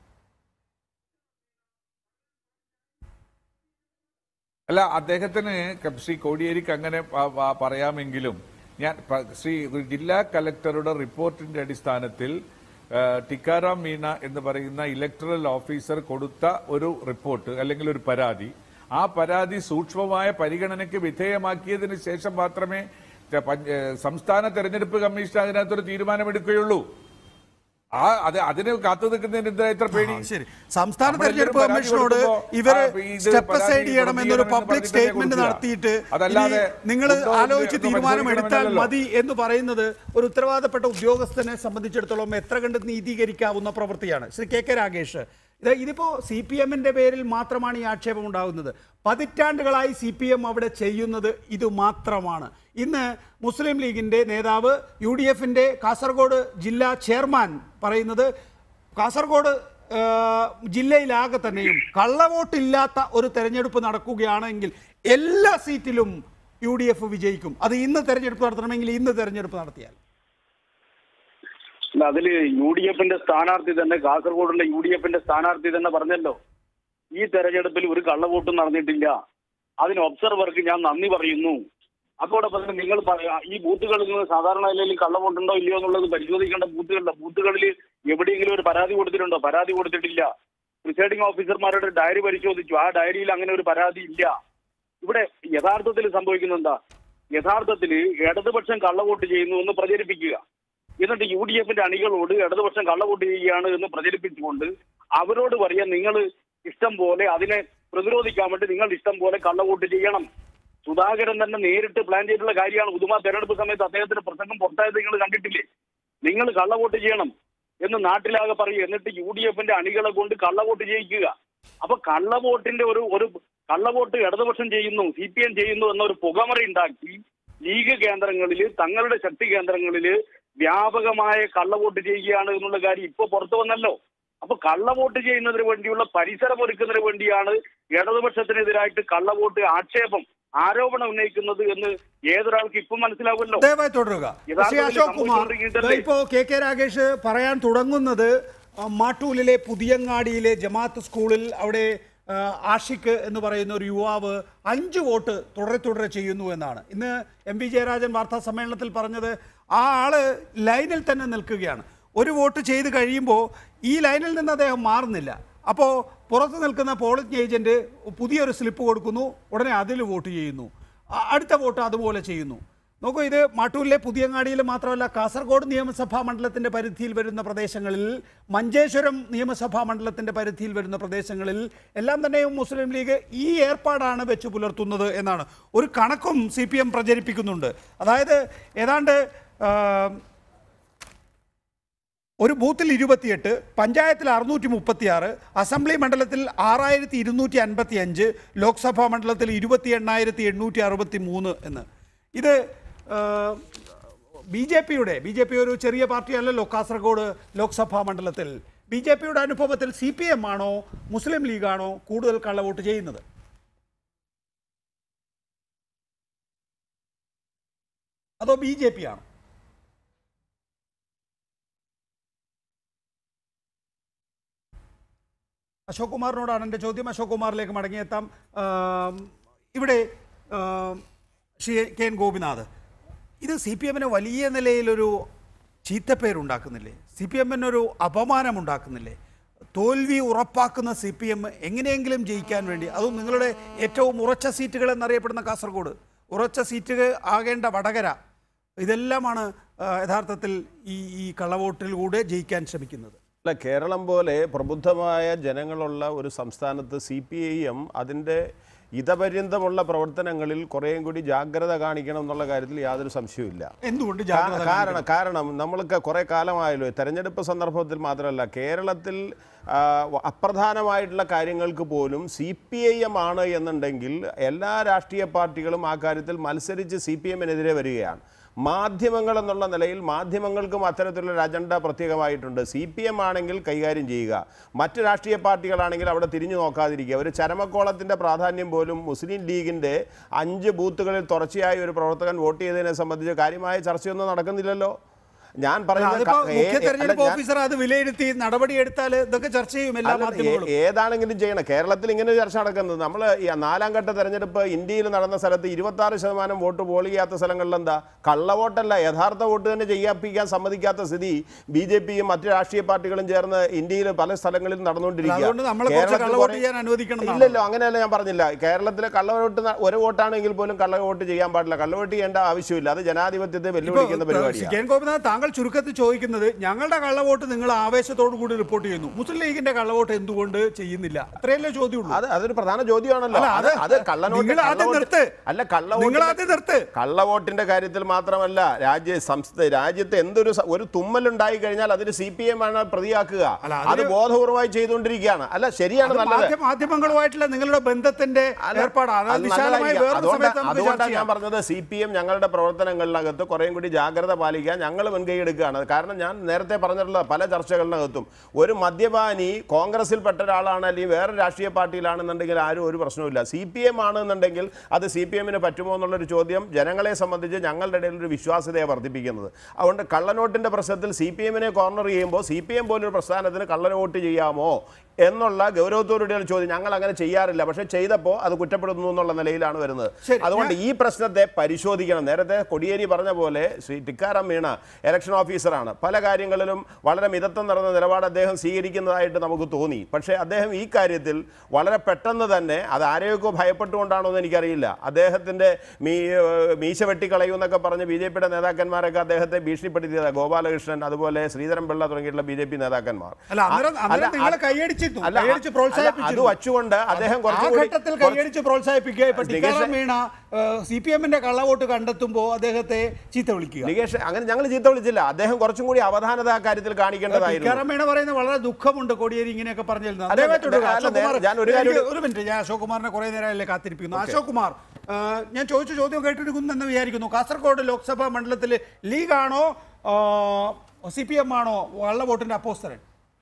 G: അല്ല അദ്ദേഹത്തിന് ക- ശ്രീ കോടിയേരിക്ക് അങ്ങനെ പ- പ- പറയാമെങ്കിലും ഞാൻ പ- ശ്രീ ജില്ലാ കലക്ടറുടെ റിപ്പോർട്ടിന്റെ അടിസ്ഥാനത്തിൽ ആ, ടിക്കാറാം മീണ എന്ന് പറയുന്ന ഇലക്ടറൽ ഓഫീസർ കൊടുത്ത ഒരു റിപ്പോർട്ട് അല്ലെങ്കിൽ ഒരു പരാതി ആ പരാതി സൂക്ഷ്മമായ പരിഗണനയ്ക്ക് വിധേയമാക്കിയതിന് ശേഷം മാത്രമേ ത- പഞ്ച- ഏ, സംസ്ഥാന തെരഞ്ഞെടുപ്പ് കമ്മീഷൻ അതിനകത്തൊരു തീരുമാനമെടുക്കുകയുള്ളൂ ആ അത് അതിന് കാത്തു നിൽക്കുന്നതിന് എന്താ ഇത്ര പേടി
A: ശരി സംസ്ഥാന
G: നമ്മളെല്ലാവരും
A: തെരഞ്ഞെടുപ്പ്
G: പരാതി
A: കമ്മീഷനോട്
G: കൊടുക്കുമ്പോ,
A: ഇവര്
G: ആ, ഇത്
A: സ്റ്റെപ്പ്
G: പരാതി
A: സൈഡ് ചെയ്യണം എന്നൊരു
G: കൊടുക്കണം
A: പബ്ലിക്
G: എന്ന്
A: സ്റ്റേറ്റ്മെന്റ്
G: കൊടുക്കുക.
A: നടത്തിയിട്ട്
G: അതല്ലാതെ
A: നിങ്ങൾ
G: ഉണ്ടോ എന്ന്
A: ആലോചിച്ച്
G: ഒന്ന്
A: തീരുമാനം എടുത്താൽ
G: പരിശോധിക്കണമെന്നല്ലോ.
A: മതി എന്ന് പറയുന്നത് ഒരു ഉത്തരവാദപ്പെട്ട ഉദ്യോഗസ്ഥനെ സംബന്ധിച്ചിടത്തോളം എത്ര കണ്ട് നീതീകരിക്കാവുന്ന പ്രവൃത്തിയാണ് ശ്രീ കെ കെ രാഗേഷ് ഇത് ഇതിപ്പോ സി പി എമ്മിന്റെ പേരിൽ മാത്രമാണ് ഈ ആക്ഷേപം ഉണ്ടാകുന്നത് പതിറ്റാണ്ടുകളായി സി പി എം അവിടെ ചെയ്യുന്നത് ഇത് മാത്രമാണ് ഇന്ന് മുസ്ലിം ലീഗിന്റെ നേതാവ് യു ഡി എഫിന്റെ കാസർഗോഡ് ജില്ലാ ചെയർമാൻ പറയുന്നത് കാസർഗോഡ് ആ, ജില്ലയിലാകെ തന്നെയും കള്ളവോട്ടില്ലാത്ത ഒരു തെരഞ്ഞെടുപ്പ് നടക്കുകയാണെങ്കിൽ എല്ലാ സീറ്റിലും യു ഡി എഫ് വിജയിക്കും അത് ഇന്ന് തെരഞ്ഞെടുപ്പ് നടത്തണമെങ്കിൽ ഇന്ന് തെരഞ്ഞെടുപ്പ് നടത്തിയാൽ
H: അല്ല അതില് യു ഡി എഫിന്റെ സ്ഥാനാർത്ഥി തന്നെ കാസർഗോഡുള്ള യു ഡി എഫിന്റെ സ്ഥാനാർത്ഥി തന്നെ പറഞ്ഞല്ലോ ഈ തെരഞ്ഞെടുപ്പിൽ ഒരു കള്ളവോട്ടും നടന്നിട്ടില്ല അതിന് ഒബ്സർവർക്ക് ഞാൻ നന്ദി പറയുന്നു അതോടെ പറഞ്ഞ് നിങ്ങൾ പറയാ ഈ ബൂത്തുകളിൽ നിന്ന് സാധാരണ നിലയിൽ കള്ളവോട്ടുണ്ടോ ഇല്ലയോ എന്നുള്ളത് പരിശോധിക്കേണ്ട ബൂത്തുകളില്ല ബൂത്തുകളിൽ എവിടെയെങ്കിലും ഒരു പരാതി കൊടുത്തിട്ടുണ്ടോ പരാതി കൊടുത്തിട്ടില്ല പ്രിസൈഡിംഗ് ഓഫീസർമാരുടെ ഡയറി പരിശോധിച്ചു ആ ഡയറിയിൽ അങ്ങനെ ഒരു പരാതി ഇല്ല ഇവിടെ യഥാർത്ഥത്തിൽ സംഭവിക്കുന്നത് എന്താ യഥാർത്ഥത്തിൽ ഇടതുപക്ഷം കള്ളവോട്ട് ചെയ്യുന്നു എന്ന് പ്രചരിപ്പിക്കുക എന്നിട്ട് യു ഡി എഫിന്റെ അണികളോട് ഇടതുപക്ഷം കള്ളവോട്ട് ചെയ്യുകയാണ് എന്ന് പ്രചരിപ്പിച്ചുകൊണ്ട് അവരോട് പറയാൻ നിങ്ങൾ ഇഷ്ടം പോലെ അതിനെ പ്രതിരോധിക്കാൻ വേണ്ടി നിങ്ങൾ ഇഷ്ടം പോലെ കള്ളവോട്ട് ചെയ്യണം സുധാകരൻ തന്നെ നേരിട്ട് പ്ലാൻ ചെയ്തിട്ടുള്ള കാര്യമാണ് ഉദുമ തെരഞ്ഞെടുപ്പ് സമയത്ത് അദ്ദേഹത്തിന്റെ പ്രസംഗം പുറത്തായത് നിങ്ങൾ കണ്ടിട്ടില്ലേ നിങ്ങൾ കള്ളവോട്ട് ചെയ്യണം എന്ന് നാട്ടിലാകെ പറയും എന്നിട്ട് യു ഡി എഫിന്റെ അണികളെ കൊണ്ട് കള്ളവോട്ട് ചെയ്യിക്കുക അപ്പൊ കള്ളവോട്ടിന്റെ ഒരു ഒരു കള്ളവോട്ട് ഇടതുപക്ഷം ചെയ്യുന്നു സി പി എം ചെയ്യുന്നു എന്നൊരു പുകമറ ഉണ്ടാക്കി ലീഗ് കേന്ദ്രങ്ങളിൽ തങ്ങളുടെ ശക്തി കേന്ദ്രങ്ങളിൽ വ്യാപകമായ കള്ളവോട്ട് ചെയ്യുകയാണ് എന്നുള്ള കാര്യം ഇപ്പൊ പുറത്തു വന്നല്ലോ അപ്പൊ കള്ളവോട്ട് ചെയ്യുന്നതിന് വേണ്ടിയുള്ള പരിസരം ഒരുക്കുന്നതിന് വേണ്ടിയാണ് ഇടതുപക്ഷത്തിനെതിരായിട്ട് കള്ളവോട്ട് ആക്ഷേപം ആരോപണം ഉന്നയിക്കുന്നത് എന്ന് ഏതൊരാൾക്ക് ഇപ്പം മനസ്സിലാവുമല്ലോ
A: ദയവായി തുടരുക ശ്രീ
H: യഥാർത്ഥത്തിൽ
A: അശോക് കുമാർ
H: സംഭവിച്ചുകൊണ്ടിരിക്കുന്നതല്ലേ?
A: ഇപ്പോ കെ കെ രാഗേഷ് പറയാൻ തുടങ്ങുന്നത് ആ, മാട്ടൂലിലെ പുതിയങ്ങാടിയിലെ ജമാഅത്ത് സ്കൂളിൽ അവിടെ ആ, ആഷിഖ് എന്ന് പറയുന്ന ഒരു യുവാവ് അഞ്ച് വോട്ട് തുടരെ തുടരെ ചെയ്യുന്നു എന്നാണ് ഇന്ന് എം വി ജയരാജൻ വാർത്താ സമ്മേളനത്തിൽ പറഞ്ഞത് ആ ആള് ലൈനിൽ തന്നെ നിൽക്കുകയാണ് ഒരു വോട്ട് ചെയ്ത് കഴിയുമ്പോൾ ഈ ലൈനിൽ നിന്ന് അദ്ദേഹം മാറുന്നില്ല അപ്പോൾ പുറത്ത് നിൽക്കുന്ന പോളിംഗ് ഏജന്റ് പുതിയൊരു സ്ലിപ്പ് കൊടുക്കുന്നു ഉടനെ അതിൽ വോട്ട് ചെയ്യുന്നു അ- അടുത്ത വോട്ട് അതുപോലെ ചെയ്യുന്നു നോക്കൂ ഇത് മാട്ടൂരിലെ പുതിയങ്ങാടിയിൽ മാത്രമല്ല കാസർഗോഡ് നിയമസഭാ മണ്ഡലത്തിന്റെ പരിധിയിൽ വരുന്ന പ്രദേശങ്ങളിൽ മഞ്ചേശ്വരം നിയമസഭാ മണ്ഡലത്തിന്റെ പരിധിയിൽ വരുന്ന പ്രദേശങ്ങളിൽ എല്ലാം തന്നെയും മുസ്ലിം ലീഗ് ഈ ഏർപ്പാടാണ് വെച്ച് പുലർത്തുന്നത് എന്നാണ് ഒരു കണക്കും സി പി എം പ്രചരിപ്പിക്കുന്നുണ്ട് അതായത് ഏതാണ്ട് ആ, ഒരു ബൂത്തിൽ ഇരുപത്തിയെട്ട് പഞ്ചായത്തിൽ അറുന്നൂറ്റി മുപ്പത്തി ആറ് അസംബ്ലി മണ്ഡലത്തിൽ ആറായിരത്തി ഇരുന്നൂറ്റി അൻപത്തി അഞ്ച് ലോക്സഭാ മണ്ഡലത്തിൽ ഇരുപത്തി എണ്ണായിരത്തി എണ്ണൂറ്റി അറുപത്തി മൂന്ന് എന്ന് ഇത് ബി ജെ പിയുടെ ബി ജെ പി ഒരു ചെറിയ പാർട്ടിയല്ലല്ലോ കാസർഗോഡ് ലോക്സഭാ മണ്ഡലത്തിൽ ബി ജെ പിയുടെ അനുഭവത്തിൽ സി പി എം ആണോ മുസ്ലിം ലീഗാണോ കൂടുതൽ കള്ളവോട്ട് ചെയ്യുന്നത് അതോ ബി ജെ പി ആണോ അശോക് കുമാറിനോടാണ് എൻ്റെ ചോദ്യം അശോക് കുമാറിലേക്ക് മടങ്ങിയെത്താം ആം, ഇവിടെ ആം, ശ്രീ കെ എൻ ഗോപിനാഥ് ഇത് സി പി എമ്മിന് വലിയ നിലയിലൊരു ചീത്തപ്പേരുണ്ടാക്കുന്നില്ലേ സി പി എമ്മിനൊരു അപമാനമുണ്ടാക്കുന്നില്ലേ തോൽവി ഉറപ്പാക്കുന്ന സി പി എം എങ്ങനെയെങ്കിലും ജയിക്കാൻ വേണ്ടി അതും നിങ്ങളുടെ ഏറ്റവും ഉറച്ച സീറ്റുകൾ എന്നറിയപ്പെടുന്ന കാസർഗോഡ് ഉറച്ച സീറ്റുകൾ ആകേണ്ട വടകര ഇതെല്ലാമാണ് ആ, യഥാർത്ഥത്തിൽ ഈ ഈ കള്ളവോട്ടിലൂടെ ജയിക്കാൻ ശ്രമിക്കുന്നത്
I: അല്ല കേരളം പോലെ പ്രബുദ്ധമായ ജനങ്ങളുള്ള ഒരു സംസ്ഥാനത്ത് സി പി ഐ എം അതിൻ്റെ ഇതപര്യന്തമുള്ള പ്രവർത്തനങ്ങളിൽ കുറേയും കൂടി ജാഗ്രത കാണിക്കണം എന്നുള്ള കാര്യത്തിൽ യാതൊരു സംശയവുമില്ല
A: എന്തുകൊണ്ട് ജാഗ്രത
I: കാ- കാരണം കാരണം നമ്മൾക്ക് കുറേ കാലമായല്ലോ തെരഞ്ഞെടുപ്പ് സന്ദർഭത്തിൽ മാത്രമല്ല കേരളത്തിൽ ആ, അപ്രധാനമായിട്ടുള്ള കാര്യങ്ങൾക്ക് പോലും സി പി ഐ എം ആണ് എന്നുണ്ടെങ്കിൽ എല്ലാ രാഷ്ട്രീയ പാർട്ടികളും ആ കാര്യത്തിൽ മത്സരിച്ച് സി പി എമ്മിനെതിരെ വരികയാണ് മാധ്യമങ്ങൾ എന്നുള്ള നിലയിൽ മാധ്യമങ്ങൾക്കും അത്തരത്തിലുള്ള അജണ്ട പ്രത്യേകമായിട്ടുണ്ട് സി പി എം ആണെങ്കിൽ കൈകാര്യം ചെയ്യുക മറ്റ് രാഷ്ട്രീയ പാർട്ടികളാണെങ്കിൽ അവിടെ തിരിഞ്ഞു നോക്കാതിരിക്കുക ഒരു ചരമക്കോളത്തിൻ്റെ പ്രാധാന്യം പോലും മുസ്ലിം ലീഗിൻ്റെ അഞ്ച് ബൂത്തുകളിൽ തുടർച്ചയായി ഒരു പ്രവർത്തകൻ വോട്ട് ചെയ്തതിനെ സംബന്ധിച്ച് കാര്യമായ ചർച്ചയൊന്നും നടക്കുന്നില്ലല്ലോ ഞാൻ
A: അല്ല, അതിപ്പോ
I: ക- ഏ-
A: മുഖ്യ
I: അല്ല,
A: തെരഞ്ഞെടുപ്പ്
I: ഞാൻ-
A: ഓഫീസർ അത് വിലയിരുത്തി നടപടിയെടുത്താൽ ഇതൊക്കെ ചർച്ച ചെയ്യും എല്ലാ
I: അല്ല,
A: മാധ്യമങ്ങളും
I: ഏ- ഏതാണെങ്കിലും ചെയ്യണം കേരളത്തിൽ ഇങ്ങനെ ഒരു ചർച്ച നടക്കുന്നത് നമ്മൾ ഈ നാലാം ഘട്ട തെരഞ്ഞെടുപ്പ് ഇന്ത്യയിൽ നടന്ന സ്ഥലത്ത് ഇരുപത്തി ആറ് ശതമാനം വോട്ട് പോൾ ചെയ്യാത്ത സ്ഥലങ്ങളിൽ എന്താ കള്ളവോട്ടല്ല യഥാർത്ഥ വോട്ട് തന്നെ ചെയ്യാപ്പിക്കാൻ സമ്മതിക്കാത്ത സ്ഥിതി ബി ജെ പിയും മറ്റ് രാഷ്ട്രീയ പാർട്ടികളും ചേർന്ന് ഇന്ത്യയിൽ പല സ്ഥലങ്ങളിൽ നടന്നുകൊണ്ടിരിക്കുക
A: അതുകൊണ്ട് നമ്മളെ കുറച്ച്
I: കേരളത്തിൽ
A: കള്ളവോട്ട്
I: കുറേ-
A: ചെയ്യാൻ അനുവദിക്കണം എന്നാണോ?
I: ഇല്ലല്ലോ അങ്ങനെയല്ല ഞാൻ പറഞ്ഞില്ല കേരളത്തിലെ കള്ളവോട്ട് ന- ഒരു വോട്ടാണെങ്കിൽ പോലും കള്ളവോട്ട് ചെയ്യാൻ പാടില്ല കള്ളവോട്ട് ചെയ്യേണ്ട ആവശ്യമില്ല അത് ജനാധിപത്യത്തെ വെല്ലുവിളിക്കുന്ന
A: ഇപ്പോ,
I: പരിപാടിയാണ്
A: കെ എൻ ഗോപിനാഥ് താങ്കൾ ചുരുക്കത്തിൽ ചോദിക്കുന്നത് ഞങ്ങളുടെ കള്ളവോട്ട് നിങ്ങൾ ആവേശത്തോടു കൂടി റിപ്പോർട്ട് ചെയ്യുന്നു മുസ്ലിം ലീഗിന്റെ കള്ളവോട്ട് എന്തുകൊണ്ട് ചെയ്യുന്നില്ല അത്രയല്ലേ ചോദ്യമുള്ളൂ
I: അത് അതൊരു പ്രധാന ചോദ്യമാണല്ലോ
A: അല്ല,
I: അത്
A: അത്
I: അത് കള്ളനോട്ട്
A: നിങ്ങൾ ആദ്യം
I: കള്ളവോട്ട്-
A: നിർത്ത്.
I: അല്ല
A: നിങ്ങൾ
I: കള്ളവോട്ട്
A: ആദ്യം നിർത്ത്
I: കള്ളവോട്ടിന്റെ കാര്യത്തിൽ മാത്രമല്ല രാജ്യ സംസ്ഥ രാജ്യത്ത് എന്തൊരു സ- ഒരു തുമ്മലുണ്ടായി കഴിഞ്ഞാൽ അതിന് സി പി എം ആണ് പ്രതിയാക്കുക
A: അല്ല,
I: അത്
A: അതിന്
I: ബോധപൂർവമായി ചെയ്തുകൊണ്ടിരിക്കുകയാണ് അല്ല ശരിയാണ്
A: അത്
I: നല്ലത്
A: മാധ്യമ- മാധ്യമങ്ങളുമായിട്ടുള്ള നിങ്ങളുടെ ബന്ധത്തിന്റെ
I: അല്ല,
A: ഏർപ്പാടാണ്
I: അത്
A: അത് വിശാലമായി
I: നല്ലതായിരിക്കാം.
A: വേറൊരു
I: അതുകൊണ്ടാ-
A: സമയത്ത് നമുക്ക് ചർച്ച
I: അതുകൊണ്ടാണ് ഞാൻ
A: ചെയ്യാം
I: പറഞ്ഞത് സി പി എം ഞങ്ങളുടെ പ്രവർത്തനങ്ങളിനകത്ത് കുറേയും കൂടി ജാഗ്രത പാലിക്കാൻ ഞങ്ങൾ മുൻകൈ എടുക്കുകയാണ് കാരണം ഞാൻ നേരത്തെ പറഞ്ഞിട്ടുള്ള പല ചർച്ചകളിനകത്തും ഒരു മദ്യപാനി കോൺഗ്രസിൽപ്പെട്ട ഒരാളാണ് അല്ലെങ്കിൽ വേറെ രാഷ്ട്രീയ പാർട്ടിയിലാണെന്നുണ്ടെങ്കിൽ ആരും ഒരു പ്രശ്നവുമില്ല സി പി എം ആണെന്നുണ്ടെങ്കിൽ അത് സി പി എമ്മിന് പറ്റുമോ എന്നുള്ളൊരു ചോദ്യം ജനങ്ങളെ സംബന്ധിച്ച് ഞങ്ങളുടെ ഇടയിൽ ഒരു വിശ്വാസ്യതയെ വർദ്ധിപ്പിക്കുന്നത് അതുകൊണ്ട് കള്ളനോട്ടിൻ്റെ പ്രശ്നത്തിൽ സി പി എമ്മിനെ കോർണർ ചെയ്യുമ്പോൾ സി പി എം പോലൊരു പ്രസ്ഥാനത്തിന് കള്ളനോട്ട് ചെയ്യാമോ എന്നുള്ള ഗൗരവത്തോടെയുള്ള ചോദ്യം ഞങ്ങൾ അങ്ങനെ ചെയ്യാറില്ല പക്ഷേ ചെയ്തപ്പോൾ അത് കുറ്റപ്പെടുന്നു എന്നുള്ള നിലയിലാണ് വരുന്നത്
A: ശരി,
I: അതുകൊണ്ട് ഈ പ്രശ്നത്തെ പരിശോധിക്കണം നേരത്തെ കൊടിയേരി പറഞ്ഞ പോലെ ശ്രീ ടിക്കാറാം മീണ ഇലക്ഷൻ ഓഫീസറാണ് പല കാര്യങ്ങളിലും വളരെ മിതത്വം നിറഞ്ഞ നിലപാട് അദ്ദേഹം സ്വീകരിക്കുന്നതായിട്ട് നമുക്ക് തോന്നി പക്ഷേ അദ്ദേഹം ഈ കാര്യത്തിൽ വളരെ പെട്ടെന്ന് തന്നെ അത് ആരെയൊക്കെ ഭയപ്പെട്ടുകൊണ്ടാണോ എന്ന് എനിക്കറിയില്ല അദ്ദേഹത്തിൻ്റെ മീ ഏഹ് മീശ വെട്ടിക്കളയുമെന്നൊക്കെ പറഞ്ഞ് ബി ജെ പിയുടെ നേതാക്കന്മാരൊക്കെ അദ്ദേഹത്തെ ഭീഷണിപ്പെടുത്തിയത് ഗോപാലകൃഷ്ണൻ അതുപോലെ ശ്രീധരൻപിള്ള തുടങ്ങിയിട്ടുള്ള ബി ജെ പി നേതാക്കന്മാർ
A: അല്ല അന്നേരം
I: അല്ല,
A: അന്നേരം നിങ്ങളെ
I: അത്
A: കൈയടിച്ചിരുന്നു
I: അല്ല,
A: കൈയടിച്ച്
I: അല്ല, അത്
A: പ്രോത്സാഹിപ്പിച്ചു
I: വച്ചുകൊണ്ട് അദ്ദേഹം
A: ആ
I: കുറച്ചുകൂടി
A: ഘട്ടത്തിൽ
I: കുറച്ച്
A: കൈയടിച്ച് പ്രോത്സാഹിപ്പിക്കുക ഇപ്പൊ
I: നികേഷ്
A: ടിക്കാറാം മീണ സി പി എമ്മിന്റെ കള്ളവോട്ട് കണ്ടെത്തുമ്പോൾ അദ്ദേഹത്തെ ചീത്ത വിളിക്കുക
I: നികേഷ് അങ്ങനെ ഞങ്ങൾ ചീത്ത വിളിച്ചില്ല അദ്ദേഹം കുറച്ചും കൂടി അവധാനത ആ കാര്യത്തിൽ കാണിക്കേണ്ടതായിരുന്നു
A: ടിക്കാറാം മീണ പറയുന്നത് വളരെ ദുഃഖമുണ്ട് കോടിയേരി ഇങ്ങനെയൊക്കെ പറഞ്ഞിരുന്നത്
I: അതെ,
A: ദയവായി തുടരുക.
I: അല്ല,
A: അശോക് കുമാർ,
I: ഞാൻ ഒരു കാര്യം
A: എനിക്ക് ഒരു മിനിറ്റ് ഞാൻ അശോക് കുമാറിനെ കുറെ നേരമല്ലേ കാത്തിരിപ്പിക്കുന്നു അശോക് കുമാർ ആ, ഞാൻ ചോദിച്ച ചോദ്യം കേട്ടിരിക്കുന്നെന്ന് വിചാരിക്കുന്നു കാസർഗോഡ് ലോക്സഭാ മണ്ഡലത്തിൽ ലീഗാണോ സി പി എം ആണോ വള്ളവോട്ടിന്റെ അപ്പോസ്തരൻ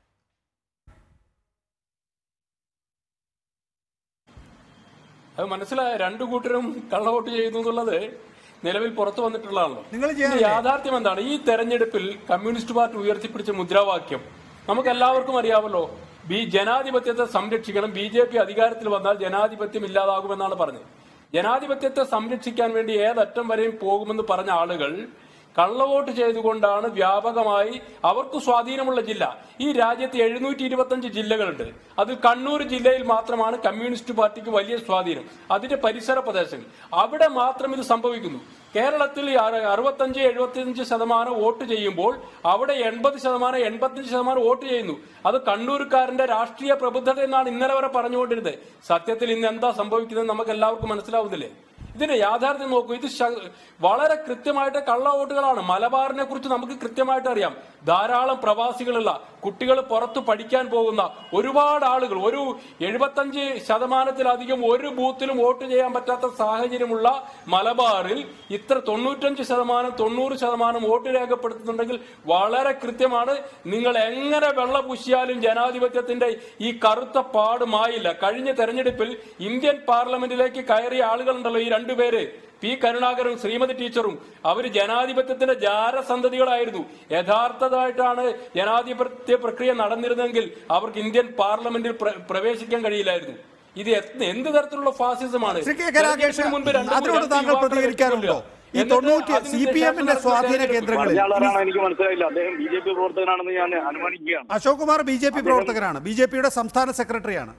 J: അത് മനസ്സിലായ രണ്ടു കൂട്ടരും കള്ളവോട്ട് ചെയ്യുന്നു എന്നുള്ളത് നിലവിൽ പുറത്തു വന്നിട്ടുള്ളതാണല്ലോ
A: നിങ്ങൾ
J: ഇതിന്റെ
A: ചെയ്യാറില്ലേ?
J: യാഥാർത്ഥ്യം എന്താണ് ഈ തെരഞ്ഞെടുപ്പിൽ കമ്മ്യൂണിസ്റ്റ് പാർട്ടി ഉയർത്തിപ്പിടിച്ച മുദ്രാവാക്യം നമുക്ക് എല്ലാവർക്കും അറിയാമല്ലോ ബി ജനാധിപത്യത്തെ സംരക്ഷിക്കണം ബി ജെ പി അധികാരത്തിൽ വന്നാൽ ജനാധിപത്യം ഇല്ലാതാകുമെന്നാണ് പറഞ്ഞത് ജനാധിപത്യത്തെ സംരക്ഷിക്കാൻ വേണ്ടി ഏതറ്റം വരെയും പോകുമെന്ന് പറഞ്ഞ ആളുകൾ കള്ളവോട്ട് ചെയ്തുകൊണ്ടാണ് വ്യാപകമായി അവർക്ക് സ്വാധീനമുള്ള ജില്ല ഈ രാജ്യത്ത് എഴുന്നൂറ്റി ഇരുപത്തഞ്ച് ജില്ലകളുണ്ട് അതിൽ കണ്ണൂർ ജില്ലയിൽ മാത്രമാണ് കമ്മ്യൂണിസ്റ്റ് പാർട്ടിക്ക് വലിയ സ്വാധീനം അതിന്റെ പരിസര പ്രദേശങ്ങൾ അവിടെ മാത്രം ഇത് സംഭവിക്കുന്നു കേരളത്തിൽ ഈ അറ- അറുപത്തഞ്ച് എഴുപത്തിയഞ്ച് ശതമാനം വോട്ട് ചെയ്യുമ്പോൾ അവിടെ എൺപത് ശതമാനം എൺപത്തഞ്ച് ശതമാനം വോട്ട് ചെയ്യുന്നു അത് കണ്ണൂർക്കാരന്റെ രാഷ്ട്രീയ പ്രബുദ്ധത എന്നാണ് ഇന്നലെ വരെ പറഞ്ഞുകൊണ്ടിരുന്നത് സത്യത്തിൽ ഇന്ന് എന്താ സംഭവിക്കുന്നത് നമുക്ക് എല്ലാവർക്കും മനസ്സിലാവുന്നില്ലേ ഇതിന്റെ യാഥാർത്ഥ്യം നോക്കൂ ഇത് ശ- വളരെ കൃത്യമായിട്ട് കള്ള വോട്ടുകളാണ് മലബാറിനെ കുറിച്ച് നമുക്ക് കൃത്യമായിട്ട് അറിയാം ധാരാളം പ്രവാസികളുള്ള കുട്ടികൾ പുറത്ത് പഠിക്കാൻ പോകുന്ന ഒരുപാട് ആളുകൾ ഒരു എഴുപത്തഞ്ച് ശതമാനത്തിലധികം ഒരു ബൂത്തിലും വോട്ട് ചെയ്യാൻ പറ്റാത്ത സാഹചര്യമുള്ള മലബാറിൽ ഇത്ര തൊണ്ണൂറ്റഞ്ച് ശതമാനം തൊണ്ണൂറ് ശതമാനം വോട്ട് രേഖപ്പെടുത്തുന്നുണ്ടെങ്കിൽ വളരെ കൃത്യമാണ് നിങ്ങൾ എങ്ങനെ വെള്ള പൂശിയാലും ജനാധിപത്യത്തിന്റെ ഈ കറുത്ത പാട് മായില്ല കഴിഞ്ഞ തെരഞ്ഞെടുപ്പിൽ ഇന്ത്യൻ പാർലമെന്റിലേക്ക് കയറിയ ആളുകളുണ്ടല്ലോ ഈ രണ്ടുപേര് പി കരുണാകരും ശ്രീമതി ടീച്ചറും അവർ ജനാധിപത്യത്തിന്റെ ജാരസന്തതികളായിരുന്നു യഥാർത്ഥമായിട്ടാണ് ജനാധിപത്യ പ്രക്രിയ നടന്നിരുന്നെങ്കിൽ അവർക്ക് ഇന്ത്യൻ പാർലമെന്റിൽ പ്ര- പ്രവേശിക്കാൻ കഴിയില്ലായിരുന്നു ഇത് എന്ത് എന്ത് തരത്തിലുള്ള ഫാസിസമാണ്
A: ശ്രീ കെ. കെ. രാഗേഷ്,
J: തെരഞ്ഞെടുപ്പിന് മുൻപ് രണ്ട്
A: അതിനോട്
J: രണ്ട്
A: താങ്കൾ
J: യുവാക്കളെ
A: പ്രതികരിക്കാറുണ്ടോ? ഈ
J: എന്നിട്ട്
A: തൊണ്ണൂറ്റി
J: അതിന്
A: സി പി
J: ശേഷം
A: എമ്മിന്റെ
J: നടന്ന
A: സ്വാധീന
J: തെരഞ്ഞെടുപ്പ്
A: കേന്ദ്രങ്ങളിൽ
H: പറഞ്ഞ ആളാണ് എനിക്ക് മനസ്സിലായില്ല അദ്ദേഹം ബി ജെ പി പ്രവർത്തകനാണെന്ന് ഞാൻ അനുമാനിക്കുകയാണ്
A: Ashok Kumar B J P പ്രവർത്തകനാണ് ബി ജെ പിയുടെ സംസ്ഥാന സെക്രട്ടറിയാണ്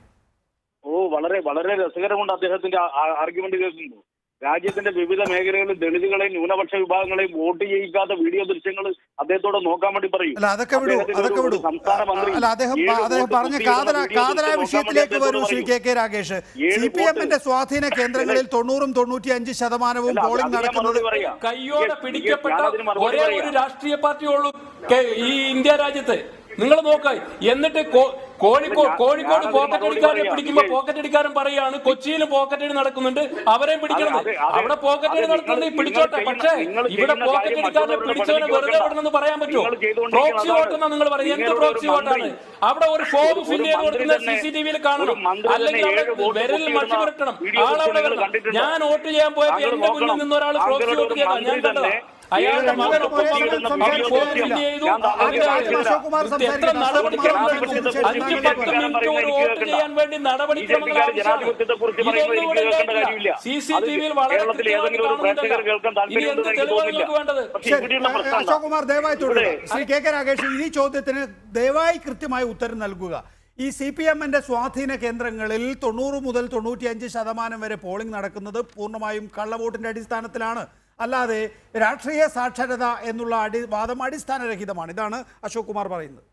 H: ഓ വളരെ വളരെ രസകരമുണ്ട് അദ്ദേഹത്തിന്റെ ആർഗ്യുമെന്റ് കേൾക്കുമ്പോൾ രാജ്യത്തിന്റെ വിവിധ മേഖലകളിൽ ദളിതുകളെയും ന്യൂനപക്ഷ വിഭാഗങ്ങളെയും വോട്ട് ചെയ്യിക്കാത്ത വീഡിയോ ദൃശ്യങ്ങൾ അദ്ദേഹത്തോട് നോക്കാൻ വേണ്ടി പറയും
A: അല്ല അതൊക്കെ വിടൂ
H: അദ്ദേഹത്തിന്റെ
A: അതൊക്കെ
H: ഒരു
A: വിടൂ
H: സംസ്ഥാന മന്ത്രി
A: അല്ല അദ്ദേഹം
H: ഏഴ്
A: അദ്ദേഹം
H: വോട്ട്
A: പറഞ്ഞ
H: കിട്ടിയിരുന്ന
A: കാതല
H: വീഡിയോ
A: കാതലായ
H: ദൃശ്യം നോക്കാൻ
A: വിഷയത്തിലേക്ക്
H: വേണ്ടി
A: വരൂ ശ്രീ
H: അദ്ദേഹത്തോട്
A: കെ കെ രാഗേഷ്
H: ഏഴ്
A: സി പി
H: വോട്ട്
A: എമ്മിന്റെ സ്വാധീന കേന്ദ്രങ്ങളിൽ തൊണ്ണൂറും തൊണ്ണൂറ്റി അഞ്ച് ശതമാനവും
H: അല്ല, അത്
A: പോളിംഗ്
H: ഞാൻ
A: നടക്കുന്നത്
H: മറുപടി പറയാം.
J: കയ്യോടെ
H: ഞാൻ-
J: പിടിക്കപ്പെട്ട
H: ഞാനതിന് മറുപടി
J: ഒരേ
H: പറയാം.
J: ഒരു രാഷ്ട്രീയ പാർട്ടിയുള്ളൂ കെ- ഈ ഇന്ത്യ രാജ്യത്ത് നിങ്ങൾ നോക്കായി എന്നിട്ട് കോ- കോഴിക്കോട്
H: ഞാൻ-
J: കോഴിക്കോട്
H: ഞാനതിന്
J: പോക്കറ്റ്
H: മറുപടി
J: അടിക്കാരെ
H: പറയാം.
J: പിടിക്കുമ്പോ
H: ഇത്
J: പോക്കറ്റ് അടിക്കാരൻ പറയാണ് കൊച്ചിയിൽ പോക്കറ്റ് അടി നടക്കുന്നുണ്ട് അവരെയും പിടിക്കണം
H: അതെ, അതെ,
J: അവിടെ പോക്കറ്റ് അടി
H: അതെ,
J: നടക്കുന്നുണ്ട്
H: നിങ്ങൾ-
J: പിടിച്ചോട്ടെ
H: നിങ്ങൾ
J: പക്ഷേ
H: ചെയ്യുന്ന- നിങ്ങൾ
J: ഇവിടെ
H: ചെയ്യുന്ന
J: പോക്കറ്റ്
H: കാര്യം
J: അടിക്കാരനെ
H: മറ്റുള്ളവരുടെ
J: പിടിച്ചവനെ
H: പഠിപ്പിക്കാൻ
J: വെറുതെ
H: കൊടുക്കണ്ട.
J: വിടണമെന്ന് പറയാൻ പറ്റുമോ
H: നിങ്ങൾ ചെയ്തുകൊണ്ടിരിക്കുന്നത്
J: പ്രോക്സി
H: അതാണ്.
J: വോട്ടെന്നാ നിങ്ങൾ പറയുന്നത് എന്ത്
H: നിങ്ങളുടെ ഒരു
J: പ്രോക്സി വോട്ടാണ്
H: മന്ത്രി-
J: അവിടെ ഒരു ഫോം
H: ഒരു
J: ഫില്ല് ചെയ്ത്
H: മന്ത്രി
J: കൊടുക്കുന്ന സി
H: തന്നെ-
J: സി ടി വിയിൽ കാണണം
H: ഒരു മന്ത്രി തന്നെ
J: അല്ലെങ്കിൽ അവിടെ
H: ഏഴ് വോട്ട്
J: വിരലിൽ മഷി
H: കുത്തിയിടുന്ന
J: പുരട്ടണം
H: വീഡിയോ
J: ആളവിടെ
H: ദൃശ്യം നിങ്ങൾ
J: വരണം
H: കണ്ടിട്ടുണ്ടോ?
J: ഞാൻ വോട്ട് ചെയ്യാൻ പോയപ്പോ
H: താങ്കൾ
J: എന്റെ മുന്നിൽ
H: നോക്കണം.
J: നിന്ന് ഒരാൾ പ്രോക്സി
H: താങ്കളുടെ
J: വോട്ട്
H: ഒരു
J: ചെയ്താ
H: മന്ത്രി
J: ഞാൻ കണ്ടതാ
H: തന്നെ
J: അയാളുടെ
H: ഏഴ്
J: മകനൊപ്പം
H: വോട്ട്
J: പങ്കെടുത്ത
H: കുത്തിയിടുന്ന
J: അവർ
H: വീഡിയോ
J: ഫോം
H: ദൃശ്യം
J: ഫില്ല് ചെയ്തു
H: ഞാൻ താങ്കളുടെ
J: അതിന്റെ
H: ആദ്യം
A: അശോക് കുമാർ
J: എത്ര
A: സംസാരിക്കട്ടെ.
J: നടപടിക്രമങ്ങൾ
A: അശോക് കുമാർ
J: അഞ്ച്
A: സംസാരിക്കട്ടെ.
J: പത്ത് മിനിറ്റ് ഒരു വോട്ട് ചെയ്യാൻ വേണ്ടി നടപടിക്രമങ്ങൾ
H: ബിജെപിക്കാർ ജനാധിപത്യത്തെക്കുറിച്ച് പറയുമ്പോൾ എനിക്ക് കേൾക്കേണ്ട കാര്യമില്ല
J: സി സി
H: അത്
J: ടി വിയിൽ വളരെ
H: കേരളത്തിൽ ഏതെങ്കിലും ഒരു പ്രേക്ഷകർ കേൾക്കാൻ
J: ഇനി എന്ത്
H: താല്പര്യമുണ്ടെന്ന് എനിക്ക്
J: തെളിവാണ്
H: തോന്നുന്നില്ല
J: നിങ്ങൾക്ക് വേണ്ടത്
H: പക്ഷേ
A: ശരി,
H: ഇവിടെയുള്ള
A: ഏ,
H: പ്രശ്നം എന്താ?
A: അശോക് കുമാർ ദയവായി തുടരുക
H: ഇവിടെ-
A: ശ്രീ കെ കെ രാഗേഷ് ഈ ചോദ്യത്തിന് ദയവായി കൃത്യമായ ഉത്തരം നൽകുക ഈ സി പി എമ്മിന്റെ സ്വാധീന കേന്ദ്രങ്ങളിൽ തൊണ്ണൂറ് മുതൽ തൊണ്ണൂറ്റിയഞ്ച് ശതമാനം വരെ പോളിംഗ് നടക്കുന്നത് പൂർണ്ണമായും കള്ളവോട്ടിന്റെ അടിസ്ഥാനത്തിലാണ് അല്ലാതെ രാഷ്ട്രീയ സാക്ഷരത എന്നുള്ള അടി വാദം അടിസ്ഥാനരഹിതമാണ് ഇതാണ് അശോക് കുമാർ പറയുന്നത്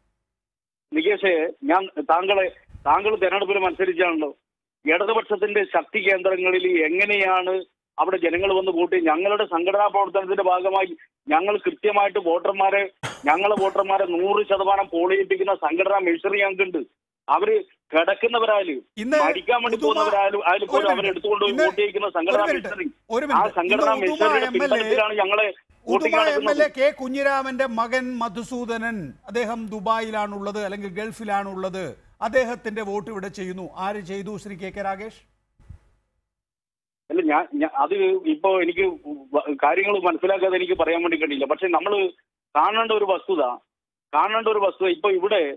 H: നികേഷേ ഞാൻ താങ്കളെ താങ്കൾ തെരഞ്ഞെടുപ്പിൽ മത്സരിച്ചാണല്ലോ ഇടതുപക്ഷത്തിന്റെ ശക്തി കേന്ദ്രങ്ങളിൽ എങ്ങനെയാണ് അവിടെ ജനങ്ങൾ വന്ന് വോട്ട് ചെയ്യും? ഞങ്ങളുടെ സംഘടനാ പ്രവർത്തനത്തിന്റെ ഭാഗമായി ഞങ്ങൾ കൃത്യമായിട്ട് വോട്ടർമാരെ ഞങ്ങളെ വോട്ടർമാരെ നൂറ് ശതമാനം പോൾ ചെയ്യിപ്പിക്കുന്ന സംഘടനാ മെഷർ ഞങ്ങൾക്കുണ്ട് അവര് കിടക്കുന്നവരായാലും
A: ഇന്ന്
H: മരിക്കാൻ വേണ്ടി
A: ഉദുമ-
H: പോകുന്നവരായാലും ആയാലും
A: ഒരു
H: പോലും
A: മിനിറ്റ്.
H: അവരെടുത്തുകൊണ്ട് പോയി
A: ഇന്ന്
H: വോട്ട് ചെയ്യിക്കുന്ന സംഘടനാ
A: ഒരു മിനിറ്റ്.
H: മെഷറി
A: ഒരു
H: ആ
A: മിനിറ്റ്.
H: സംഘടനാ
A: ഇന്ന് ഉദുമ
H: മെഷറിന്റെ
A: എം എൽ എ
H: പിൻബലത്തിലാണ് ഞങ്ങളെ വോട്ടിംഗ്
A: ഉദുമ എം എൽ
H: നടക്കുന്നത്
A: എ കെ കുഞ്ഞിരാമന്റെ മകൻ മധുസൂദനൻ അദ്ദേഹം ദുബായിലാണുള്ളത് അല്ലെങ്കിൽ ഗൾഫിലാണുള്ളത് അദ്ദേഹത്തിന്റെ വോട്ട് ഇവിടെ ചെയ്യുന്നു ആര് ചെയ്തു ശ്രീ കെ കെ രാഗേഷ്
H: അല്ല ഞാൻ ഞാൻ- അത് ഇപ്പോ എനിക്ക് കാര്യങ്ങൾ മനസ്സിലാക്കാതെ എനിക്ക് പറയാൻ വേണ്ടി കഴിയില്ല പക്ഷെ നമ്മൾ കാണേണ്ട ഒരു വസ്തുത കാണേണ്ട ഒരു വസ്തുത ഇപ്പൊ ഇവിടെ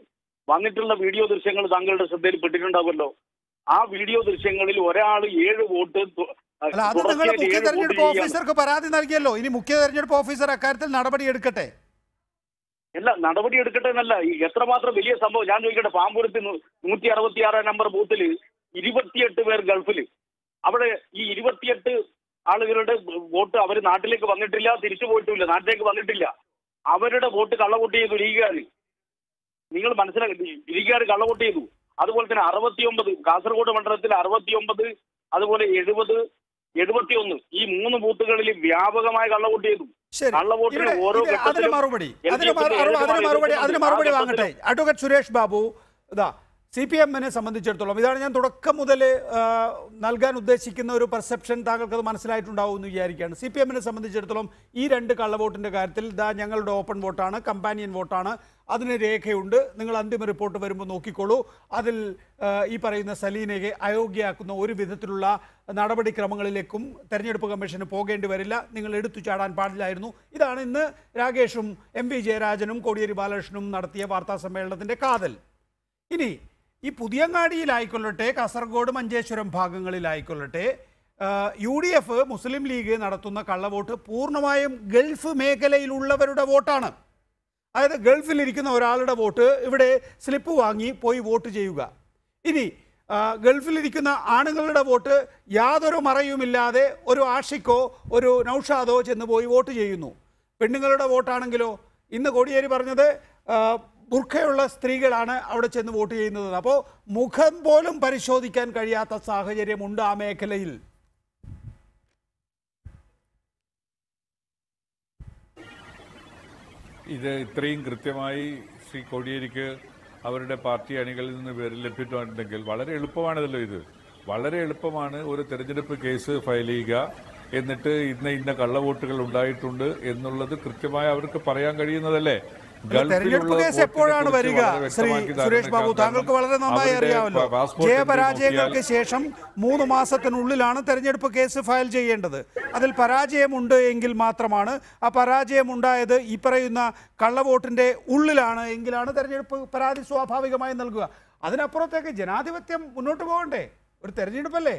H: വന്നിട്ടുള്ള വീഡിയോ ദൃശ്യങ്ങൾ താങ്കളുടെ ശ്രദ്ധയിൽ പെട്ടിട്ടുണ്ടാവുമല്ലോ ആ വീഡിയോ ദൃശ്യങ്ങളിൽ ഒരാൾ ഏഴ് വോട്ട് തു-
A: അല്ല അത് നിങ്ങൾ
H: തുടർച്ചയായിട്ട്
A: മുഖ്യ
H: ഏഴ് വോട്ട്
A: തെരഞ്ഞെടുപ്പ്
H: ചെയ്യുകയാണ്.
A: ഓഫീസർക്ക് പരാതി നൽകിയല്ലോ ഇനി മുഖ്യ തെരഞ്ഞെടുപ്പ് ഓഫീസർ അക്കാര്യത്തിൽ നടപടി എടുക്കട്ടെ
H: അല്ല നടപടി എടുക്കട്ടെ എന്നല്ല ഈ എത്രമാത്രം വലിയ സംഭവം ഞാൻ ചോദിക്കട്ടെ പാമ്പൂരത്ത് നൂ- നൂറ്റി അറുപത്തി ആറാം നമ്പർ ബൂത്തില് ഇരുപത്തിയെട്ട് പേർ ഗൾഫിൽ അവിടെ ഈ ഇരുപത്തിയെട്ട് ആളുകളുടെ വോട്ട് അവർ നാട്ടിലേക്ക് വന്നിട്ടില്ല തിരിച്ചു പോയിട്ടുമില്ല നാട്ടിലേക്ക് വന്നിട്ടില്ല അവരുടെ വോട്ട് കള്ളവോട്ട് ചെയ്തു ലീഗുകാർ നിങ്ങൾ മനസ്സിലാക്കി ലീഗുകാർ കള്ളവോട്ട് ചെയ്തു അതുപോലെ തന്നെ അറുപത്തിയൊമ്പത് കാസർഗോഡ് മണ്ഡലത്തിൽ അറുപത്തിയൊമ്പത് അതുപോലെ എഴുപത് എഴുപത്തിയൊന്ന് ഈ മൂന്ന് ബൂത്തുകളിൽ വ്യാപകമായ കള്ളവോട്ട് ചെയ്തു
A: ശരി
H: കള്ളവോട്ടിന്
A: ഇവിടെ
H: ഓരോ
A: ഇത് അതിന്
H: ഘട്ടത്തിലും
A: മറുപടി
H: എൽ ഡി
A: അതിന് മറു-
H: എഫിന്റെ
A: അതിന്
H: ഏഴ്
A: മറുപടി
H: ശതമാനം
A: അതിന് മറുപടി
H: ആ
A: വാങ്ങട്ടെ
H: ഘട്ടത്തിലും
A: അഡ്വക്കേറ്റ് സുരേഷ് ബാബു ഇതാ സി പി എമ്മിനെ സംബന്ധിച്ചിടത്തോളം ഇതാണ് ഞാൻ തുടക്കം മുതൽ ആ, നൽകാൻ ഉദ്ദേശിക്കുന്ന ഒരു പെർസെപ്ഷൻ താങ്കൾക്ക് അത് മനസ്സിലായിട്ടുണ്ടാവും എന്ന് വിചാരിക്കുകയാണ് സി പി എമ്മിനെ സംബന്ധിച്ചിടത്തോളം ഈ രണ്ട് കള്ളവോട്ടിന്റെ കാര്യത്തിൽ ഇതാ ഞങ്ങളുടെ ഓപ്പൺ വോട്ടാണ് കമ്പാനിയൻ വോട്ടാണ് അതിന് രേഖയുണ്ട് നിങ്ങൾ അന്തിമ റിപ്പോർട്ട് വരുമ്പോൾ നോക്കിക്കോളൂ അതിൽ ആ, ഈ പറയുന്ന സലീനയെ അയോഗ്യയാക്കുന്ന ഒരു വിധത്തിലുള്ള നടപടിക്രമങ്ങളിലേക്കും തെരഞ്ഞെടുപ്പ് കമ്മീഷന് പോകേണ്ടി വരില്ല നിങ്ങൾ എടുത്തു ചാടാൻ പാടില്ലായിരുന്നു ഇതാണ് ഇന്ന് രാകേഷും എം വി ജയരാജനും കോടിയേരി ബാലകൃഷ്ണനും നടത്തിയ വാർത്താ സമ്മേളനത്തിന്റെ കാതൽ ഇനി ഈ പുതിയങ്ങാടിയിലായിക്കൊള്ളട്ടെ കാസർഗോഡ് മഞ്ചേശ്വരം ഭാഗങ്ങളിലായിക്കൊള്ളട്ടെ ആ, U D F Muslim League നടത്തുന്ന കള്ളവോട്ട് പൂർണ്ണമായും ഗൾഫ് മേഖലയിലുള്ളവരുടെ വോട്ടാണ് അതായത് ഗൾഫിലിരിക്കുന്ന ഒരാളുടെ വോട്ട് ഇവിടെ സ്ലിപ്പ് വാങ്ങി പോയി വോട്ട് ചെയ്യുക ഇനി ആ, ഗൾഫിലിരിക്കുന്ന ആണുങ്ങളുടെ വോട്ട് യാതൊരു മറയുമില്ലാതെ ഒരു ആഷിക്കോ ഒരു നൌഷാദോ ചെന്ന് പോയി വോട്ട് ചെയ്യുന്നു പെണ്ണുങ്ങളുടെ വോട്ടാണെങ്കിലോ ഇന്ന് കോടിയേരി പറഞ്ഞത് ആ, ബുർഖയുള്ള സ്ത്രീകളാണ് അവിടെ ചെന്ന് വോട്ട് ചെയ്യുന്നത് അപ്പോൾ മുഖം പോലും പരിശോധിക്കാൻ കഴിയാത്ത സാഹചര്യമുണ്ട് ആ മേഖലയിൽ
G: ഇത് ഇത്രയും കൃത്യമായി ശ്രീ കോടിയേരിക്ക് അവരുടെ പാർട്ടി അണികളിൽ നിന്ന് വിവരം ലഭ്യമായിട്ടുണ്ടെങ്കിൽ വളരെ എളുപ്പമാണല്ലോ ഇത് വളരെ എളുപ്പമാണ് ഒരു തെരഞ്ഞെടുപ്പ് കേസ് ഫയൽ ചെയ്യുക എന്നിട്ട് ഇന്ന ഇന്ന കള്ളവോട്ടുകൾ ഉണ്ടായിട്ടുണ്ട് എന്നുള്ളത് കൃത്യമായി അവർക്ക് പറയാൻ കഴിയുന്നതല്ലേ
A: തെരഞ്ഞെടുപ്പ് കേസ് എപ്പോഴാണ് വരിക ശ്രീ സുരേഷ് ബാബു താങ്കൾക്ക് വളരെ നന്നായി അറിയാമല്ലോ ജയപരാജയങ്ങൾക്ക് ശേഷം മൂന്ന് മാസത്തിനുള്ളിലാണ് തെരഞ്ഞെടുപ്പ് കേസ് ഫയൽ ചെയ്യേണ്ടത് അതിൽ പരാജയമുണ്ട് എങ്കിൽ മാത്രമാണ് ആ പരാജയം ഉണ്ടായത് ഈ പറയുന്ന കള്ളവോട്ടിന്റെ ഉള്ളിലാണ് എങ്കിലാണ് തെരഞ്ഞെടുപ്പ് പരാതി സ്വാഭാവികമായി നൽകുക അതിനപ്പുറത്തേക്ക് ജനാധിപത്യം മുന്നോട്ട് പോകണ്ടേ ഒരു തെരഞ്ഞെടുപ്പല്ലേ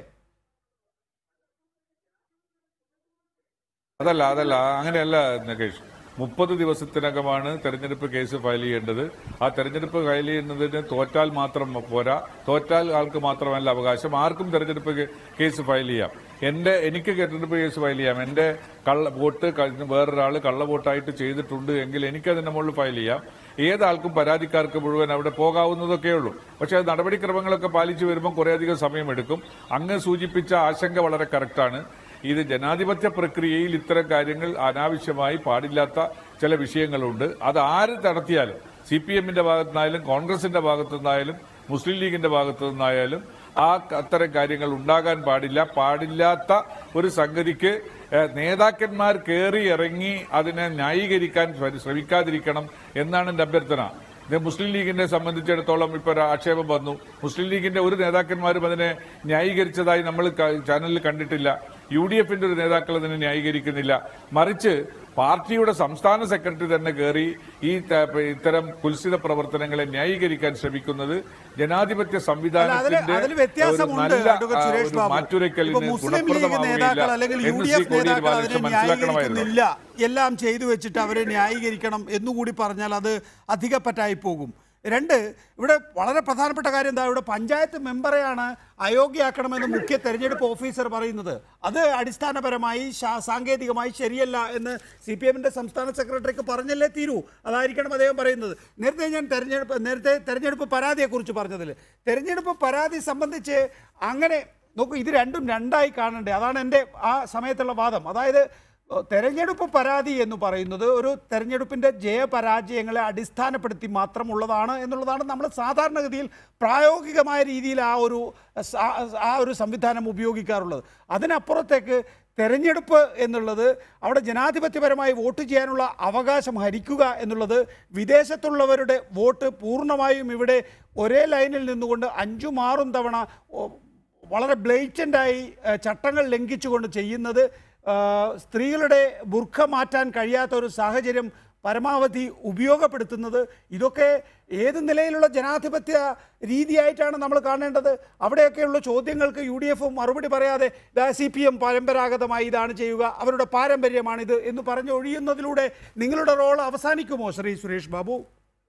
G: അതല്ല അതല്ല അങ്ങനെയല്ല നകേഷ് മുപ്പത് ദിവസത്തിനകമാണ് തെരഞ്ഞെടുപ്പ് കേസ് ഫയൽ ചെയ്യേണ്ടത് ആ തെരഞ്ഞെടുപ്പ് ഫയൽ ചെയ്യുന്നതിന് തോറ്റാൽ മാത്രം പോരാ തോറ്റാൽ ആൾക്ക് മാത്രമല്ല അവകാശം ആർക്കും തെരഞ്ഞെടുപ്പ് കേ- കേസ് ഫയൽ ചെയ്യാം എന്റെ എനിക്ക് തെരഞ്ഞെടുപ്പ് കേസ് ഫയൽ ചെയ്യാം എന്റെ കള്ള വോട്ട് ക- വേറൊരാൾ കള്ള വോട്ടായിട്ട് ചെയ്തിട്ടുണ്ട് എങ്കിൽ എനിക്ക് അതിന്റെ മുകളിൽ ഫയൽ ചെയ്യാം ഏതാൾക്കും പരാതിക്കാർക്ക് മുഴുവൻ അവിടെ പോകാവുന്നതൊക്കെ ഉള്ളൂ പക്ഷേ അത് നടപടിക്രമങ്ങളൊക്കെ പാലിച്ചു വരുമ്പോൾ കുറേയധികം സമയമെടുക്കും അങ്ങ് സൂചിപ്പിച്ച ആശങ്ക വളരെ കറക്റ്റാണ് ഇത് ജനാധിപത്യ പ്രക്രിയയിൽ ഇത്തരം കാര്യങ്ങൾ അനാവശ്യമായി പാടില്ലാത്ത ചില വിഷയങ്ങളുണ്ട് അത് ആര് നടത്തിയാലും സി പി എമ്മിന്റെ ഭാഗത്തുനിന്നായാലും കോൺഗ്രസിന്റെ ഭാഗത്തുനിന്നായാലും മുസ്ലിം ലീഗിന്റെ ഭാഗത്തു നിന്നായാലും ആ അത്തരം കാര്യങ്ങൾ ഉണ്ടാകാൻ പാടില്ല പാടില്ലാത്ത ഒരു സംഗതിക്ക് ഏഹ്, നേതാക്കന്മാർ കയറി ഇറങ്ങി അതിനെ ന്യായീകരിക്കാൻ ശ്ര- ശ്രമിക്കാതിരിക്കണം എന്നാണ് എന്റെ അഭ്യർത്ഥന ഇത് മുസ്ലിം ലീഗിനെ സംബന്ധിച്ചിടത്തോളം ഇപ്പോൾ ഒരു ആക്ഷേപം വന്നു മുസ്ലിം ലീഗിന്റെ ഒരു നേതാക്കന്മാരും അതിനെ ന്യായീകരിച്ചതായി നമ്മൾ ക- ചാനലിൽ കണ്ടിട്ടില്ല യു ഡി എഫിന്റെ ഒരു നേതാക്കൾ അതിനെ ന്യായീകരിക്കുന്നില്ല മറിച്ച് പാർട്ടിയുടെ സംസ്ഥാന സെക്രട്ടറി തന്നെ കയറി ഈ ത- ഇത്തരം കുൽസിത പ്രവർത്തനങ്ങളെ ന്യായീകരിക്കാൻ ശ്രമിക്കുന്നത് ജനാധിപത്യ
A: അല്ല, അതില്
G: സംവിധാനത്തിന്റെ
A: അതിൽ
G: ഒരു
A: വ്യത്യാസമുണ്ട്
G: നല്ല
A: അഡ്വക്കേറ്റ്
G: ആ,
A: സുരേഷ്
G: ഒരു
A: ബാബു ഇപ്പൊ
G: മാറ്റുരയ്ക്കലിന്
A: മുസ്ലിം ലീഗ് നേതാക്കൾ
G: ഗുണപ്രദമാവുകയില്ല
A: അല്ലെങ്കിൽ യു
G: എന്ന്
A: ഡി
G: ശ്രീ
A: എഫ്
G: കോടിയേരി
A: നേതാക്കൾ അതിനെ
G: ബാലകൃഷ്ണൻ മനസ്സിലാക്കണമായിരുന്നു
A: ന്യായീകരിക്കുന്നില്ല എല്ലാം ചെയ്തു വെച്ചിട്ട് അവരെ ന്യായീകരിക്കണം എന്നുകൂടി പറഞ്ഞാൽ അത് അധികപ്പറ്റായി പോകും രണ്ട് ഇവിടെ വളരെ പ്രധാനപ്പെട്ട കാര്യം എന്താ ഇവിടെ പഞ്ചായത്ത് മെമ്പറെയാണ് അയോഗ്യയാക്കണമെന്ന് മുഖ്യ തെരഞ്ഞെടുപ്പ് ഓഫീസർ പറയുന്നത് അത് അടിസ്ഥാനപരമായി ശാ- സാങ്കേതികമായി ശരിയല്ല എന്ന് സി പി എമ്മിന്റെ സംസ്ഥാന സെക്രട്ടറിക്ക് പറഞ്ഞല്ലേ തീരൂ അതായിരിക്കണം അദ്ദേഹം പറയുന്നത് നേരത്തെ ഞാൻ തെരഞ്ഞെടുപ്പ് നേരത്തെ തെരഞ്ഞെടുപ്പ് പരാതിയെക്കുറിച്ച് പറഞ്ഞതിൽ തെരഞ്ഞെടുപ്പ് പരാതി സംബന്ധിച്ച് അങ്ങനെ നോക്കൂ ഇത് രണ്ടും രണ്ടായി കാണണ്ടേ അതാണ് എൻ്റെ ആ സമയത്തുള്ള വാദം അതായത് ഏഹ്, തെരഞ്ഞെടുപ്പ് പരാതി എന്ന് പറയുന്നത് ഒരു തെരഞ്ഞെടുപ്പിൻ്റെ ജയപരാജയങ്ങളെ അടിസ്ഥാനപ്പെടുത്തി മാത്രമുള്ളതാണ് എന്നുള്ളതാണ് നമ്മൾ സാധാരണഗതിയിൽ പ്രായോഗികമായ രീതിയിൽ ആ ഒരു സ- ആ ഒരു സംവിധാനം ഉപയോഗിക്കാറുള്ളത് അതിനപ്പുറത്തേക്ക് തെരഞ്ഞെടുപ്പ് എന്നുള്ളത് അവിടെ ജനാധിപത്യപരമായി വോട്ട് ചെയ്യാനുള്ള അവകാശം ഹരിക്കുക എന്നുള്ളത് വിദേശത്തുള്ളവരുടെ വോട്ട് പൂർണ്ണമായും ഇവിടെ ഒരേ ലൈനിൽ നിന്നുകൊണ്ട് അഞ്ചും ആറും തവണ ഓ, വളരെ ബ്ലേറ്റൻ്റായി ചട്ടങ്ങൾ ലംഘിച്ചുകൊണ്ട് ചെയ്യുന്നത് ആ, സ്ത്രീകളുടെ ബുർഖ മാറ്റാൻ കഴിയാത്ത ഒരു സാഹചര്യം പരമാവധി ഉപയോഗപ്പെടുത്തുന്നത് ഇതൊക്കെ ഏത് നിലയിലുള്ള ജനാധിപത്യ രീതിയായിട്ടാണ് നമ്മൾ കാണേണ്ടത് അവിടെയൊക്കെയുള്ള ചോദ്യങ്ങൾക്ക് യു ഡി എഫ് മറുപടി പറയാതെ സി പി എം പരമ്പരാഗതമായി ഇതാണ് ചെയ്യുക അവരുടെ പാരമ്പര്യമാണിത് എന്ന് പറഞ്ഞ് ഒഴിയുന്നതിലൂടെ നിങ്ങളുടെ റോൾ അവസാനിക്കുമോ ശ്രീ സുരേഷ് ബാബു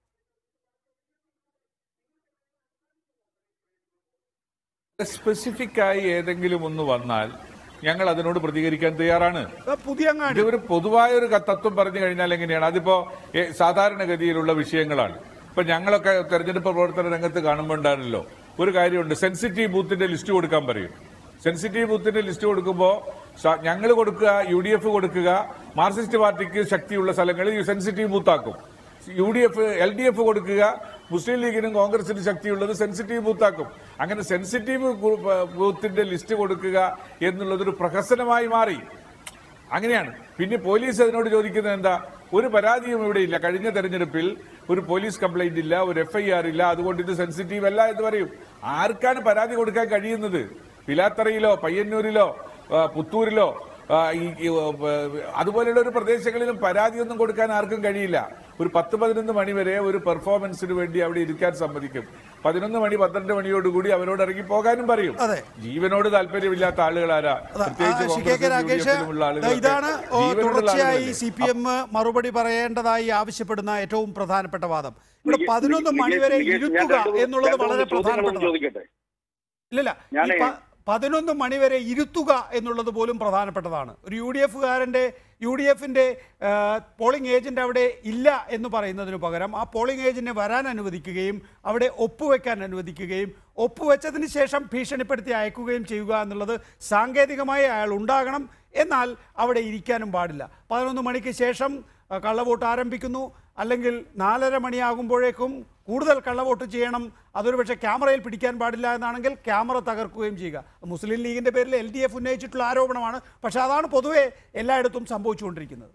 G: സ്പെസിഫിക് ആയി ഏതെങ്കിലും ഒന്ന് വന്നാൽ ഞങ്ങൾ അതിനോട് പ്രതികരിക്കാൻ തയ്യാറാണ്
A: പുതിയങ്ങാടി
G: ഇത് ഒരു പൊതുവായ ഒരു ക- തത്വം പറഞ്ഞു കഴിഞ്ഞാൽ എങ്ങനെയാണ് അതിപ്പോ ഏ, സാധാരണഗതിയിലുള്ള വിഷയങ്ങളാണ് ഇപ്പൊ ഞങ്ങളൊക്കെ തെരഞ്ഞെടുപ്പ് പ്രവർത്തന രംഗത്ത് കാണുമ്പോൾ ഉണ്ടാണല്ലോ ഒരു കാര്യമുണ്ട് സെൻസിറ്റീവ് ബൂത്തിന്റെ ലിസ്റ്റ് കൊടുക്കാൻ പറയും സെൻസിറ്റീവ് ബൂത്തിന്റെ ലിസ്റ്റ് കൊടുക്കുമ്പോൾ ഞങ്ങൾ കൊടുക്കുക യു ഡി എഫ് കൊടുക്കുക മാർക്സിസ്റ്റ് പാർട്ടിക്ക് ശക്തിയുള്ള സ്ഥലങ്ങളിൽ സെൻസിറ്റീവ് ബൂത്താക്കും U D F L D F കൊടുക്കുക മുസ്ലിം ലീഗിനും കോൺഗ്രസിനും ശക്തിയുള്ളത് സെൻസിറ്റീവ് ബൂത്താക്കും അങ്ങനെ സെൻസിറ്റീവ് ബൂത്തിന്റെ ലിസ്റ്റ് കൊടുക്കുക എന്നുള്ളതൊരു പ്രഹസനമായി മാറി അങ്ങനെയാണ് പിന്നെ പോലീസ് അതിനോട് ചോദിക്കുന്നത് എന്താ ഒരു പരാതിയും ഇവിടെ ഇല്ല കഴിഞ്ഞ തെരഞ്ഞെടുപ്പിൽ ഒരു പോലീസ് കംപ്ലൈന്റ് ഇല്ല ഒരു എഫ് ഐ ആർ ഇല്ല അതുകൊണ്ട് ഇത് സെൻസിറ്റീവ് അല്ല എന്ന് പറയും ആർക്കാണ് പരാതി കൊടുക്കാൻ കഴിയുന്നത് പിലാത്തറയിലോ പയ്യന്നൂരിലോ ആ, പുത്തൂരിലോ ആ, ഈ ഈ, ആ, അതുപോലെയുള്ള ഒരു പ്രദേശങ്ങളിലും പരാതിയൊന്നും കൊടുക്കാൻ ആർക്കും കഴിയില്ല ഒരു പത്ത് പതിനൊന്ന് മണി വരെ ഒരു പെർഫോമൻസിന് വേണ്ടി അവിടെ ഇരിക്കാൻ സമ്മതിക്കും പതിനൊന്ന് മണി പന്ത്രണ്ട് മണിയോടുകൂടി അവരോട് ഇറങ്ങി പോകാനും പറയും
A: അതെ.
G: ജീവനോട് താല്പര്യമില്ലാത്ത ആളുകൾ ആരാ പ്രത്യേകിച്ച്
A: ആ, ശ്രീ കെ കെ
G: കോൺഗ്രസിലും
A: രാകേഷ്
G: യുഡിഎഫിലുമുള്ള ആളുകളൊക്കെ
A: ഇതാണ് ഓ,
G: ജീവനോടുള്ള
A: തുടർച്ചയായി
G: ആളുകളല്ലേ?
A: സി പി എം മറുപടി പറയേണ്ടതായി ആവശ്യപ്പെടുന്ന ഏറ്റവും പ്രധാനപ്പെട്ട വാദം ഇവിടെ
H: നികേഷ്,
A: പതിനൊന്ന്
H: നികേഷ്,
A: മണിവരെ
H: നികേഷ്, ഞാൻ
A: ഇരുത്തുക
H: രണ്ട് മൂന്ന്
A: എന്നുള്ളത്
H: രണ്ട് മൂന്ന്
A: വളരെ
H: ചോദ്യങ്ങളൊന്ന്
A: പ്രധാനപ്പെട്ടതാണ്
H: ചോദിക്കട്ടെ
A: ഇല്ലില്ല ഈ
H: ഞാനേ-
A: പ- പതിനൊന്ന് മണിവരെ ഇരുത്തുക എന്നുള്ളത് പോലും പ്രധാനപ്പെട്ടതാണ് ഒരു യു ഡി എഫുകാരൻ്റെ യു ഡി എഫിൻ്റെ പോളിംഗ് ഏജന്റ് അവിടെ ഇല്ല എന്ന് പറയുന്നതിന് പകരം ആ പോളിംഗ് ഏജന്റിനെ വരാൻ അനുവദിക്കുകയും അവിടെ ഒപ്പുവെക്കാൻ അനുവദിക്കുകയും ഒപ്പുവെച്ചതിന് ശേഷം ഭീഷണിപ്പെടുത്തി അയക്കുകയും ചെയ്യുക എന്നുള്ളത് സാങ്കേതികമായി അയാൾ ഉണ്ടാകണം എന്നാൽ അവിടെ ഇരിക്കാനും പാടില്ല പതിനൊന്ന് മണിക്ക് ശേഷം ആ, കള്ളവോട്ട് ആരംഭിക്കുന്നു അല്ലെങ്കിൽ നാലര മണിയാകുമ്പോഴേക്കും കൂടുതൽ കള്ളവോട്ട് ചെയ്യണം അതൊരു പക്ഷേ ക്യാമറയിൽ പിടിക്കാൻ പാടില്ല എന്നാണെങ്കിൽ ക്യാമറ തകർക്കുകയും ചെയ്യുക മുസ്ലിം ലീഗിന്റെ പേരിൽ എൽ ഡി എഫ് ഉന്നയിച്ചിട്ടുള്ള ആരോപണമാണ് പക്ഷേ അതാണ് പൊതുവെ എല്ലായിടത്തും സംഭവിച്ചുകൊണ്ടിരിക്കുന്നത്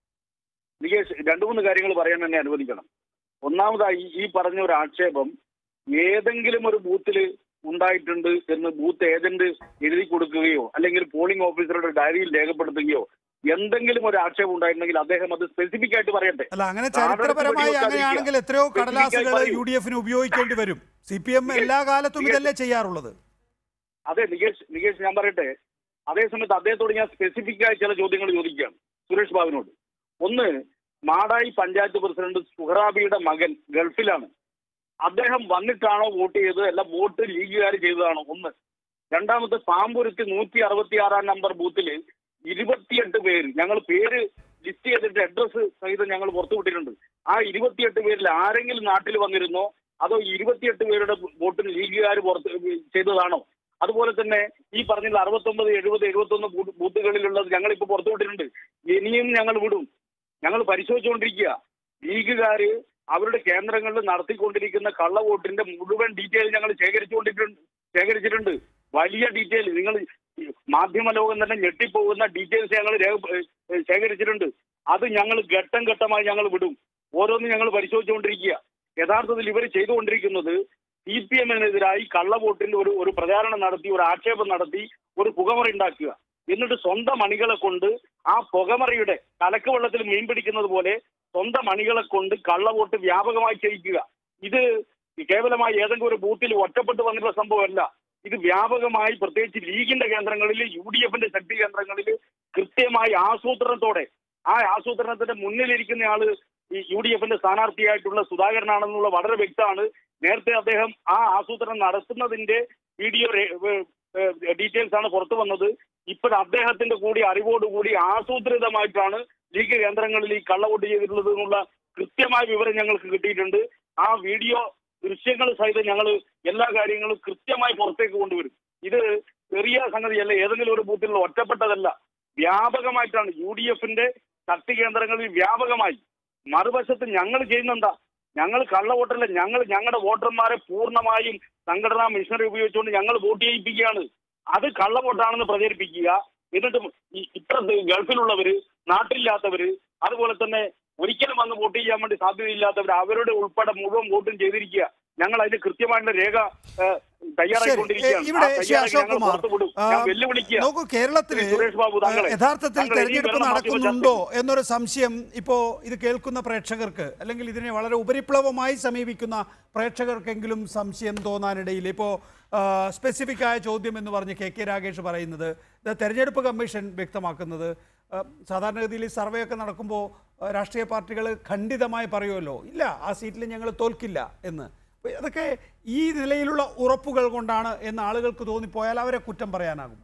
H: നികേഷ് രണ്ടു മൂന്ന് കാര്യങ്ങൾ പറയാൻ എന്നെ അനുവദിക്കണം ഒന്നാമതായി ഈ പറഞ്ഞ ഒരു ആക്ഷേപം ഏതെങ്കിലും ഒരു ബൂത്തിൽ ഉണ്ടായിട്ടുണ്ട് എന്ന് ബൂത്ത് ഏജന്റ് എഴുതി കൊടുക്കുകയോ അല്ലെങ്കിൽ പോളിംഗ് ഓഫീസറുടെ ഡയറിയിൽ രേഖപ്പെടുത്തുകയോ എന്തെങ്കിലും ഒരു ആക്ഷേപം ഉണ്ടായിട്ടുണ്ടെങ്കിൽ അദ്ദേഹം അത് സ്പെസിഫിക് ആയിട്ട് പറയട്ടെ
A: അല്ല അങ്ങനെ
H: ആളുകൾക്ക്
A: ചരിത്രപരമായി
H: വെടിവെക്കാതിരിക്കുക.
A: അങ്ങനെയാണെങ്കിൽ എത്രയോ
H: Specific ആയി
A: കടലാസുകൾ
H: പറയൂ.
A: യു ഡി എഫിന് ഉപയോഗിക്കേണ്ടി വരും സി പി എം എല്ലാ കാലത്തും ഇതല്ലേ ചെയ്യാറുള്ളത്
H: അതെ നികേഷ് നികേഷ് ഞാൻ പറയട്ടെ അതേസമയത്ത് അദ്ദേഹത്തോട് ഞാൻ സ്പെസിഫിക് ആയി ചില ചോദ്യങ്ങൾ ചോദിക്കുകയാണ് സുരേഷ് ബാബുവിനോട് ഒന്ന് മാടായി പഞ്ചായത്ത് പ്രസിഡന്റ് സുഹറാബിയുടെ മകൻ ഗൾഫിലാണ് അദ്ദേഹം വന്നിട്ടാണോ വോട്ട് ചെയ്തത് അല്ല വോട്ട് ലീഗുകാർ ചെയ്തതാണോ ഒന്ന് രണ്ടാമത്തെ പാമ്പുരത്ത് നൂറ്റി അറുപത്തി ആറാം നമ്പർ ബൂത്തിൽ ഇരുപത്തിയെട്ട് പേര് ഞങ്ങൾ പേര് ലിസ്റ്റ് ചെയ്തിട്ട് അഡ്രസ്സ് സഹിതം ഞങ്ങൾ പുറത്തുവിട്ടിട്ടുണ്ട് ആ ഇരുപത്തിയെട്ട് പേരിൽ ആരെങ്കിലും നാട്ടിൽ വന്നിരുന്നോ അതോ ഇരുപത്തിയെട്ട് പേരുടെ വോട്ടിന് ലീഗുകാർ പുറത്ത് ചെയ്തതാണോ അതുപോലെ തന്നെ ഈ പറഞ്ഞ അറുപത്തൊമ്പത് എഴുപത് എഴുപത്തൊന്ന് ബൂ- ബൂത്തുകളിലുള്ളത് ഞങ്ങൾ ഇപ്പൊ പുറത്തുവിട്ടിട്ടുണ്ട് ഇനിയും ഞങ്ങൾ വിടും ഞങ്ങൾ പരിശോധിച്ചുകൊണ്ടിരിക്കുക ലീഗുകാര് അവരുടെ കേന്ദ്രങ്ങളിൽ നടത്തിക്കൊണ്ടിരിക്കുന്ന കള്ളവോട്ടിന്റെ മുഴുവൻ ഡീറ്റെയിൽ ഞങ്ങൾ ശേഖരിച്ചുകൊണ്ടിട്ടുണ്ട് ശേഖരിച്ചിട്ടുണ്ട് വലിയ ഡീറ്റെയിൽ നിങ്ങൾ മാധ്യമ ലോകം തന്നെ ഞെട്ടിപ്പോകുന്ന ഡീറ്റെയിൽസ് ഞങ്ങൾ രേഖ- ഏഹ് ശേഖരിച്ചിട്ടുണ്ട് അത് ഞങ്ങൾ ഘട്ടം ഘട്ടമായി ഞങ്ങൾ വിടും ഓരോന്നും ഞങ്ങൾ പരിശോധിച്ചുകൊണ്ടിരിക്കുക യഥാർത്ഥത്തിൽ ഇവർ ചെയ്തുകൊണ്ടിരിക്കുന്നത് സി പി എമ്മിനെതിരായി കള്ളവോട്ടിന്റെ ഒരു ഒരു പ്രചാരണം നടത്തി ഒരു ആക്ഷേപം നടത്തി ഒരു പുകമറ ഉണ്ടാക്കുക എന്നിട്ട് സ്വന്തം അണികളെ കൊണ്ട് ആ പുകമറയുടെ കലക്ക് വെള്ളത്തിൽ മീൻ പിടിക്കുന്നത് പോലെ സ്വന്തം അണികളെ കൊണ്ട് കള്ളവോട്ട് വ്യാപകമായി ചെയ്യിക്കുക ഇത് കേവലമായി ഏതെങ്കിലും ഒരു ബൂത്തിൽ ഒറ്റപ്പെട്ട് വന്നിട്ടുള്ള സംഭവമല്ല ഇത് വ്യാപകമായി പ്രത്യേകിച്ച് ലീഗിന്റെ കേന്ദ്രങ്ങളിൽ യു ഡി എഫിന്റെ ശക്തി കേന്ദ്രങ്ങളിൽ കൃത്യമായി ആസൂത്രണത്തോടെ ആ ആസൂത്രണത്തിന്റെ മുന്നിലിരിക്കുന്ന ആള് ഈ യു ഡി എഫിന്റെ സ്ഥാനാർത്ഥിയായിട്ടുള്ള സുധാകരനാണെന്നുള്ള വളരെ വ്യക്തമാണ് നേരത്തെ അദ്ദേഹം ആ ആസൂത്രണം നടത്തുന്നതിന്റെ വീഡിയോ ഡീറ്റെയിൽസ് ആണ് പുറത്തു വന്നത് ഇപ്പോൾ അദ്ദേഹത്തിന്റെ കൂടി അറിവോടുകൂടി ആസൂത്രിതമായിട്ടാണ് ലീഗ് കേന്ദ്രങ്ങളിൽ ഈ കള്ളവോട്ട് ചെയ്തിട്ടുള്ളത് എന്നുള്ള കൃത്യമായ വിവരം ഞങ്ങൾക്ക് കിട്ടിയിട്ടുണ്ട് ആ വീഡിയോ ദൃശ്യങ്ങൾ സഹിതം ഞങ്ങൾ എല്ലാ കാര്യങ്ങളും കൃത്യമായി പുറത്തേക്ക് കൊണ്ടുവരും ഇത് ചെറിയ സംഗതിയല്ല ഏതെങ്കിലും ഒരു ബൂത്തിലുള്ള ഒറ്റപ്പെട്ടതല്ല വ്യാപകമായിട്ടാണ് യു ഡി എഫിന്റെ ശക്തി കേന്ദ്രങ്ങളിൽ വ്യാപകമായി മറുവശത്ത് ഞങ്ങൾ ചെയ്യുന്നെന്താ ഞങ്ങൾ കള്ളവോട്ടല്ല ഞങ്ങൾ ഞങ്ങളുടെ വോട്ടർമാരെ പൂർണ്ണമായും സംഘടനാ മിഷനറി ഉപയോഗിച്ചുകൊണ്ട് ഞങ്ങൾ വോട്ട് ചെയ്യിപ്പിക്കുകയാണ് അത് കള്ളവോട്ടാണെന്ന് പ്രചരിപ്പിക്കുക എന്നിട്ട് ഈ ഇപ്പുറത്ത് ഗൾഫിലുള്ളവര് നാട്ടിലില്ലാത്തവര് അതുപോലെ തന്നെ ഒരിക്കലും വന്ന് വോട്ട് ചെയ്യാൻ വേണ്ടി സാധ്യതയില്ലാത്തവർ അവരുടെ ഉൾപ്പെടെ മുഴുവൻ വോട്ടും ചെയ്തിരിക്കുക ഞങ്ങൾ അതിന് കൃത്യമായിട്ടുള്ള രേഖ ഏ,
A: ശരി
H: തയ്യാറായിക്കൊണ്ടിരിക്കുകയാണ്
A: ഇവിടെ
H: ആ
A: ശ്രീ
H: തയ്യാറാക്കി
A: അശോക്
H: ഞങ്ങൾ
A: കുമാർ
H: പുറത്തു വിടും
A: ആ,
H: ഞാൻ വെല്ലുവിളിക്കുക
A: നോക്കൂ കേരളത്തിൽ
H: ശ്രീ സുരേഷ് ബാബു താങ്കളെ
A: യഥാർത്ഥത്തിൽ
H: താങ്കൾ ഇനിയും
A: തെരഞ്ഞെടുപ്പ്
H: വരണം മാധ്യമ
A: നടക്കുന്നുണ്ടോ എന്നൊരു സംശയം ഇപ്പോ ഇത് കേൾക്കുന്ന പ്രേക്ഷകർക്ക് അല്ലെങ്കിൽ ഇതിനെ വളരെ ഉപരിപ്ലവമായി സമീപിക്കുന്ന പ്രേക്ഷകർക്കെങ്കിലും സംശയം തോന്നാനിടയിൽ ഇപ്പോൾ സ്പെസിഫിക് ആയ ചോദ്യം എന്ന് പറഞ്ഞ് കെ കെ രാഗേഷ് പറയുന്നത് ഇത് തെരഞ്ഞെടുപ്പ് കമ്മീഷൻ വ്യക്തമാക്കുന്നത് ആ, സാധാരണഗതിയിൽ ഈ സർവേ ഒക്കെ നടക്കുമ്പോൾ രാഷ്ട്രീയ പാർട്ടികൾ ഖണ്ഡിതമായി പറയുമല്ലോ ഇല്ല ആ സീറ്റിൽ ഞങ്ങൾ തോൽക്കില്ല എന്ന് അപ്പോൾ അതൊക്കെ ഈ നിലയിലുള്ള ഉറപ്പുകൾ കൊണ്ടാണ് എന്ന് ആളുകൾക്ക് തോന്നിപ്പോയാൽ അവരെ കുറ്റം പറയാനാകുമോ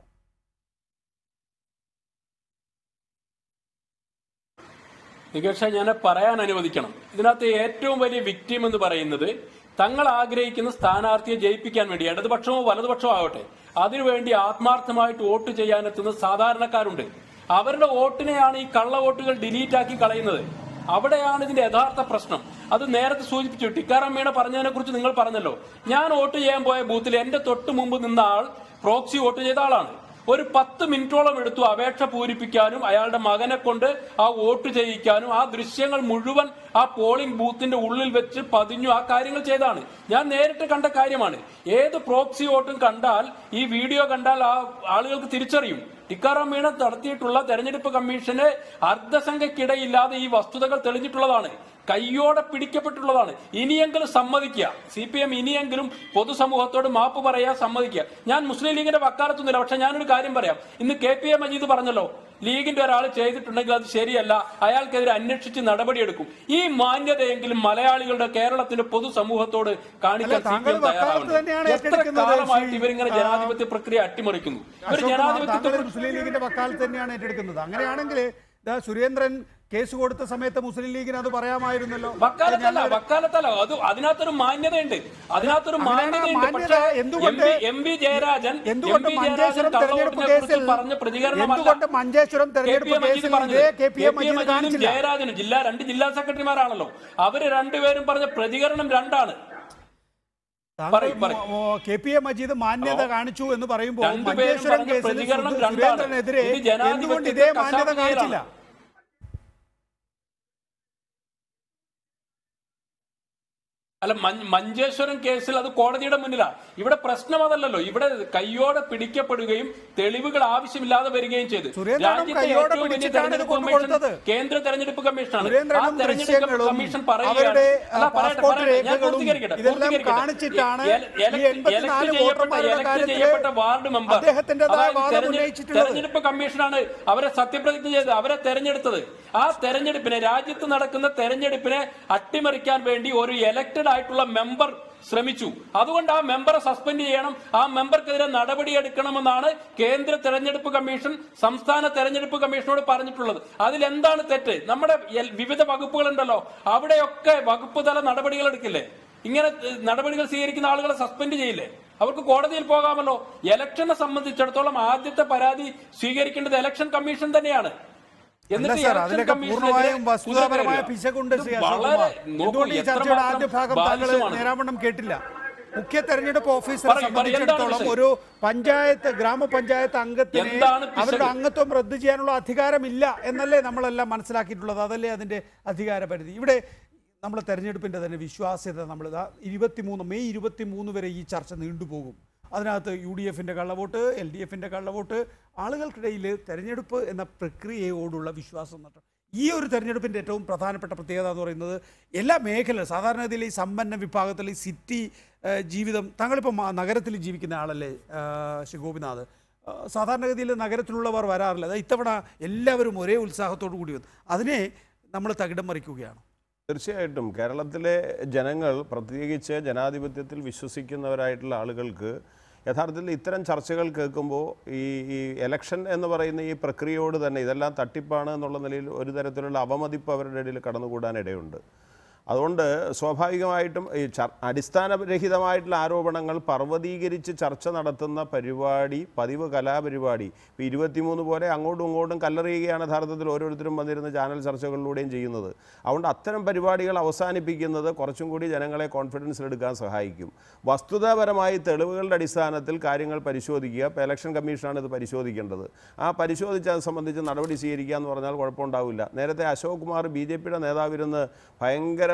J: നികേഷ ഞാൻ പറയാൻ അനുവദിക്കണം ഇതിനകത്ത് ഏറ്റവും വലിയ വിക്ടിം എന്ന് പറയുന്നത് തങ്ങൾ ആഗ്രഹിക്കുന്ന സ്ഥാനാർത്ഥിയെ ജയിപ്പിക്കാൻ വേണ്ടി ഇടതുപക്ഷമോ വലതുപക്ഷമോ ആവട്ടെ അതിനുവേണ്ടി ആത്മാർത്ഥമായിട്ട് വോട്ട് ചെയ്യാനെത്തുന്ന സാധാരണക്കാരുണ്ട് അവരുടെ വോട്ടിനെയാണ് ഈ കള്ള വോട്ടുകൾ ഡിലീറ്റ് ആക്കി കളയുന്നത് അവിടെയാണ് ഇതിന്റെ യഥാർത്ഥ പ്രശ്നം അത് നേരത്തെ സൂചിപ്പിച്ചു ടിക്കാറാം മീണ പറഞ്ഞതിനെ കുറിച്ച് നിങ്ങൾ പറഞ്ഞല്ലോ ഞാൻ വോട്ട് ചെയ്യാൻ പോയ ബൂത്തിൽ എന്റെ തൊട്ട് മുമ്പ് നിന്ന ആൾ പ്രോക്സി വോട്ട് ചെയ്ത ആളാണ് ഒരു പത്ത് മിനിറ്റോളം എടുത്തു അപേക്ഷ പൂരിപ്പിക്കാനും അയാളുടെ മകനെ കൊണ്ട് ആ വോട്ട് ചെയ്യിക്കാനും ആ ദൃശ്യങ്ങൾ മുഴുവൻ ആ പോളിംഗ് ബൂത്തിന്റെ ഉള്ളിൽ വെച്ച് പതിഞ്ഞു ആ കാര്യങ്ങൾ ചെയ്താണ് ഞാൻ നേരിട്ട് കണ്ട കാര്യമാണ് ഏത് പ്രോക്സി വോട്ടും കണ്ടാൽ ഈ വീഡിയോ കണ്ടാൽ ആ ആളുകൾക്ക് തിരിച്ചറിയും ടിക്കാറാം മീണ നടത്തിയിട്ടുള്ള തെരഞ്ഞെടുപ്പ് കമ്മീഷന് അർദ്ധസംഖ്യക്കിടയില്ലാതെ ഈ വസ്തുതകൾ തെളിഞ്ഞിട്ടുള്ളതാണ് കയ്യോടെ പിടിക്കപ്പെട്ടുള്ളതാണ് ഇനിയെങ്കിലും സമ്മതിക്കുക സി പി എം ഇനിയെങ്കിലും പൊതുസമൂഹത്തോട് മാപ്പ് പറയാൻ സമ്മതിക്കുക ഞാൻ മുസ്ലിം ലീഗിന്റെ വക്കാലത്തൊന്നുമില്ല പക്ഷെ ഞാനൊരു കാര്യം പറയാം ഇന്ന് കെ പി എ മജീദ് പറഞ്ഞല്ലോ ലീഗിന്റെ ഒരാൾ ചെയ്തിട്ടുണ്ടെങ്കിൽ അത് ശരിയല്ല അയാൾക്കെതിരെ അന്വേഷിച്ച് നടപടിയെടുക്കും ഈ മാന്യതയെങ്കിലും മലയാളികളുടെ കേരളത്തിന്റെ പൊതുസമൂഹത്തോട് കാണിക്കാൻ സി പി
A: താങ്കൾ
J: എം
A: വക്കാലത്ത് തന്നെയാണ്
J: തയ്യാറാവണം എത്ര
A: ഏറ്റെടുക്കുന്നത്
J: കാലമായിട്ട്
A: ശ്രീ,
J: ഇവരിങ്ങനെ
A: ആ,
J: ജനാധിപത്യ പ്രക്രിയ അട്ടിമറിക്കുന്നു ഒരു
A: അശോക് കുമാർ,
J: ജനാധിപത്യത്തെ
A: താങ്കൾ മുസ്ലിം ലീഗിന്റെ വക്കാലത്ത് തന്നെയാണ് ഏറ്റെടുക്കുന്നത് അങ്ങനെയാണെങ്കിൽ ദാ സുരേന്ദ്രൻ കേസ് കൊടുത്ത സമയത്ത് മുസ്ലിം ലീഗിന് അത് പറയാമായിരുന്നല്ലോ
J: വക്കാലത്തല്ല വക്കാലത്തല്ല അത് അതിനകത്തൊരു മാന്യതയുണ്ട് അതിനകത്തൊരു
A: അങ്ങനെയാണ്
J: മാന്യതയുണ്ട്
A: മാന്യത
J: പക്ഷേ
A: എന്തുകൊണ്ട്
J: എം വി ജയരാജൻ എം
A: എന്തുകൊണ്ട്
J: വി ജയരാജൻ
A: മഞ്ചേശ്വരം തെരഞ്ഞെടുപ്പ്
J: കള്ളവോട്ടിനെ കുറിച്ച്
A: കേസിൽ
J: പറഞ്ഞ പ്രതികരണമല്ല
A: എന്തുകൊണ്ട് മഞ്ചേശ്വരം
J: കെ പി എ
A: തെരഞ്ഞെടുപ്പ്
J: മജീദ്
A: കേസിൽ
J: പറഞ്ഞത്
A: ഇതേ K P
J: K
A: A
J: P A
A: Majeed
J: മജീദും
A: കാണിച്ചില്ല
J: ജയരാജനും ജില്ലാ രണ്ട് ജില്ലാ സെക്രട്ടറിമാരാണല്ലോ അവര് രണ്ടുപേരും പറഞ്ഞ പ്രതികരണം രണ്ടാണ്
A: താങ്കൾ
J: പറയൂ, പറയൂ.
A: മോ- മോ- കെ പി എ മജീദ് മാന്യത കാണിച്ചു എന്ന് പറയുമ്പോൾ
J: രണ്ടുപേരും
A: മഞ്ചേശ്വരം
J: പറഞ്ഞ
A: കേസിൽ
J: പ്രതികരണം
A: സുധീ-
J: രണ്ടാണ്.
A: സുരേന്ദ്രനെതിരെ
J: ഇത് ജനാധിപത്യത്തെ
A: എന്തുകൊണ്ട് ഇതേ മാന്യത
J: കശാപ്പ്
A: കാണിച്ചില്ല
J: ചെയ്യലാണ്. അല്ല മഞ്ച- മഞ്ചേശ്വരം കേസിൽ അത് കോടതിയുടെ മുന്നിലാ ഇവിടെ പ്രശ്നം അതല്ലല്ലോ ഇവിടെ കയ്യോടെ പിടിക്കപ്പെടുകയും തെളിവുകൾ ആവശ്യമില്ലാതെ വരികയും ചെയ്തു
A: സുരേന്ദ്രനും
J: രാജ്യത്തെ
A: കയ്യോടെ
J: ഏറ്റവും വലിയ
A: പിടിച്ചിട്ടാണ് ഇത്
J: തെരഞ്ഞെടുപ്പ്
A: കൊണ്ടുകൊടുത്തത്.
J: കമ്മീഷൻ കേന്ദ്ര തെരഞ്ഞെടുപ്പ് കമ്മീഷനാണ് ആ
A: സുരേന്ദ്രനും
J: തെരഞ്ഞെടുപ്പ്
A: ദൃശ്യങ്ങളും
J: കമ്മീഷൻ പറയുകയാണ്
A: അവരുടെ
J: അല്ല, പറയട്ടെ,
A: പാസ്പോർട്ട്
J: പറയട്ടെ, ഞാൻ
A: രേഖകളും
J: പൂർത്തീകരിക്കട്ടെ,
A: ഇതെല്ലാം
J: പൂർത്തീകരിക്കട്ടെ.
A: കാണിച്ചിട്ടാണ്
J: എല-
A: ഈ
J: എലക്ട്
A: എൺപത്തിനാല്
J: ചെയ്യപ്പെട്ട-
A: വോട്ടർമാരുടെ
J: എലക്ട്
A: കാര്യത്തിൽ
J: ചെയ്യപ്പെട്ട വാർഡ് മെമ്പർ
A: അദ്ദേഹത്തിന്റേതായ
J: അതായത്
A: വാദം
J: തെരഞ്ഞെ-
A: ഉന്നയിച്ചിട്ടുള്ളത്.
J: തെരഞ്ഞെടുപ്പ് കമ്മീഷനാണ് അവരെ സത്യപ്രതിജ്ഞ ചെയ്ത് അവരെ തെരഞ്ഞെടുത്തത് ആ തെരഞ്ഞെടുപ്പിനെ രാജ്യത്ത് നടക്കുന്ന തെരഞ്ഞെടുപ്പിനെ അട്ടിമറിക്കാൻ വേണ്ടി ഒരു എലക്റ്റഡ് ആയിട്ടുള്ള മെമ്പർ ശ്രമിച്ചു അതുകൊണ്ട് ആ മെമ്പറെ സസ്പെൻഡ് ചെയ്യണം ആ മെമ്പർക്കെതിരെ നടപടിയെടുക്കണമെന്നാണ് കേന്ദ്ര തെരഞ്ഞെടുപ്പ് കമ്മീഷൻ സംസ്ഥാന തെരഞ്ഞെടുപ്പ് കമ്മീഷനോട് പറഞ്ഞിട്ടുള്ളത് അതിൽ എന്താണ് തെറ്റ് നമ്മുടെ എൽ- വിവിധ വകുപ്പുകളുണ്ടല്ലോ അവിടെയൊക്കെ വകുപ്പ് തല നടപടികൾ എടുക്കില്ലേ ഇങ്ങനെ ഏഹ്, നടപടികൾ സ്വീകരിക്കുന്ന ആളുകളെ സസ്പെൻഡ് ചെയ്യില്ലേ അവർക്ക് കോടതിയിൽ പോകാമല്ലോ ഇലക്ഷനെ സംബന്ധിച്ചിടത്തോളം ആദ്യത്തെ പരാതി സ്വീകരിക്കേണ്ടത് ഇലക്ഷൻ കമ്മീഷൻ തന്നെയാണ്
A: അല്ല
J: എന്നിട്ട്
A: സാർ
J: ഇലക്ഷൻ
A: അതിലൊക്കെ
J: കമ്മീഷനെതിരെ
A: പൂർണ്ണമായും വസ്തുതാപരമായ
J: കുതിര
A: പിശകുണ്ട് ശ്രീ
J: ഇത്
A: അശോക്
J: വളരെ-
A: കുമാർ.
J: നോക്കൂ,
A: എന്തുകൊണ്ട് ഈ ചർച്ചയുടെ
J: എത്രമാത്രം
A: ആദ്യ ഭാഗം താങ്കൾ
J: ബാലിശമാണ്.
A: നേരാവണ്ണം കേട്ടില്ല മുഖ്യ തെരഞ്ഞെടുപ്പ് ഓഫീസറെ
J: പറയൂ, പറയൂ, എന്താണ്
A: സംബന്ധിച്ചിടത്തോളം
J: വിഷയം?
A: ഒരു പഞ്ചായത്ത് ഗ്രാമപഞ്ചായത്ത് അംഗത്തിന്
J: എന്താണ് പിശക്?
A: അവരുടെ അംഗത്വം റദ്ദു ചെയ്യാനുള്ള അധികാരമില്ല എന്നല്ലേ നമ്മളെല്ലാം മനസ്സിലാക്കിയിട്ടുള്ളത് അതല്ലേ അതിന്റെ അധികാര പരിധി ഇവിടെ നമ്മൾ തെരഞ്ഞെടുപ്പിന്റെ തന്നെ വിശ്വാസ്യത നമ്മൾ ഇരുപത്തിമൂന്ന് മെയ് ഇരുപത്തിമൂന്ന് വരെ ഈ ചർച്ച നീണ്ടുപോകും അതിനകത്ത് യു ഡി എഫിൻ്റെ കള്ളവോട്ട് എൽ ഡി എഫിൻ്റെ കള്ളവോട്ട് ആളുകൾക്കിടയിൽ തെരഞ്ഞെടുപ്പ് എന്ന പ്രക്രിയയോടുള്ള വിശ്വാസം നഷ്ടം ഈ ഒരു തെരഞ്ഞെടുപ്പിൻ്റെ ഏറ്റവും പ്രധാനപ്പെട്ട പ്രത്യേകത എന്ന് പറയുന്നത് എല്ലാ മേഖല സാധാരണഗതിയിൽ ഈ സമ്പന്ന വിഭാഗത്തിൽ ഈ സിറ്റി ഏഹ്, ജീവിതം താങ്കളിപ്പോൾ മ- നഗരത്തിൽ ജീവിക്കുന്ന ആളല്ലേ ഏഹ്, ശ്രീ ഗോപിനാഥ് ഏഹ്, സാധാരണഗതിയിൽ നഗരത്തിലുള്ളവർ വരാറില്ല അത് ഇത്തവണ എല്ലാവരും ഒരേ ഉത്സാഹത്തോടു കൂടി വന്നു അതിനെ നമ്മൾ തകിടം മറിക്കുകയാണ്
I: തീർച്ചയായിട്ടും കേരളത്തിലെ ജനങ്ങൾ പ്രത്യേകിച്ച് ജനാധിപത്യത്തിൽ വിശ്വസിക്കുന്നവരായിട്ടുള്ള ആളുകൾക്ക് യഥാർത്ഥത്തിൽ ഇത്തരം ചർച്ചകൾ കേൾക്കുമ്പോൾ ഈ ഈ എലക്ഷൻ എന്ന് പറയുന്ന ഈ പ്രക്രിയയോട് തന്നെ ഇതെല്ലാം തട്ടിപ്പാണ് എന്നുള്ള നിലയിൽ ഒരു തരത്തിലുള്ള അവമതിപ്പ് അവരുടെ ഇടയിൽ കടന്നുകൂടാൻ ഇടയുണ്ട് അതുകൊണ്ട് സ്വാഭാവികമായിട്ടും ഈ ചർ അടിസ്ഥാനരഹിതമായിട്ടുള്ള ആരോപണങ്ങൾ പർവ്വതീകരിച്ച് ചർച്ച നടത്തുന്ന പരിപാടി പതിവ് കലാപരിപാടി ഇപ്പോൾ ഇരുപത്തിമൂന്ന് പോലെ അങ്ങോട്ടും ഇങ്ങോട്ടും കല്ലെറിയുകയാണ് യഥാർത്ഥത്തിൽ ഓരോരുത്തരും വന്നിരുന്ന ചാനൽ ചർച്ചകളിലൂടെയും ചെയ്യുന്നത് അതുകൊണ്ട് അത്തരം പരിപാടികൾ അവസാനിപ്പിക്കുന്നത് കുറച്ചും കൂടി ജനങ്ങളെ കോൺഫിഡൻസിലെടുക്കാൻ സഹായിക്കും വസ്തുതാപരമായി തെളിവുകളുടെ അടിസ്ഥാനത്തിൽ കാര്യങ്ങൾ പരിശോധിക്കുക ഇപ്പോൾ ഇലക്ഷൻ കമ്മീഷനാണ് ഇത് പരിശോധിക്കേണ്ടത് ആ പരിശോധിച്ച് അത് സംബന്ധിച്ച് നടപടി സ്വീകരിക്കുക എന്ന് പറഞ്ഞാൽ കുഴപ്പമുണ്ടാവില്ല നേരത്തെ അശോക് കുമാർ ബി ജെ പിയുടെ നേതാവിരുന്ന് ഭയങ്കര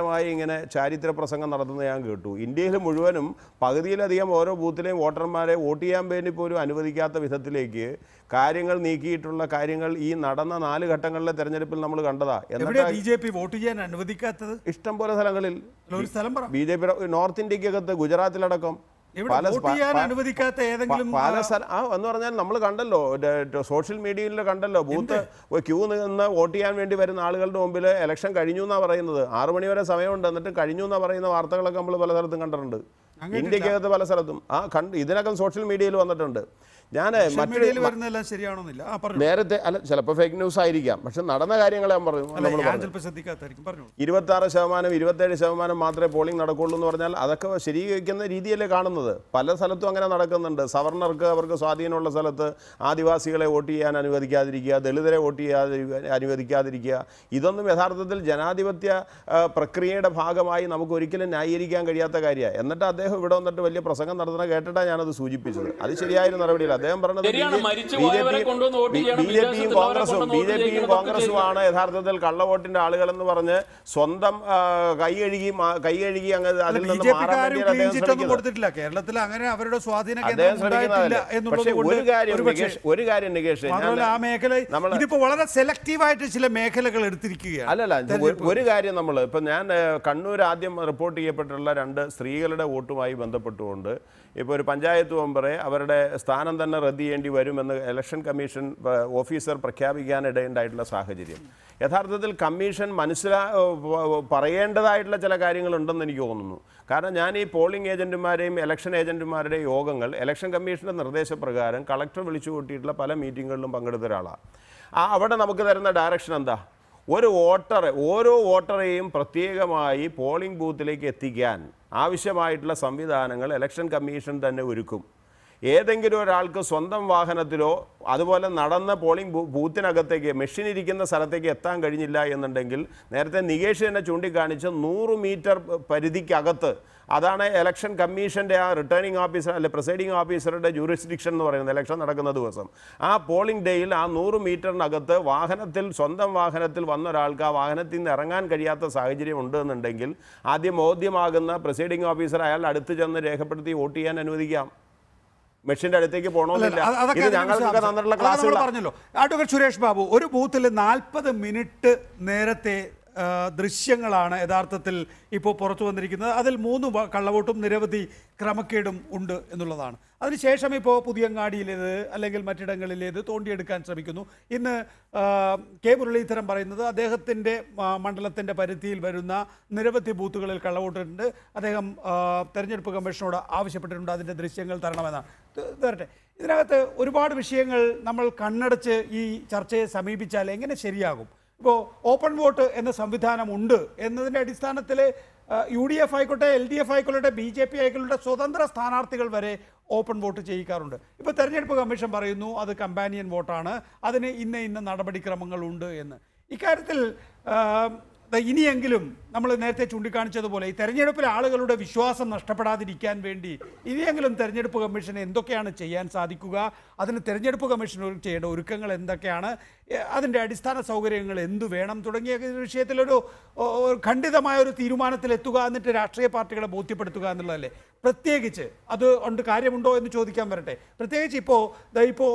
I: നിരന്തരമായി ഇങ്ങനെ ചാരിത്ര പ്രസംഗം നടത്തുന്നത് ഞാൻ കേട്ടു ഇന്ത്യയിൽ മുഴുവനും പകുതിയിലധികം ഓരോ ബൂത്തിലെയും വോട്ടർമാരെ വോട്ട് ചെയ്യാൻ വേണ്ടി പോലും അനുവദിക്കാത്ത വിധത്തിലേക്ക് കാര്യങ്ങൾ നീക്കിയിട്ടുള്ള കാര്യങ്ങൾ ഈ നടന്ന നാല് ഘട്ടങ്ങളിലെ തെരഞ്ഞെടുപ്പിൽ നമ്മൾ കണ്ടതാ
A: എവിടെയാ
I: എന്നിട്ട്
A: ബി ജെ പി വോട്ട് ചെയ്യാൻ അനുവദിക്കാത്തത്
I: ഇഷ്ടം പോലെ സ്ഥലങ്ങളിൽ
A: ഒരു സ്ഥലം പറ
I: ബി ജെ പി നോർത്ത് ഇന്ത്യക്കകത്ത് ഗുജറാത്തിലടക്കം
A: എവിടെ
I: പല
A: വോട്ട്
I: പ-
A: ചെയ്യാൻ
I: പ-
A: അനുവദിക്കാത്ത ഏതെങ്കിലും
I: പ- പല
A: ആ,
I: സ്ഥലം ആ എന്ന് പറഞ്ഞാൽ നമ്മൾ കണ്ടല്ലോ ഡ- സോഷ്യൽ മീഡിയയിൽ കണ്ടല്ലോ ബൂത്ത് ക്യൂ നിന്ന് വോട്ട് ചെയ്യാൻ വേണ്ടി വരുന്ന ആളുകളുടെ മുമ്പിൽ ഇലക്ഷൻ കഴിഞ്ഞു എന്നാ പറയുന്നത് ആറു മണി വരെ സമയമുണ്ട് എന്നിട്ട് കഴിഞ്ഞു എന്നാ പറയുന്ന വാർത്തകളൊക്കെ നമ്മൾ പല സ്ഥലത്തും കണ്ടിട്ടുണ്ട് ഇന്ത്യക്കകത്ത് പല സ്ഥലത്തും ആ കണ്ട് ഇതിനകം സോഷ്യൽ മീഡിയയിൽ വന്നിട്ടുണ്ട് ഞാൻ
A: സോഷ്യൽ
I: മറ്റൊരു
A: മീഡിയയിൽ
I: മ-
A: വരുന്നതെല്ലാം ശരിയാണോന്നില്ല ആ പറഞ്ഞു
I: നേരത്തെ അല്ല ചിലപ്പോൾ ഫേക്ക് ന്യൂസ് ആയിരിക്കാം പക്ഷെ നടന്ന കാര്യങ്ങളെ ഞാൻ പറഞ്ഞു
A: അല്ല
I: നമ്മൾ
A: ഞാൻ
I: പറഞ്ഞു
A: ചിലപ്പോൾ ശ്രദ്ധിക്കാത്തായിരിക്കും പറഞ്ഞു
I: ഇരുപത്തി ആറ് ശതമാനം ഇരുപത്തേഴ് ശതമാനം മാത്രമേ പോളിംഗ് നടക്കുള്ളൂ എന്ന് പറഞ്ഞാൽ അതൊക്കെ ശരിവയ്ക്കുന്ന രീതിയല്ലേ കാണുന്നത് പല സ്ഥലത്തും അങ്ങനെ നടക്കുന്നുണ്ട് സവർണർക്ക് അവർക്ക് സ്വാധീനമുള്ള സ്ഥലത്ത് ആദിവാസികളെ വോട്ട് ചെയ്യാൻ അനുവദിക്കാതിരിക്കുക ദളിതരെ വോട്ട് ചെയ്യാതെ അനുവദിക്കാതിരിക്കുക ഇതൊന്നും യഥാർത്ഥത്തിൽ ജനാധിപത്യ ആ, പ്രക്രിയയുടെ ഭാഗമായി നമുക്ക് ഒരിക്കലും ന്യായീകരിക്കാൻ കഴിയാത്ത കാര്യമാണ് എന്നിട്ട് അദ്ദേഹം ഇവിടെ വന്നിട്ട് വലിയ പ്രസംഗം നടത്തുന്ന കേട്ടിട്ടാണ് ഞാനത് സൂചിപ്പിച്ചത് അത് ശരിയായ നടപടിയില്ല അദ്ദേഹം പറഞ്ഞത്
J: ശരിയാണ്. മരിച്ചു പോയവരെ കൊണ്ടുവന്ന് വോട്ട് ചെയ്യണം,
I: ബി ജെ പിയും
J: വിദേശത്തുള്ളവരെ
I: കോൺഗ്രസും
J: കൊണ്ടുവന്ന്
I: ബി
J: വോട്ട്
I: ജെ പിയും
J: ചെയ്യിക്കണം,
I: കോൺഗ്രസും ആണ് യഥാർത്ഥത്തിൽ കള്ളവോട്ടിന്റെ ആളുകളെന്ന് പറഞ്ഞ് സ്വന്തം ആ, കൈ കഴുകി മാ- കൈ കഴുകി അങ്ങ് അതിൽ
A: ബി
I: നിന്ന്
A: ജെ
I: മാറാൻ
A: പിക്കാരും
I: വേണ്ടിയാണ്
A: ക്ലീൻ
I: അദ്ദേഹം
A: ചിറ്റ് ഒന്നും
I: ശ്രമിക്കുന്നത്
A: കൊടുത്തിട്ടില്ല കേരളത്തിൽ അങ്ങനെ അവരുടെ സ്വാധീന
I: അദ്ദേഹം
A: കേന്ദ്രം ഉണ്ടായിട്ടില്ല
I: ശ്രമിക്കുന്നതല്ലേ
A: എന്നുള്ളത്
I: പക്ഷേ
A: കൊണ്ട്
I: ഒരു കാര്യം
A: ഒരുപക്ഷേ
I: നികേഷ് ഒരു കാര്യം നികേഷ് ഞാൻ
A: മാത്രമല്ല ആ മേഖല
I: നമ്മള്
A: ഇതിപ്പോ വളരെ സെലക്റ്റീവായിട്ട് ചില മേഖലകൾ എടുത്തിരിക്കുകയാണ്
I: അല്ലല്ല ഇത് ഒരു-
A: തെരഞ്ഞെടുപ്പ്
I: ഒരു കാര്യം നമ്മൾ ഇപ്പം ഞാൻ ഏഹ്, കണ്ണൂർ ആദ്യം റിപ്പോർട്ട് ചെയ്യപ്പെട്ടുള്ള രണ്ട് സ്ത്രീകളുടെ വോട്ടുമായി ബന്ധപ്പെട്ടുകൊണ്ട് ഇപ്പോൾ ഒരു പഞ്ചായത്ത് മെമ്പറെ അവരുടെ സ്ഥാനം തന്നെ റദ്ദ് ചെയ്യേണ്ടി വരുമെന്ന് ഇലക്ഷൻ കമ്മീഷൻ ഏഹ്, ഓഫീസർ പ്രഖ്യാപിക്കാനിടയുണ്ടായിട്ടുള്ള സാഹചര്യം യഥാർത്ഥത്തിൽ കമ്മീഷൻ മനസ്സിലാ ഏഹ്, പറയേണ്ടതായിട്ടുള്ള ചില കാര്യങ്ങളുണ്ടെന്ന് എനിക്ക് തോന്നുന്നു കാരണം ഞാൻ ഈ പോളിംഗ് ഏജന്റുമാരെയും ഇലക്ഷൻ ഏജന്റുമാരുടെയും യോഗങ്ങൾ ഇലക്ഷൻ കമ്മീഷന്റെ നിർദ്ദേശപ്രകാരം കളക്ടർ വിളിച്ചു കൂട്ടിയിട്ടുള്ള പല മീറ്റിങ്ങുകളിലും പങ്കെടുത്ത ഒരാളാണ് ആ അവിടെ നമുക്ക് തരുന്ന ഡയറക്ഷൻ എന്താ ഒരു വോട്ടറെ ഓരോ വോട്ടറെയും പ്രത്യേകമായി പോളിംഗ് ബൂത്തിലേക്ക് എത്തിക്കാൻ ആവശ്യമായിട്ടുള്ള സംവിധാനങ്ങൾ ഇലക്ഷൻ കമ്മീഷൻ തന്നെ ഒരുക്കും ഏതെങ്കിലും ഒരാൾക്ക് സ്വന്തം വാഹനത്തിലോ അതുപോലെ നടന്ന പോളിംഗ് ബൂ- ബൂത്തിനകത്തേക്ക് മെഷീൻ ഇരിക്കുന്ന സ്ഥലത്തേക്ക് എത്താൻ കഴിഞ്ഞില്ല എന്നുണ്ടെങ്കിൽ നേരത്തെ നികേഷ് തന്നെ ചൂണ്ടിക്കാണിച്ച നൂറ് മീറ്റർ പരിധിക്കകത്ത് അതാണ് ഇലക്ഷൻ കമ്മീഷൻ്റെ ആ റിട്ടേണിംഗ് ഓഫീസർ അല്ലെ പ്രിസൈഡിംഗ് ഓഫീസറുടെ ജൂറിസ്ഡിക്ഷൻ എന്ന് പറയുന്നത് ഇലക്ഷൻ നടക്കുന്ന ദിവസം ആ പോളിംഗ് ഡേയിൽ ആ നൂറ് മീറ്ററിനകത്ത് വാഹനത്തിൽ സ്വന്തം വാഹനത്തിൽ വന്ന ഒരാൾക്ക് ആ വാഹനത്തിൽ നിന്ന് ഇറങ്ങാൻ കഴിയാത്ത സാഹചര്യം ഉണ്ട് എന്നുണ്ടെങ്കിൽ ആദ്യം ബോധ്യമാകുന്ന പ്രിസൈഡിംഗ് ഓഫീസർ അയാൾ അടുത്ത് ചെന്ന് രേഖപ്പെടുത്തി വോട്ട് ചെയ്യാൻ അനുവദിക്കാം മെഷീന്റെ അടുത്തേക്ക് പോകണമെന്നില്ല
A: അല്ല, അതൊക്കെ
I: ഇത്
A: അതിന്
I: ഞങ്ങൾക്കൊക്കെ
A: വിശദാംശം.
I: തന്നിട്ടുള്ള
A: അതാണ് നമ്മൾ
I: ക്ലാസ്സുകൾ
A: പറഞ്ഞല്ലോ അഡ്വക്കേറ്റ് സുരേഷ് ബാബു ഒരു ബൂത്തിൽ നാൽപ്പത് മിനിറ്റ് നേരത്തെ ആ, ദൃശ്യങ്ങളാണ് യഥാർത്ഥത്തിൽ ഇപ്പോൾ പുറത്തു വന്നിരിക്കുന്നത് അതിൽ മൂന്ന് വ- കള്ളവോട്ടും നിരവധി ക്രമക്കേടും ഉണ്ട് എന്നുള്ളതാണ് അതിനുശേഷം ഇപ്പോൾ പുതിയങ്ങാടിയിലേത് അല്ലെങ്കിൽ മറ്റിടങ്ങളിലേത് തോണ്ടിയെടുക്കാൻ ശ്രമിക്കുന്നു ഇന്ന് ആ, കെ മുരളീധരൻ പറയുന്നത് അദ്ദേഹത്തിൻ്റെ മണ്ഡലത്തിൻ്റെ പരിധിയിൽ വരുന്ന നിരവധി ബൂത്തുകളിൽ കള്ളവോട്ടുണ്ട് അദ്ദേഹം ആ, തെരഞ്ഞെടുപ്പ് കമ്മീഷനോട് ആവശ്യപ്പെട്ടിട്ടുണ്ട് അതിൻ്റെ ദൃശ്യങ്ങൾ തരണമെന്നാണ് ഇത് തരട്ടെ ഇതിനകത്ത് ഒരുപാട് വിഷയങ്ങൾ നമ്മൾ കണ്ണടച്ച് ഈ ചർച്ചയെ സമീപിച്ചാൽ എങ്ങനെ ശരിയാകും ഇപ്പോൾ ഓപ്പൺ വോട്ട് എന്ന സംവിധാനം ഉണ്ട് എന്നതിൻ്റെ അടിസ്ഥാനത്തിൽ യു ഡി എഫ് ആയിക്കോട്ടെ എൽ ഡി എഫ് ആയിക്കോട്ടെ ബി ജെ പി ആയിക്കോട്ടെ സ്വതന്ത്ര സ്ഥാനാർത്ഥികൾ വരെ ഓപ്പൺ വോട്ട് ചെയ്യിക്കാറുണ്ട് ഇപ്പോൾ തെരഞ്ഞെടുപ്പ് കമ്മീഷൻ പറയുന്നു അത് കമ്പാനിയൻ വോട്ടാണ് അതിന് ഇന്ന ഇന്ന നടപടിക്രമങ്ങളുണ്ട് എന്ന് ഇക്കാര്യത്തിൽ ആ, ദാ ഇനിയെങ്കിലും നമ്മൾ നേരത്തെ ചൂണ്ടിക്കാണിച്ചതുപോലെ ഈ തെരഞ്ഞെടുപ്പിൽ ആളുകളുടെ വിശ്വാസം നഷ്ടപ്പെടാതിരിക്കാൻ വേണ്ടി ഇനിയെങ്കിലും തെരഞ്ഞെടുപ്പ് കമ്മീഷന് എന്തൊക്കെയാണ് ചെയ്യാൻ സാധിക്കുക അതിന് തെരഞ്ഞെടുപ്പ് കമ്മീഷൻ ഒരു ചെയ്യേണ്ട ഒരുക്കങ്ങൾ എന്തൊക്കെയാണ് എ, അതിൻ്റെ അടിസ്ഥാന സൗകര്യങ്ങൾ എന്തു വേണം തുടങ്ങിയ വിഷയത്തിലൊരു ഓ, ഒരു ഖണ്ഡിതമായ ഒരു തീരുമാനത്തിലെത്തുക എന്നിട്ട് രാഷ്ട്രീയ പാർട്ടികളെ ബോധ്യപ്പെടുത്തുക എന്നുള്ളതല്ലേ പ്രത്യേകിച്ച് അത് കൊണ്ട് കാര്യമുണ്ടോ എന്ന് ചോദിക്കാൻ വരട്ടെ പ്രത്യേകിച്ച് ഇപ്പോൾ ഇപ്പോൾ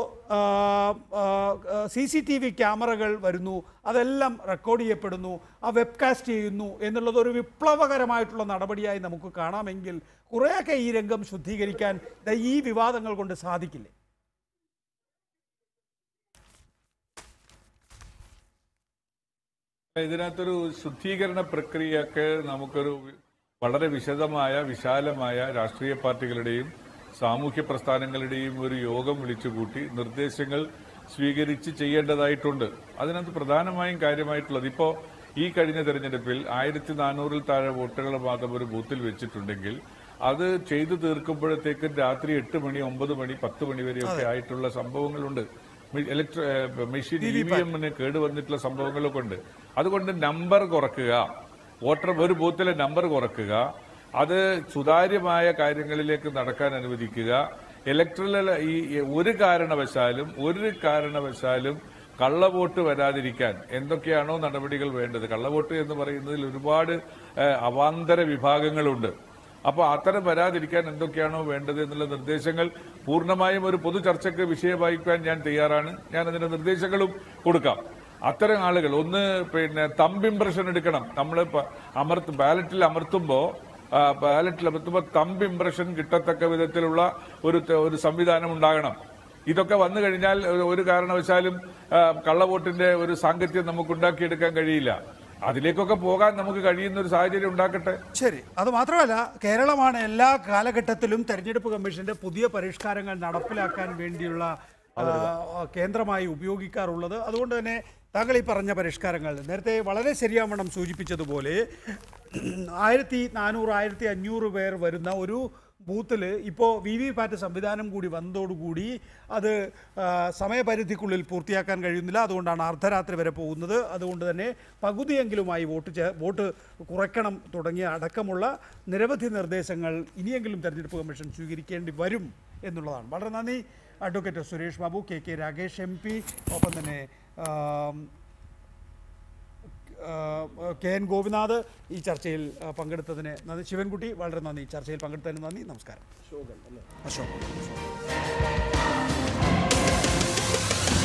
A: സി സി ടി വി ക്യാമറകൾ വരുന്നു അതെല്ലാം റെക്കോർഡ് ചെയ്യപ്പെടുന്നു ആ വെബ്കാസ്റ്റ് ചെയ്യുന്നു എന്നുള്ളത് ഒരു വിപ്ലവകരമായിട്ടുള്ള നടപടിയായി നമുക്ക് കാണാമെങ്കിൽ കുറേയൊക്കെ ഈ രംഗം ശുദ്ധീകരിക്കാൻ ദാ ഈ വിവാദങ്ങൾ കൊണ്ട് സാധിക്കില്ലേ
G: ഇതിനകത്തൊരു ശുദ്ധീകരണ പ്രക്രിയയൊക്കെ നമുക്കൊരു വളരെ വിശദമായ വിശാലമായ രാഷ്ട്രീയ പാർട്ടികളുടെയും സാമൂഹ്യ പ്രസ്ഥാനങ്ങളുടെയും ഒരു യോഗം വിളിച്ചുകൂട്ടി നിർദ്ദേശങ്ങൾ സ്വീകരിച്ച് ചെയ്യേണ്ടതായിട്ടുണ്ട് അതിനകത്ത് പ്രധാനമായും കാര്യമായിട്ടുള്ളത് ഇപ്പോൾ ഈ കഴിഞ്ഞ തെരഞ്ഞെടുപ്പിൽ ആയിരത്തി നാനൂറിൽ താഴെ വോട്ടുകൾ മാത്രം ഒരു ബൂത്തിൽ വെച്ചിട്ടുണ്ടെങ്കിൽ അത് ചെയ്തു തീർക്കുമ്പോഴത്തേക്കും രാത്രി എട്ട് മണി ഒമ്പത് മണി പത്ത് മണി വരെയൊക്കെ ആയിട്ടുള്ള സംഭവങ്ങളുണ്ട് ഇലക്ട്ര മെഷീൻ ഇ വി എമ്മിന് കേടുവന്നിട്ടുള്ള സംഭവങ്ങളൊക്കെ ഉണ്ട് അതുകൊണ്ട് നമ്പർ കുറക്കുക വോട്ടർ ഒരു ബൂത്തിലെ നമ്പർ കുറക്കുക അത് സുതാര്യമായ കാര്യങ്ങളിലേക്ക് നടക്കാൻ അനുവദിക്കുക ഇലക്ട്രൽ ഈ ഒരു കാരണവശാലും ഒരു കാരണവശാലും കള്ളവോട്ട് വരാതിരിക്കാൻ എന്തൊക്കെയാണോ നടപടികൾ വേണ്ടത് കള്ളവോട്ട് എന്ന് പറയുന്നതിൽ ഒരുപാട് ഏഹ്, അവാന്തര വിഭാഗങ്ങളുണ്ട് അപ്പോൾ അത്തരം വരാതിരിക്കാൻ എന്തൊക്കെയാണോ വേണ്ടത് എന്നുള്ള നിർദ്ദേശങ്ങൾ പൂർണ്ണമായും ഒരു പൊതു ചർച്ചയ്ക്ക് വിഷയമായിക്കാൻ ഞാൻ തയ്യാറാണ് ഞാൻ അതിന്റെ നിർദ്ദേശങ്ങളും കൊടുക്കാം അത്തരം ആളുകൾ ഒന്ന് പിന്നെ തമ്പ് ഇംപ്രഷൻ എടുക്കണം നമ്മൾ അമർത്ത് ബാലറ്റിൽ അമർത്തുമ്പോൾ ബാലറ്റിൽ അമർത്തുമ്പോൾ തമ്പ് ഇംപ്രഷൻ കിട്ടത്തക്ക വിധത്തിലുള്ള ഒരു ത- ഒരു സംവിധാനം ഉണ്ടാകണം ഇതൊക്കെ വന്നു കഴിഞ്ഞാൽ ഒരു- ഒരു കാരണവശാലും ആ, കള്ളവോട്ടിന്റെ ഒരു സാങ്കത്യം നമുക്ക് ഉണ്ടാക്കിയെടുക്കാൻ കഴിയില്ല അതിലേക്കൊക്കെ പോകാൻ നമുക്ക് കഴിയുന്ന ഒരു സാഹചര്യം ഉണ്ടാക്കട്ടെ
A: ശരി അത് മാത്രമല്ല കേരളമാണ് എല്ലാ കാലഘട്ടത്തിലും തെരഞ്ഞെടുപ്പ് കമ്മീഷന്റെ പുതിയ പരിഷ്കാരങ്ങൾ നടപ്പിലാക്കാൻ വേണ്ടിയുള്ള ആ, കേന്ദ്രമായി ഉപയോഗിക്കാറുള്ളത് അതുകൊണ്ട് തന്നെ താങ്കൾ ഈ പറഞ്ഞ പരിഷ്കാരങ്ങൾ നേരത്തെ വളരെ ശരിയാവണ്ണം സൂചിപ്പിച്ചതുപോലെ ആയിരത്തി നാനൂറ് ആയിരത്തി അഞ്ഞൂറ് പേർ വരുന്ന ഒരു ബൂത്തിൽ ഇപ്പോൾ വി വി പാറ്റ് സംവിധാനം കൂടി വന്നതോടുകൂടി അത് ആ, സമയപരിധിക്കുള്ളിൽ പൂർത്തിയാക്കാൻ കഴിയുന്നില്ല അതുകൊണ്ടാണ് അർദ്ധരാത്രി വരെ പോകുന്നത് അതുകൊണ്ട് തന്നെ പകുതിയെങ്കിലുമായി വോട്ട് ചേ വോട്ട് കുറയ്ക്കണം തുടങ്ങിയ അടക്കമുള്ള നിരവധി നിർദ്ദേശങ്ങൾ ഇനിയെങ്കിലും തെരഞ്ഞെടുപ്പ് കമ്മീഷൻ സ്വീകരിക്കേണ്ടി വരും എന്നുള്ളതാണ് വളരെ നന്ദി advocate Suresh Babu K K Ragesh M P ഒപ്പം തന്നെ ആം, ആ, കെ എൻ ഗോപിനാഥ് ഈ ചർച്ചയിൽ ആ, പങ്കെടുത്തതിന് നന്ദി ശിവൻകുട്ടി വളരെ നന്ദി ചർച്ചയിൽ പങ്കെടുത്തതിന് നന്ദി നമസ്കാരം അശോക്